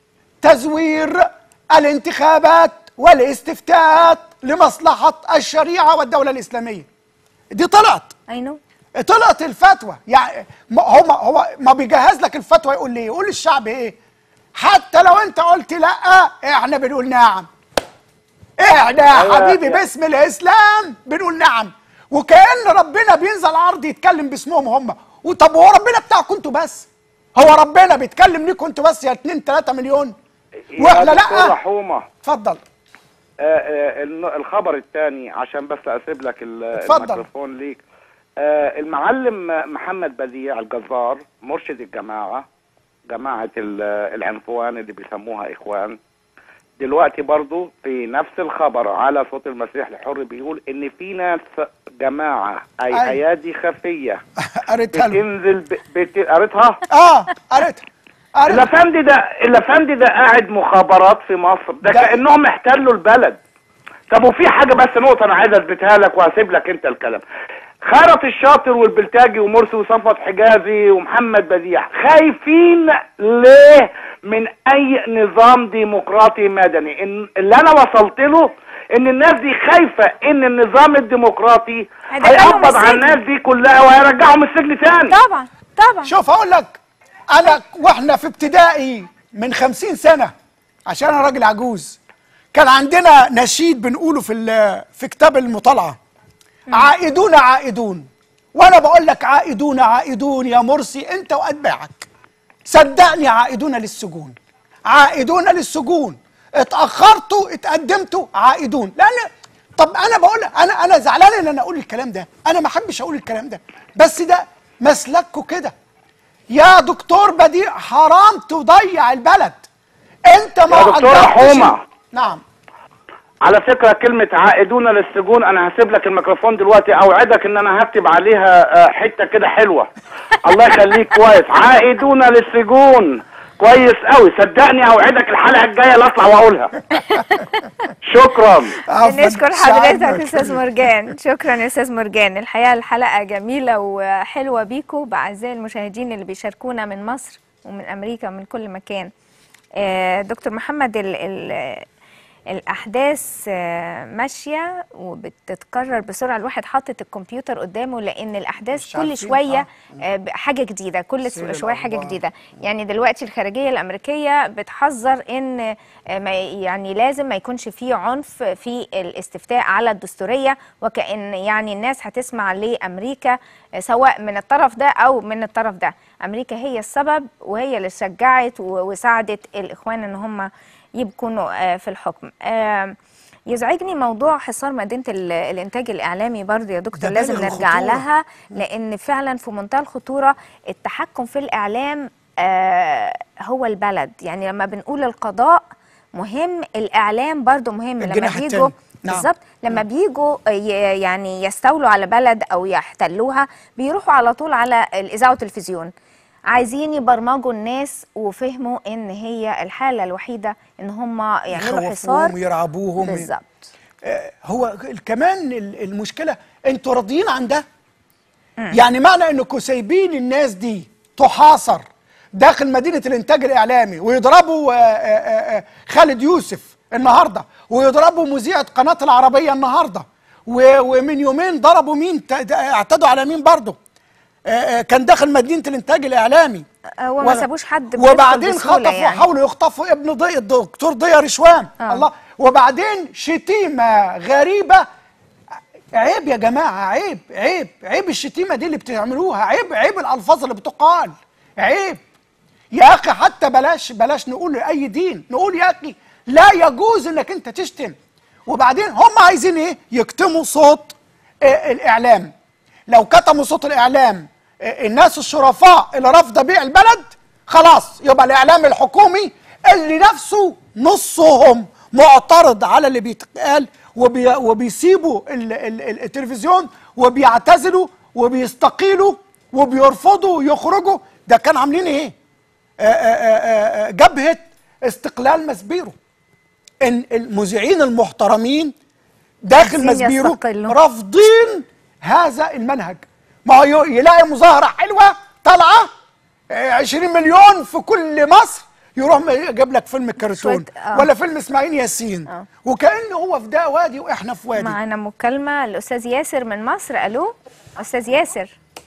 Speaker 1: تزوير الانتخابات والاستفتاءات لمصلحة الشريعة والدولة الإسلامية دي طلعت
Speaker 2: اي نو
Speaker 1: طلعت الفتوى يعني ما- هو ما هو ما بيجهز لك الفتوى يقول لي يقول للشعب ايه حتى لو انت قلت لا احنا بنقول نعم احنا يا
Speaker 22: أيوة،
Speaker 1: حبيبي
Speaker 22: يا-
Speaker 1: باسم الاسلام بنقول نعم وكأن ربنا بينزل عرض يتكلم باسمهم هم وطب هو ربنا بتاعكم انتوا بس هو ربنا بيتكلم ليكم انتوا بس يا 2 3 مليون واحنا
Speaker 22: يا دكتور
Speaker 1: لا
Speaker 22: رحومه
Speaker 1: اتفضل
Speaker 22: آه، آه، الن- الخبر الثاني عشان بس اسيب لك ال-
Speaker 1: اتفضل.
Speaker 22: الميكروفون ليك آه، المعلم محمد بديع الجزار مرشد الجماعه جماعه ال- العنفوان اللي بيسموها اخوان دلوقتي برضو في نفس الخبر على صوت المسيح الحر بيقول ان في ناس جماعه اي
Speaker 1: أي.
Speaker 22: ايادي خفيه
Speaker 1: قريتها له
Speaker 22: بتنزل ب... بت... قريتها؟
Speaker 1: اه قريتها
Speaker 22: الافندي ده الافندي ده قاعد مخابرات في مصر ده, كانهم احتلوا البلد طب وفي حاجه بس نقطه انا عايز اثبتها لك وهسيب لك انت الكلام خيرت الشاطر والبلتاجي ومرسي وصفوت حجازي ومحمد بديع خايفين ليه من اي نظام ديمقراطي مدني إن اللي انا وصلت له ان الناس دي خايفه ان النظام الديمقراطي
Speaker 2: هيدخلهم
Speaker 22: هيقبض على
Speaker 2: السجن.
Speaker 22: الناس دي كلها وهيرجعهم السجن تاني
Speaker 2: طبعا طبعا
Speaker 1: شوف اقول لك انا واحنا في ابتدائي من خمسين سنه عشان انا راجل عجوز كان عندنا نشيد بنقوله في ال- في كتاب المطالعه عائدون عائدون وانا بقول لك عائدون عائدون يا مرسي انت واتباعك صدقني عائدون للسجون عائدون للسجون اتاخرتوا اتقدمتوا عائدون لان طب انا بقول انا انا زعلان ان انا اقول الكلام ده انا ما احبش اقول الكلام ده بس ده مسلككوا كده يا دكتور بديع حرام تضيع البلد انت ما
Speaker 22: يا دكتور
Speaker 1: قدرتش-
Speaker 22: حومة.
Speaker 1: نعم
Speaker 22: على فكرة كلمة عائدون للسجون أنا هسيب لك الميكروفون دلوقتي أوعدك إن أنا هكتب عليها آه، حتة كده حلوة الله يخليك كويس عائدون للسجون كويس قوي صدقني اوعدك الحلقه الجايه لا اطلع واقولها شكرا
Speaker 2: نشكر حضرتك استاذ مرجان شكرا يا استاذ مرجان الحقيقه الحلقه جميله وحلوه بيكم باعزائي المشاهدين اللي بيشاركونا من مصر ومن امريكا ومن كل مكان آه، دكتور محمد ال ال الاحداث آه، ماشيه وبتتكرر بسرعه الواحد حاطط الكمبيوتر قدامه لان الاحداث
Speaker 1: مش
Speaker 2: كل
Speaker 1: عارفين،
Speaker 2: شويه آه، ب- حاجه جديده كل
Speaker 1: سير
Speaker 2: شويه حاجه
Speaker 1: الأخبار.
Speaker 2: جديده يعني دلوقتي الخارجيه الامريكيه بتحذر ان آه، ما يعني لازم ما يكونش فيه عنف في الاستفتاء على الدستوريه وكأن يعني الناس هتسمع لامريكا آه، سواء من الطرف ده او من الطرف ده امريكا هي السبب وهي اللي شجعت و- وساعدت الاخوان ان هم يكونوا آه، في الحكم آه، يزعجني موضوع حصار مدينه ال- الانتاج الاعلامي برضه يا دكتور
Speaker 1: ده
Speaker 2: لازم
Speaker 1: بالغ
Speaker 2: نرجع
Speaker 1: الخطورة.
Speaker 2: لها لان فعلا في منتهى الخطوره التحكم في الاعلام آه، هو البلد يعني لما بنقول القضاء مهم الاعلام برضه مهم لما
Speaker 1: الجناح
Speaker 2: بيجوا
Speaker 1: التاني. نعم.
Speaker 2: بالظبط لما بيجوا ي- يعني يستولوا على بلد او يحتلوها بيروحوا على طول على الاذاعه والتلفزيون عايزين يبرمجوا الناس وفهموا ان هي الحاله الوحيده ان هم يعملوا حصار
Speaker 1: يخوفوهم ويرعبوهم
Speaker 2: بالظبط
Speaker 1: آه، هو كمان ال- المشكله انتوا راضيين عن ده يعني معنى انكم سايبين الناس دي تحاصر داخل مدينه الانتاج الاعلامي ويضربوا آه، آه، آه، خالد يوسف النهارده ويضربوا مذيعه قناه العربيه النهارده و- ومن يومين ضربوا مين ت- ت- اعتدوا على مين برضه آه، آه، كان داخل مدينه الانتاج الاعلامي
Speaker 2: هو ما
Speaker 1: و-
Speaker 2: سابوش حد بيدخل
Speaker 1: وبعدين
Speaker 2: بسهولة
Speaker 1: خطفوا
Speaker 2: يعني.
Speaker 1: حاولوا يخطفوا ابن ضي الدكتور ضيا رشوان
Speaker 2: آه.
Speaker 1: الله وبعدين شتيمه غريبه عيب يا جماعه عيب عيب عيب الشتيمه دي اللي بتعملوها عيب عيب الالفاظ اللي بتقال عيب يا اخي حتى بلاش بلاش نقول لاي دين نقول يا اخي لا يجوز انك انت تشتم وبعدين هم عايزين ايه يكتموا صوت آه، الاعلام لو كتموا صوت الاعلام آه، الناس الشرفاء اللي رافضه بيع البلد خلاص يبقى الاعلام الحكومي اللي نفسه نصهم معترض على اللي بيتقال وبي وبيسيبوا ال ال ال التلفزيون وبيعتزلوا وبيستقيلوا وبيرفضوا يخرجوا ده كان عاملين ايه آه، آه، آه، آه، جبهه استقلال مسبيرو ان المذيعين المحترمين داخل
Speaker 2: عايزين
Speaker 1: مسبيرو
Speaker 2: يستقلوا.
Speaker 1: رافضين هذا المنهج ما هو ي- يلاقي مظاهره حلوه طالعه آه، 20 مليون في كل مصر يروح م- يجيب لك فيلم كرتون
Speaker 2: شوية- آه.
Speaker 1: ولا فيلم اسماعيل ياسين وكانه هو في ده وادي واحنا في وادي
Speaker 2: معانا مكالمه الاستاذ ياسر من مصر الو استاذ ياسر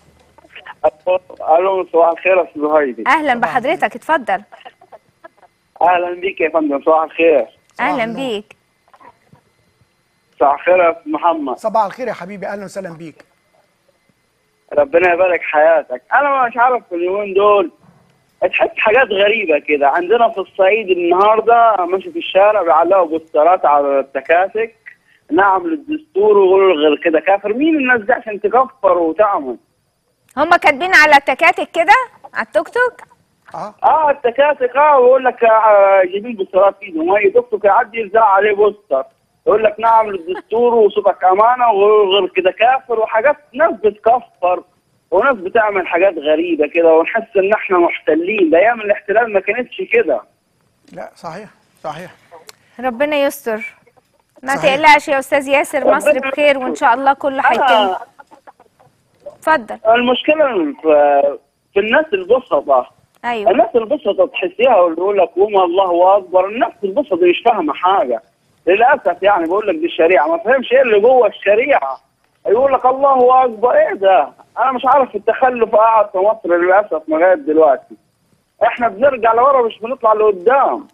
Speaker 3: الو صباح الخير يا استاذ هايدي
Speaker 2: اهلا بحضرتك اتفضل
Speaker 3: اهلا بيك يا فندم صباح الخير
Speaker 2: اهلا بيك
Speaker 3: صباح الخير يا استاذ محمد
Speaker 1: صباح الخير يا حبيبي اهلا وسهلا بيك
Speaker 3: ربنا يبارك حياتك انا مش عارف في اليومين دول تحس حاجات غريبه كده عندنا في الصعيد النهارده ماشي في الشارع بيعلقوا بوسترات على التكاتك نعم للدستور ويقولوا غير كده كافر مين الناس دي عشان تكفر وتعمل
Speaker 2: هم كاتبين على التكاتك كده على التوك توك
Speaker 3: اه التكاتك اه ويقول لك آه جايبين بوسترات في ايدهم هي توك توك يعدي يلزق عليه بوستر يقول لك نعم للدستور وصوتك امانه وغير كده كافر وحاجات ناس بتكفر وناس بتعمل حاجات غريبه كده ونحس ان احنا محتلين ده ايام الاحتلال ما كانتش كده
Speaker 1: لا صحيح صحيح
Speaker 2: ربنا يستر ما
Speaker 1: صحيح.
Speaker 2: تقلقش يا استاذ ياسر مصر
Speaker 3: ربنا
Speaker 2: بخير وان شاء الله كله هيتم اتفضل
Speaker 3: المشكله في, في الناس البسطه
Speaker 2: ايوه
Speaker 3: الناس البسطة تحسيها واللي يقول لك قوم الله اكبر الناس البسطة دي مش فاهمه حاجه للاسف يعني بقول لك دي الشريعه ما فهمش ايه اللي جوه الشريعه يقول لك الله اكبر ايه ده انا مش عارف التخلف قاعد في مصر للاسف لغايه دلوقتي احنا بنرجع لورا مش بنطلع لقدام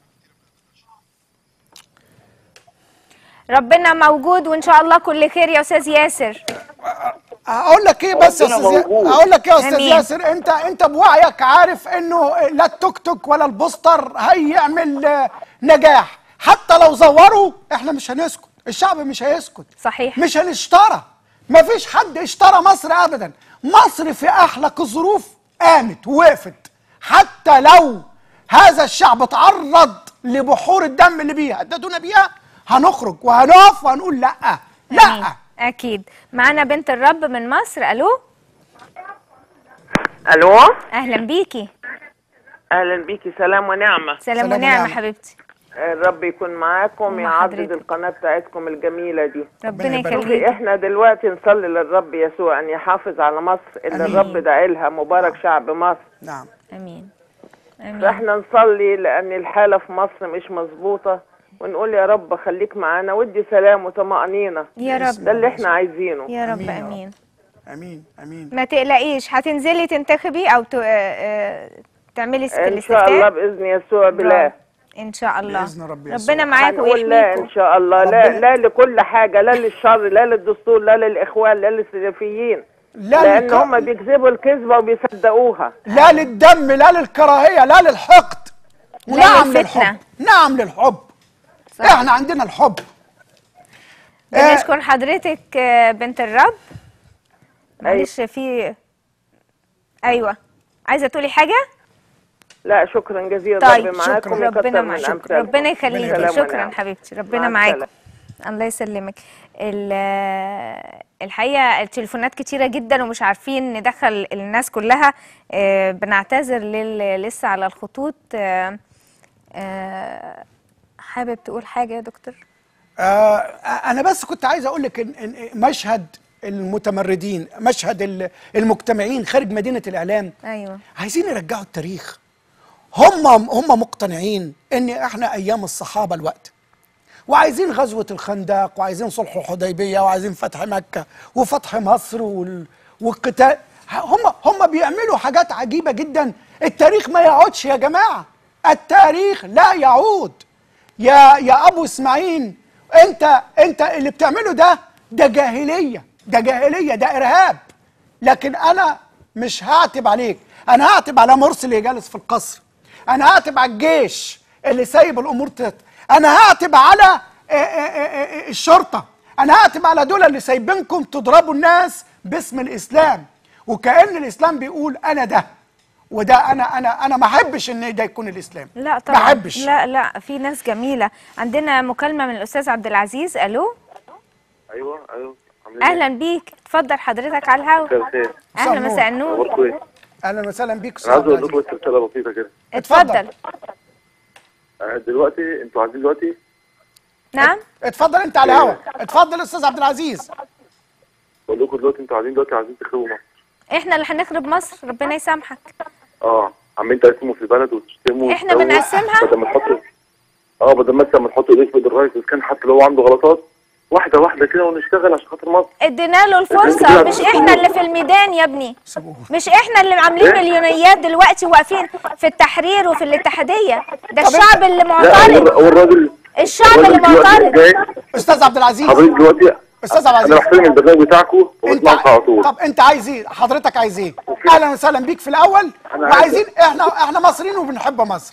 Speaker 2: ربنا موجود وان شاء الله كل خير يا استاذ ياسر
Speaker 1: اقول لك ايه بس يا
Speaker 3: ربنا
Speaker 1: استاذ يا-
Speaker 3: موجود.
Speaker 1: اقول لك ايه يا استاذ
Speaker 2: آمين.
Speaker 1: ياسر انت انت بوعيك عارف انه لا التوك توك ولا البوستر هيعمل آه، نجاح حتى لو زوروا احنا مش هنسكت الشعب مش هيسكت
Speaker 2: صحيح
Speaker 1: مش هنشترى مفيش حد اشترى مصر ابدا مصر في احلك الظروف قامت ووقفت حتى لو هذا الشعب تعرض لبحور الدم اللي بيها هددونا بيها هنخرج وهنقف وهنقول لا لا
Speaker 2: آمين. اكيد معانا بنت الرب من مصر الو
Speaker 7: الو
Speaker 2: اهلا بيكي
Speaker 7: اهلا بيكي سلام ونعمه
Speaker 2: سلام ونعمه حبيبتي
Speaker 7: الرب يكون معاكم
Speaker 2: ومع
Speaker 7: يعضد
Speaker 2: حضرتك.
Speaker 7: القناه بتاعتكم الجميله دي
Speaker 2: ربنا
Speaker 7: شوفي
Speaker 2: يخليك
Speaker 7: احنا دلوقتي نصلي للرب يسوع ان يحافظ على مصر اللي
Speaker 2: آمين.
Speaker 7: الرب داعي لها مبارك شعب مصر
Speaker 1: نعم
Speaker 2: امين امين
Speaker 7: فاحنا نصلي لان الحاله في مصر مش مظبوطه ونقول يا رب خليك معانا ودي سلام وطمأنينة
Speaker 2: يا رب.
Speaker 7: ده اللي احنا عايزينه
Speaker 2: يا رب
Speaker 1: آمين يا رب.
Speaker 2: امين
Speaker 1: امين امين
Speaker 2: ما تقلقيش هتنزلي تنتخبي او ت... آه، آه، تعملي ست
Speaker 7: ان شاء الله
Speaker 2: الاستفتاء
Speaker 7: باذن يسوع بالله
Speaker 2: ان شاء الله
Speaker 1: بإذن رب يسوع.
Speaker 2: ربنا معاك
Speaker 7: هنقول لا
Speaker 2: ويحميكم
Speaker 7: ان شاء الله لا
Speaker 1: ربنا-
Speaker 7: لا لكل حاجه لا للشر لا للدستور لا للاخوان لا للسلفيين
Speaker 1: لا
Speaker 7: لان
Speaker 1: للك-
Speaker 7: هم بيكذبوا الكذبه وبيصدقوها
Speaker 1: لا للدم لا للكراهيه لا للحقد
Speaker 2: لا
Speaker 1: ونعم
Speaker 2: للفتنة.
Speaker 1: للحب نعم للحب احنا عندنا الحب
Speaker 2: بنشكر حضرتك آه، بنت الرب معلش في ايوه عايزه تقولي حاجه
Speaker 7: لا شكرا جزيلا
Speaker 2: طيب
Speaker 7: ربي معاكم
Speaker 2: شكرا ربنا
Speaker 7: ويكتر من
Speaker 2: معاك
Speaker 7: أمثالكم.
Speaker 2: ربنا يخليكي
Speaker 7: سلام
Speaker 2: شكرا
Speaker 7: ونعم.
Speaker 2: حبيبتي
Speaker 7: مع
Speaker 2: ربنا معاكم
Speaker 7: السلامة.
Speaker 2: الله يسلمك ال- الحقيقه التليفونات كتيره جدا ومش عارفين ندخل الناس كلها آه، بنعتذر للي لسه على الخطوط آه، آه، حابب تقول حاجه يا دكتور
Speaker 1: آه انا بس كنت عايز اقول لك إن إن مشهد المتمردين مشهد ال- المجتمعين خارج مدينه الاعلام
Speaker 2: ايوه
Speaker 1: عايزين يرجعوا التاريخ هم هم مقتنعين ان احنا ايام الصحابه الوقت وعايزين غزوه الخندق وعايزين صلح الحديبيه وعايزين فتح مكه وفتح مصر وال... والقتال هم هم بيعملوا حاجات عجيبه جدا التاريخ ما يقعدش يا جماعه التاريخ لا يعود يا يا ابو اسماعيل انت انت اللي بتعمله ده ده جاهليه ده جاهليه ده ارهاب لكن انا مش هعتب عليك انا هعتب على مرسي اللي جالس في القصر انا هعتب على الجيش اللي سايب الامور تت... انا هعتب على آه، آه، آه، آه، الشرطه انا هعتب على دول اللي سايبينكم تضربوا الناس باسم الاسلام وكأن الاسلام بيقول انا ده وده انا انا انا ما احبش ان ده يكون الاسلام
Speaker 2: لا طبعا
Speaker 1: ما احبش
Speaker 2: لا لا في ناس جميله عندنا مكالمه من الاستاذ عبد العزيز الو
Speaker 8: ايوه ايوه عاملين إيه؟
Speaker 2: اهلا بيك اتفضل حضرتك على الهوا
Speaker 8: مساء الخير
Speaker 2: اهلا مساء النور
Speaker 8: اخباركم ايه؟
Speaker 1: اهلا وسهلا بيك
Speaker 8: انا عايز
Speaker 1: أستاذ
Speaker 8: اقول لكم بس رساله بسيطه كده
Speaker 2: اتفضل
Speaker 8: آه، دلوقتي انتوا عايزين دلوقتي
Speaker 2: نعم
Speaker 1: اتفضل انت على الهوا اتفضل استاذ عبد العزيز
Speaker 8: بقول لكم دلوقتي انتوا عايزين دلوقتي عايزين تخربوا مصر
Speaker 2: احنا اللي هنخرب مصر ربنا يسامحك
Speaker 8: اه عمالين تقسموا في البلد وتشتموا
Speaker 2: إحنا
Speaker 8: وتسووا.
Speaker 2: بنقسمها؟
Speaker 8: بدل ما تحطوا اه بدل ما مثلا ما تحطوا ايديك في ايد الرئيس اذا كان حتى لو هو عنده غلطات واحده واحده كده ونشتغل عشان خاطر مصر
Speaker 2: ادينا له الفرصه
Speaker 8: كده
Speaker 2: مش احنا اللي في الميدان يا ابني مش احنا اللي عاملين
Speaker 8: إيه؟
Speaker 2: مليونيات دلوقتي واقفين في التحرير وفي الاتحاديه ده
Speaker 1: طب
Speaker 2: الشعب اللي
Speaker 8: لا هو
Speaker 2: معترض
Speaker 8: هو الراجل
Speaker 2: الشعب
Speaker 8: الراجل
Speaker 2: اللي
Speaker 8: دلوقتي
Speaker 2: معترض
Speaker 8: جاي
Speaker 1: استاذ عبد العزيز
Speaker 8: حضرتك دلوقتي
Speaker 1: استاذ عبد
Speaker 8: انا
Speaker 1: العزيز
Speaker 8: بحترم البرنامج بتاعكم وبسمعكم على طول
Speaker 1: طب انت عايز ايه حضرتك عايز ايه اهلا وسهلا بيك في الاول
Speaker 8: أنا عايز-
Speaker 1: وعايزين احنا احنا مصريين وبنحب مصر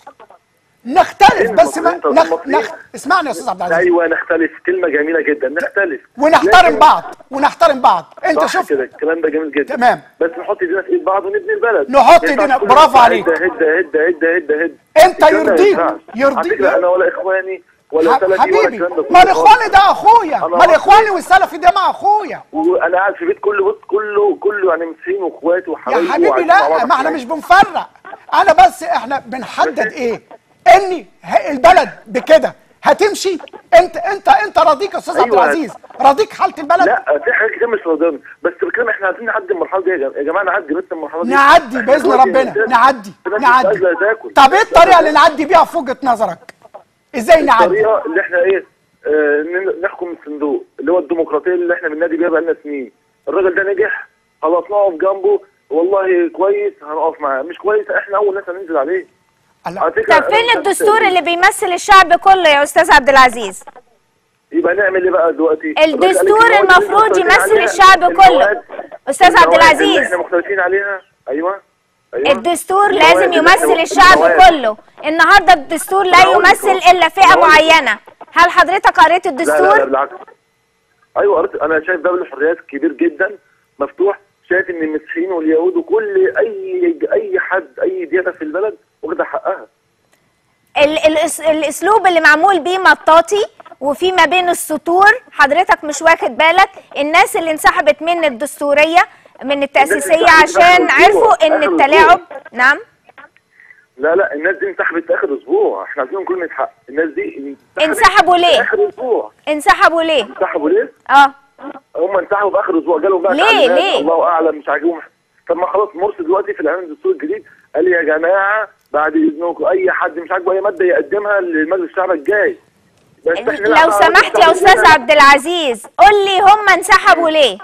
Speaker 1: نختلف بس ما
Speaker 8: مصريين؟
Speaker 1: نخ...
Speaker 8: طب
Speaker 1: نخ... اسمعني يا استاذ عبد العزيز
Speaker 8: ايوه نختلف كلمه جميله جدا نختلف
Speaker 1: ونحترم
Speaker 8: لكن-
Speaker 1: بعض ونحترم بعض انت
Speaker 8: صح
Speaker 1: شوف
Speaker 8: كده الكلام ده جميل جدا
Speaker 1: تمام.
Speaker 8: بس نحط ايدينا في ايد بعض ونبني البلد
Speaker 1: نحط
Speaker 8: ما ينفعش
Speaker 1: إيدينا-
Speaker 8: كل
Speaker 1: برافو
Speaker 8: واحد
Speaker 1: عليك.
Speaker 8: هد هد هد هد هد هد
Speaker 1: انت
Speaker 8: الكلام ده ما
Speaker 1: يرضيك
Speaker 8: ينفعش.
Speaker 1: يرضيك
Speaker 8: على فكره انا ولا اخواني ولا
Speaker 1: ح-
Speaker 8: سلفي ولا
Speaker 1: حبيبي
Speaker 8: الكلام ده
Speaker 1: ما
Speaker 8: كله
Speaker 1: الاخواني ده اخويا
Speaker 8: أنا
Speaker 1: ما الاخواني والسلفي ده مع اخويا
Speaker 8: وانا قاعد في بيت كله بص كله كله يعني مسيحيين واخواتي وحبايبي
Speaker 1: يا حبيبي
Speaker 8: وعايشين مع
Speaker 1: لا
Speaker 8: بعض
Speaker 1: ما احنا
Speaker 8: في
Speaker 1: مش بنفرق انا بس احنا بنحدد ايه ان ه- البلد بكده هتمشي انت انت انت راضيك يا استاذ عبد
Speaker 8: أيوة.
Speaker 1: العزيز راضيك حاله البلد
Speaker 8: لا في حاجات كتير مش راضياني بس بتكلم احنا عايزين نعدي المرحله دي يا جماعه- يا جماعه نعدي بس المرحله دي
Speaker 1: نعدي باذن
Speaker 8: دلوقتي
Speaker 1: ربنا
Speaker 8: الناس-
Speaker 1: نعدي
Speaker 8: الناس مش
Speaker 1: نعدي
Speaker 8: قادرة تاكل.
Speaker 1: طب ايه الطريقه اللي نعدي بيها في وجهه نظرك ازاي نعدي
Speaker 8: الطريقه اللي احنا ايه آه ن- نحكم الصندوق اللي هو الديمقراطيه اللي احنا بننادي بيها بقالنا سنين الراجل ده نجح خلاص نقف جنبه والله كويس هنقف معاه مش كويس احنا اول ناس هننزل عليه على فكرة
Speaker 2: طب فين
Speaker 8: أنا-
Speaker 2: الدستور اللي بيمثل الشعب كله يا استاذ عبد العزيز
Speaker 8: يبقى نعمل ايه بقى دلوقتي
Speaker 2: الدستور
Speaker 8: الراجل قال لك المواد اللي
Speaker 2: المفروض
Speaker 8: إحنا
Speaker 2: يمثل
Speaker 8: مختلفين
Speaker 2: الشعب
Speaker 8: عليها،
Speaker 2: كله.
Speaker 8: المواد-
Speaker 2: استاذ عبد
Speaker 8: المواد اللي
Speaker 2: العزيز.
Speaker 8: احنا مختلفين عليها ايوه ايوه
Speaker 2: الدستور
Speaker 8: المواد
Speaker 2: لازم
Speaker 8: اللي إحنا-
Speaker 2: يمثل الشعب
Speaker 8: المواد.
Speaker 2: كله النهارده الدستور لا
Speaker 8: أنا أقول لك
Speaker 2: يمثل
Speaker 8: أهو.
Speaker 2: الا فئه
Speaker 8: أنا أقول لك.
Speaker 2: معينه هل حضرتك قريت
Speaker 8: لا لا لا
Speaker 2: الدستور
Speaker 8: بالعكس ايوه قريت انا شايف باب الحريات كبير جدا مفتوح شايف ان المسيحيين واليهود وكل اي اي حد اي ديانه في البلد واخده حقها
Speaker 2: ال- الأس- الاسلوب اللي معمول بيه مطاطي وفي ما بين السطور حضرتك مش واخد بالك الناس اللي انسحبت من الدستوريه من التاسيسيه
Speaker 8: الناس اللي
Speaker 2: عشان
Speaker 8: آخر
Speaker 2: عرفوا
Speaker 8: أسبوع،
Speaker 2: ان
Speaker 8: آخر
Speaker 2: التلاعب نعم
Speaker 8: لا لا الناس دي انسحبت في اخر اسبوع احنا عايزينهم كلمه حق الناس دي انسحبت
Speaker 2: انسحبوا
Speaker 8: في
Speaker 2: ليه؟
Speaker 8: اخر اسبوع
Speaker 2: انسحبوا ليه
Speaker 8: انسحبوا ليه؟
Speaker 2: اه
Speaker 8: هم انسحبوا في اخر اسبوع جالهم بقى
Speaker 2: ليه؟
Speaker 8: تعليمات،
Speaker 2: ليه؟
Speaker 8: الله اعلم مش عاجبهم طب ما خلاص مرسي دلوقتي في الاعلان الدستوري الجديد قال لي يا جماعه بعد اذنكم اي حد مش عاجبه اي ماده يقدمها لمجلس الشعب الجاي بس احنا نلعب
Speaker 2: لو
Speaker 8: على
Speaker 2: سمحت يا
Speaker 8: الشعب
Speaker 2: استاذ
Speaker 8: كلنا.
Speaker 2: عبد العزيز قول لي هم انسحبوا ليه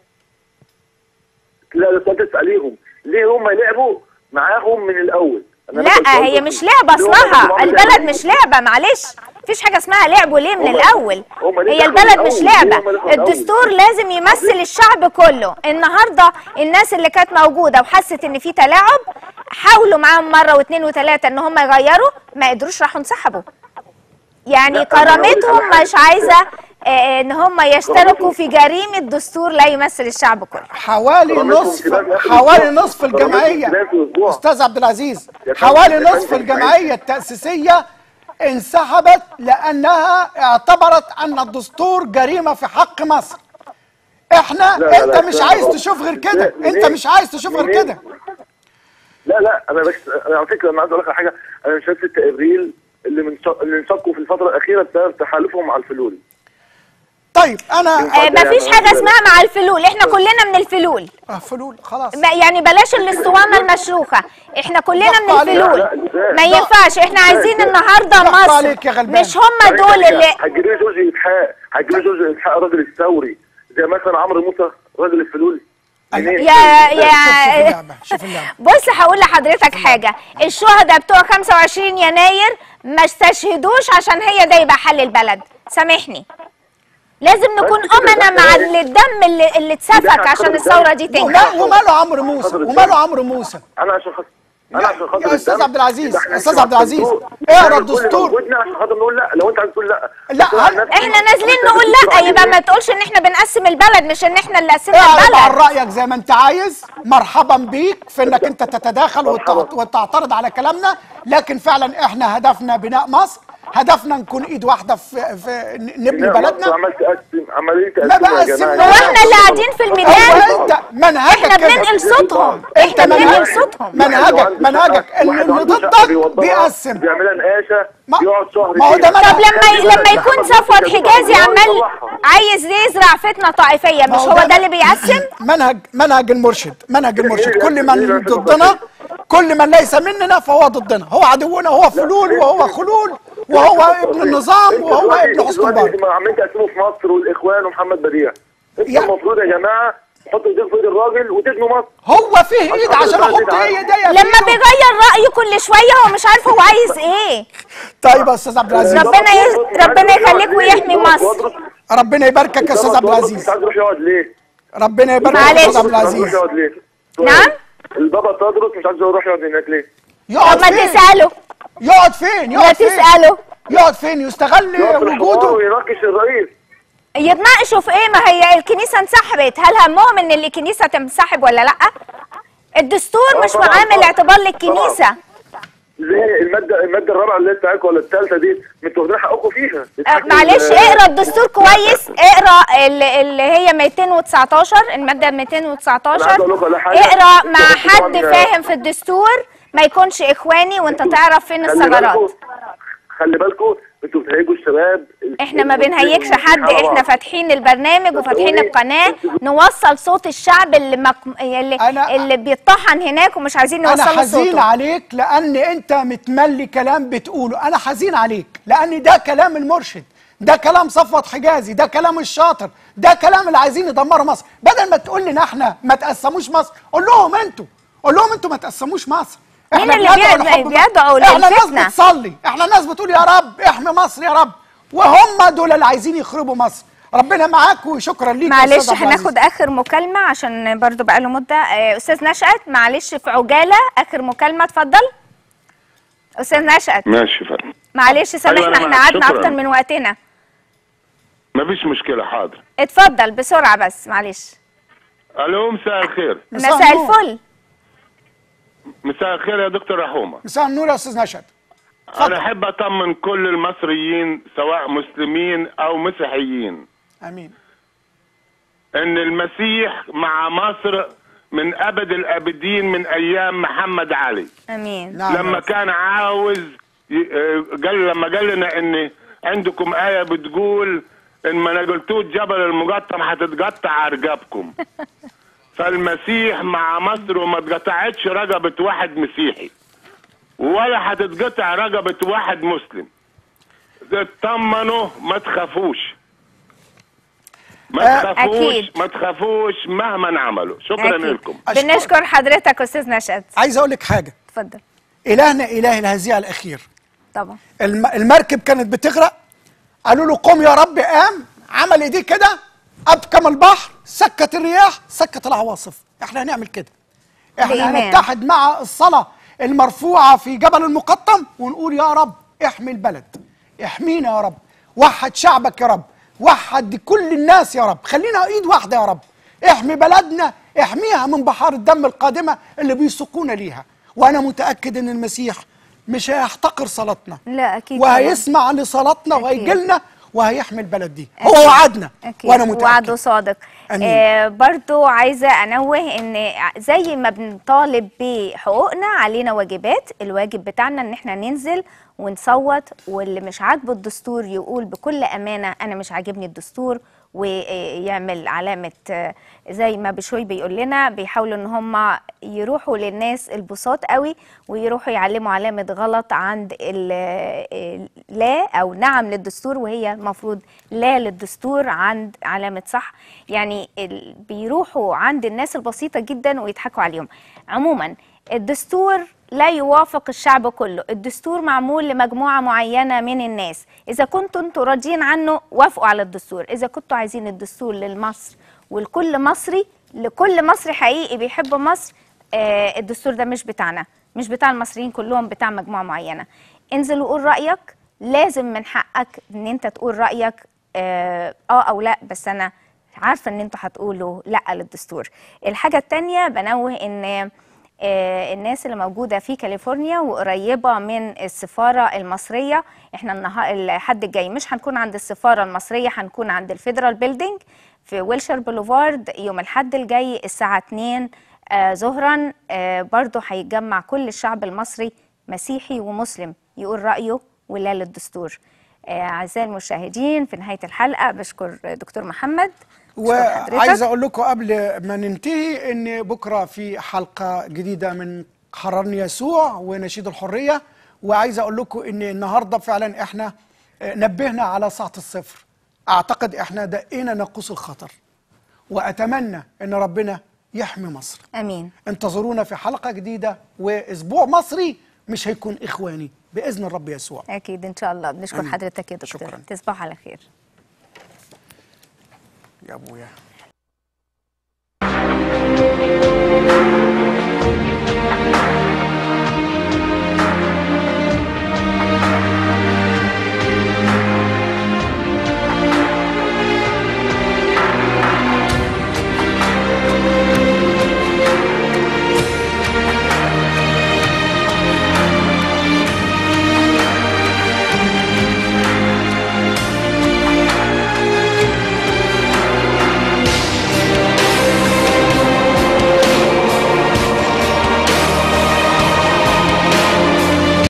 Speaker 8: لا ده سؤال تساليهم ليه هم لعبوا معاهم من الاول أنا بسأل
Speaker 2: لا
Speaker 8: سؤال
Speaker 2: هي
Speaker 8: بس.
Speaker 2: مش لعبه
Speaker 8: ليه هم
Speaker 2: اصلها
Speaker 8: كانوا
Speaker 2: البلد
Speaker 8: معاهم
Speaker 2: مش لعبه معلش مفيش حاجه اسمها لعبوا ليه من
Speaker 8: هم-
Speaker 2: الاول
Speaker 8: هم ليه
Speaker 2: هي
Speaker 8: دخلوا
Speaker 2: البلد
Speaker 8: من
Speaker 2: مش
Speaker 8: الأول؟ ليه هم
Speaker 2: لعبه
Speaker 8: دخلوا من الأول؟
Speaker 2: الدستور لازم يمثل الشعب كله النهارده الناس اللي كانت موجوده وحست ان في تلاعب حاولوا معاهم مره واثنين وثلاثه ان هم يغيروا ما قدروش راحوا انسحبوا يعني
Speaker 8: لا، أنا هقول لك
Speaker 2: كرامتهم
Speaker 8: على حاجة.
Speaker 2: مش عايزه آه، ان هم يشتركوا في جريمه دستور لا يمثل الشعب كله
Speaker 1: حوالي
Speaker 8: كرامتهم
Speaker 1: نصف
Speaker 8: كده في آخر
Speaker 1: حوالي
Speaker 8: أسبوع.
Speaker 1: نصف
Speaker 8: كرامتهم
Speaker 1: الجمعيه
Speaker 8: كده في أسبوع.
Speaker 1: استاذ عبد العزيز
Speaker 8: يا فندم،
Speaker 1: حوالي
Speaker 8: يا
Speaker 1: نصف
Speaker 8: فندم،
Speaker 1: الجمعيه التاسيسيه انسحبت لانها اعتبرت ان الدستور جريمه في حق مصر احنا
Speaker 8: لا، لا،
Speaker 1: انت
Speaker 8: لا،
Speaker 1: مش
Speaker 8: لا،
Speaker 1: عايز
Speaker 8: لا.
Speaker 1: تشوف غير
Speaker 8: لا،
Speaker 1: كده
Speaker 8: منين؟
Speaker 1: انت مش عايز تشوف غير
Speaker 8: منين؟
Speaker 1: كده
Speaker 8: لا لا انا بس انا على فكره انا عايز اقول لك على حاجه انا مش 6 ابريل اللي من اللي انشقوا في الفتره الاخيره بسبب تحالفهم مع الفلول
Speaker 1: طيب انا
Speaker 2: آه، مفيش حاجه اسمها مع الفلول احنا كلنا من الفلول
Speaker 1: آه، فلول خلاص
Speaker 2: ما- يعني بلاش الاسطوانه المشروخه احنا كلنا من
Speaker 1: ضغط عليك.
Speaker 2: الفلول
Speaker 8: لا، لا،
Speaker 2: ما
Speaker 8: لا.
Speaker 2: ينفعش احنا عايزين النهارده
Speaker 1: ضغط
Speaker 2: مصر
Speaker 1: عليك يا غلبان.
Speaker 2: مش هم دول اللي
Speaker 8: هتجيب لي جورج اسحاق هتجيب لي جورج اسحاق الراجل الثوري زي مثلا عمرو موسى راجل الفلول منين؟
Speaker 2: يا
Speaker 1: شوف
Speaker 2: يا
Speaker 1: اللعبه شوف اللعبه
Speaker 2: بص هقول لحضرتك حاجه الشهداء بتوع 25 يناير ما استشهدوش عشان هي ده يبقى حل البلد سامحني لازم نكون
Speaker 8: بس كده،
Speaker 2: امنا
Speaker 8: ده
Speaker 2: مع
Speaker 8: إيه؟
Speaker 2: الدم اللي, اللي اتسفك عشان الثوره دي تنجح
Speaker 1: وما- وماله عمرو موسى وماله عمرو موسى
Speaker 8: انا عشان خاطر انا عشان خاطر
Speaker 1: يا أستاذ
Speaker 8: الدم،
Speaker 1: عبد العزيز،
Speaker 8: يبقى إحنا
Speaker 1: أستاذ
Speaker 8: نمشي
Speaker 1: عبد
Speaker 8: مع
Speaker 1: العزيز،
Speaker 8: الدستور.
Speaker 1: اقرا
Speaker 8: نعمل كل اللي
Speaker 1: الدستور.
Speaker 8: موجودنا عشان خاطر نقول لا لو انت عايز تقول لا
Speaker 1: لا،
Speaker 8: بس أنا عن نفسي-
Speaker 2: احنا نازلين نقول لا يبقى ما تقولش ان احنا بنقسم البلد مش ان احنا اللي قسمنا
Speaker 1: اعرض عن
Speaker 2: البلد
Speaker 1: رايك زي ما انت عايز مرحبا بيك في انك انت تتداخل وتع- وتعترض على كلامنا لكن فعلا احنا هدفنا بناء مصر هدفنا نكون ايد واحده في, في نبني
Speaker 8: لا،
Speaker 1: بلدنا
Speaker 8: عمال تقسم عمالين
Speaker 1: ما
Speaker 8: تقسموا يا
Speaker 1: بقسم
Speaker 8: جماعه
Speaker 2: هو احنا اللي قاعدين في الميدان
Speaker 1: هو انت منهجك
Speaker 2: احنا
Speaker 1: كده.
Speaker 2: بننقل صوتهم
Speaker 1: انت
Speaker 2: احنا بننقل
Speaker 1: منهج
Speaker 2: صوتهم
Speaker 1: منهجك منهجك اللي اللي ضدك بيقسم
Speaker 8: بيعملها نقاشه يقعد شهر
Speaker 1: ما هو ده
Speaker 8: فيها.
Speaker 2: طب لما لما يكون صفوت حجازي عمال عايز يزرع فتنه طائفيه مش هو ده اللي بيقسم
Speaker 1: منهج منهج المرشد منهج المرشد كل من ضدنا كل من ليس مننا فهو ضدنا هو عدونا وهو فلول وهو خلول وهو ابن النظام وهو ابن حسن مبارك
Speaker 8: دلوقتي عمالين تقسموا في مصر والاخوان ومحمد بديع انتوا
Speaker 1: يا-
Speaker 8: المفروض يا جماعه تحطوا ايديكم في ايد الراجل وتبنوا مصر
Speaker 1: هو فيه ايد عشان احط ايديا فيه.
Speaker 2: لما بيغير رايه كل شويه هو مش عارف هو عايز ايه
Speaker 1: طيب يا استاذ عبد العزيز
Speaker 2: ربنا ي... ربنا يخليك ويحمي مصر
Speaker 1: ربنا يباركك يا استاذ عبد العزيز
Speaker 8: مش عايز يروح يقعد ليه؟
Speaker 1: ربنا يبارك
Speaker 2: معلش.
Speaker 1: يا استاذ عبد
Speaker 8: مش عايز يروح
Speaker 1: العزيز
Speaker 8: يقعد ليه؟
Speaker 2: نعم
Speaker 8: البابا تدرس مش عايز يروح يقعد هناك ليه؟
Speaker 1: يقعد
Speaker 2: طب ما
Speaker 1: فين
Speaker 2: تساله
Speaker 1: يقعد فين
Speaker 2: ما
Speaker 1: يقعد فين
Speaker 2: تساله
Speaker 1: يقعد فين يستغل
Speaker 8: يقعد في الحوار
Speaker 1: وجوده
Speaker 8: ويناقش الرئيس
Speaker 2: يتناقشوا في ايه ما هي الكنيسه انسحبت هل همهم ان الكنيسه تنسحب ولا لا الدستور
Speaker 8: آه
Speaker 2: مش
Speaker 8: طبعاً،
Speaker 2: معامل
Speaker 8: طبعاً.
Speaker 2: اعتبار للكنيسه
Speaker 8: ليه الماده الماده الرابعه اللي هي بتاعتكم ولا الثالثه دي انتوا واخدين حقكم فيها
Speaker 2: آه،
Speaker 8: بتحكي
Speaker 2: معلش
Speaker 8: ال-
Speaker 2: اقرا الدستور كويس اقرا اللي, اللي هي 219 الماده 219
Speaker 8: أنا عايز أقول لكم على حاجة.
Speaker 2: اقرا مع
Speaker 8: طبعاً-
Speaker 2: حد فاهم في الدستور ما يكونش اخواني وانت تعرف فين
Speaker 8: خلي
Speaker 2: الثغرات
Speaker 8: بالكم خلي بالكم انتوا بتهيجوا الشباب
Speaker 2: احنا ما بنهيكش حد
Speaker 8: على بعض.
Speaker 2: احنا فاتحين البرنامج وفاتحين القناه نوصل صوت الشعب اللي مك... اللي, اللي بيطحن هناك ومش عايزين
Speaker 1: انا
Speaker 2: نوصل
Speaker 1: حزين
Speaker 2: صوته
Speaker 1: عليك لان انت متملي كلام بتقوله انا حزين عليك لان ده كلام المرشد ده كلام صفوت حجازي ده كلام الشاطر ده كلام اللي عايزين يدمروا مصر بدل ما تقول لنا احنا ما تقسموش مصر قول لهم انتوا قول لهم انتوا ما تقسموش مصر
Speaker 2: مين اللي
Speaker 1: بندعو
Speaker 2: بيدعو-
Speaker 1: لحب مصر.
Speaker 2: بيدعو
Speaker 1: احنا ناس
Speaker 2: للفتنة؟
Speaker 1: بتصلي احنا ناس بتقول يا رب احمي مصر يا رب وهم دول اللي عايزين يخربوا مصر ربنا معاك وشكرا ليك يا
Speaker 2: معلش
Speaker 1: أستاذ عبد العزيز.
Speaker 2: هناخد اخر مكالمه عشان برضو بقاله مده آه، استاذ نشأت معلش في عجاله اخر مكالمه اتفضل استاذ نشأت
Speaker 15: ماشي فندم
Speaker 2: معلش سامحنا
Speaker 15: أيوة، أنا
Speaker 2: احنا
Speaker 15: معاك.
Speaker 2: قعدنا
Speaker 15: شكراً.
Speaker 2: اكتر من وقتنا
Speaker 15: مفيش مشكلة حاضر
Speaker 2: اتفضل بسرعه بس معلش
Speaker 15: الو مساء الخير
Speaker 2: مساء الفل
Speaker 15: مساء الخير يا دكتور رحومة
Speaker 1: مساء النور يا استاذ نشأت
Speaker 15: انا احب اطمن كل المصريين سواء مسلمين او مسيحيين
Speaker 1: امين
Speaker 15: ان المسيح مع مصر
Speaker 4: من ابد الابدين من ايام محمد علي
Speaker 2: امين
Speaker 4: لما كان عاوز ي- آه، قال لما قال لنا ان عندكم ايه بتقول ان ما نقلتوش جبل المقطم هتتقطع رقابكم فالمسيح مع مصر وما اتقطعتش رقبه واحد مسيحي ولا هتتقطع رقبه واحد مسلم اطمنوا ما تخافوش ما
Speaker 2: آه،
Speaker 4: تخافوش
Speaker 2: أكيد.
Speaker 4: ما تخافوش مهما عملوا شكرا
Speaker 2: أكيد.
Speaker 4: لكم
Speaker 2: بنشكر حضرتك استاذ نشأت
Speaker 1: عايز اقول لك حاجه
Speaker 2: اتفضل
Speaker 1: الهنا اله الهزيع الاخير
Speaker 2: طبعا
Speaker 1: الم... المركب كانت بتغرق قالوا له قوم يا رب قام عمل ايديه كده ابكم البحر سكت الرياح سكت العواصف احنا هنعمل كده احنا
Speaker 2: بإيمان.
Speaker 1: هنتحد مع الصلاه المرفوعه في جبل المقطم ونقول يا رب احمي البلد احمينا يا رب وحد شعبك يا رب وحد كل الناس يا رب خلينا ايد واحده يا رب احمي بلدنا احميها من بحار الدم القادمه اللي بيسقونا ليها وانا متاكد ان المسيح مش هيحتقر صلاتنا
Speaker 2: لا اكيد
Speaker 1: وهيسمع لصلاتنا وهيجي لنا وهيحمي البلد دي
Speaker 2: أكيد.
Speaker 1: هو وعدنا
Speaker 2: أكيد.
Speaker 1: وانا متاكد
Speaker 2: وعده صادق
Speaker 1: أمين.
Speaker 2: آه برضو عايزة أنوه إن زي ما بنطالب بحقوقنا علينا واجبات الواجب بتاعنا إن إحنا ننزل ونصوت واللي مش عاجبه الدستور يقول بكل أمانة أنا مش عاجبني الدستور ويعمل علامة آه، زي ما بشوي بيقول لنا بيحاولوا ان هم يروحوا للناس البساط قوي ويروحوا يعلموا علامة غلط عند ال- ال- لا او نعم للدستور وهي المفروض لا للدستور عند علامة صح يعني ال- بيروحوا عند الناس البسيطة جدا ويضحكوا عليهم عموما الدستور لا يوافق الشعب كله الدستور معمول لمجموعة معينة من الناس إذا كنتوا انتوا راضيين عنه وافقوا على الدستور إذا كنتوا عايزين الدستور للمصر ولكل مصري لكل مصري حقيقي بيحب مصر آه الدستور ده مش بتاعنا مش بتاع المصريين كلهم بتاع مجموعة معينة انزل وقول رأيك لازم من حقك ان انت تقول رأيك اه, آه او لا بس انا عارفة ان انتوا هتقولوا لا للدستور الحاجة التانية بنوه ان آه، الناس اللي موجودة في كاليفورنيا وقريبة من السفارة المصرية احنا النهار الحد الجاي مش هنكون عند السفارة المصرية هنكون عند الفيدرال بيلدينج في ويلشر بوليفارد يوم الحد الجاي الساعة 2 آه، ظهرا آه، برضو هيتجمع كل الشعب المصري مسيحي ومسلم يقول رأيه ولا للدستور آه، أعزائي المشاهدين في نهاية الحلقة بشكر دكتور محمد بشكر حضرتك.
Speaker 1: وعايز اقول لكم قبل ما ننتهي ان بكره في حلقه جديده من حررني يسوع ونشيد الحريه وعايز اقول لكم ان النهارده فعلا احنا آه، نبهنا على ساعه الصفر اعتقد احنا دقينا ناقوس الخطر واتمنى ان ربنا يحمي مصر
Speaker 2: امين
Speaker 1: انتظرونا في حلقه جديده واسبوع مصري مش هيكون اخواني باذن الرب يسوع
Speaker 2: اكيد ان شاء الله بنشكر
Speaker 1: آمين.
Speaker 2: حضرتك يا دكتور
Speaker 1: شكراً.
Speaker 2: تصبحوا على خير
Speaker 1: يا ابويا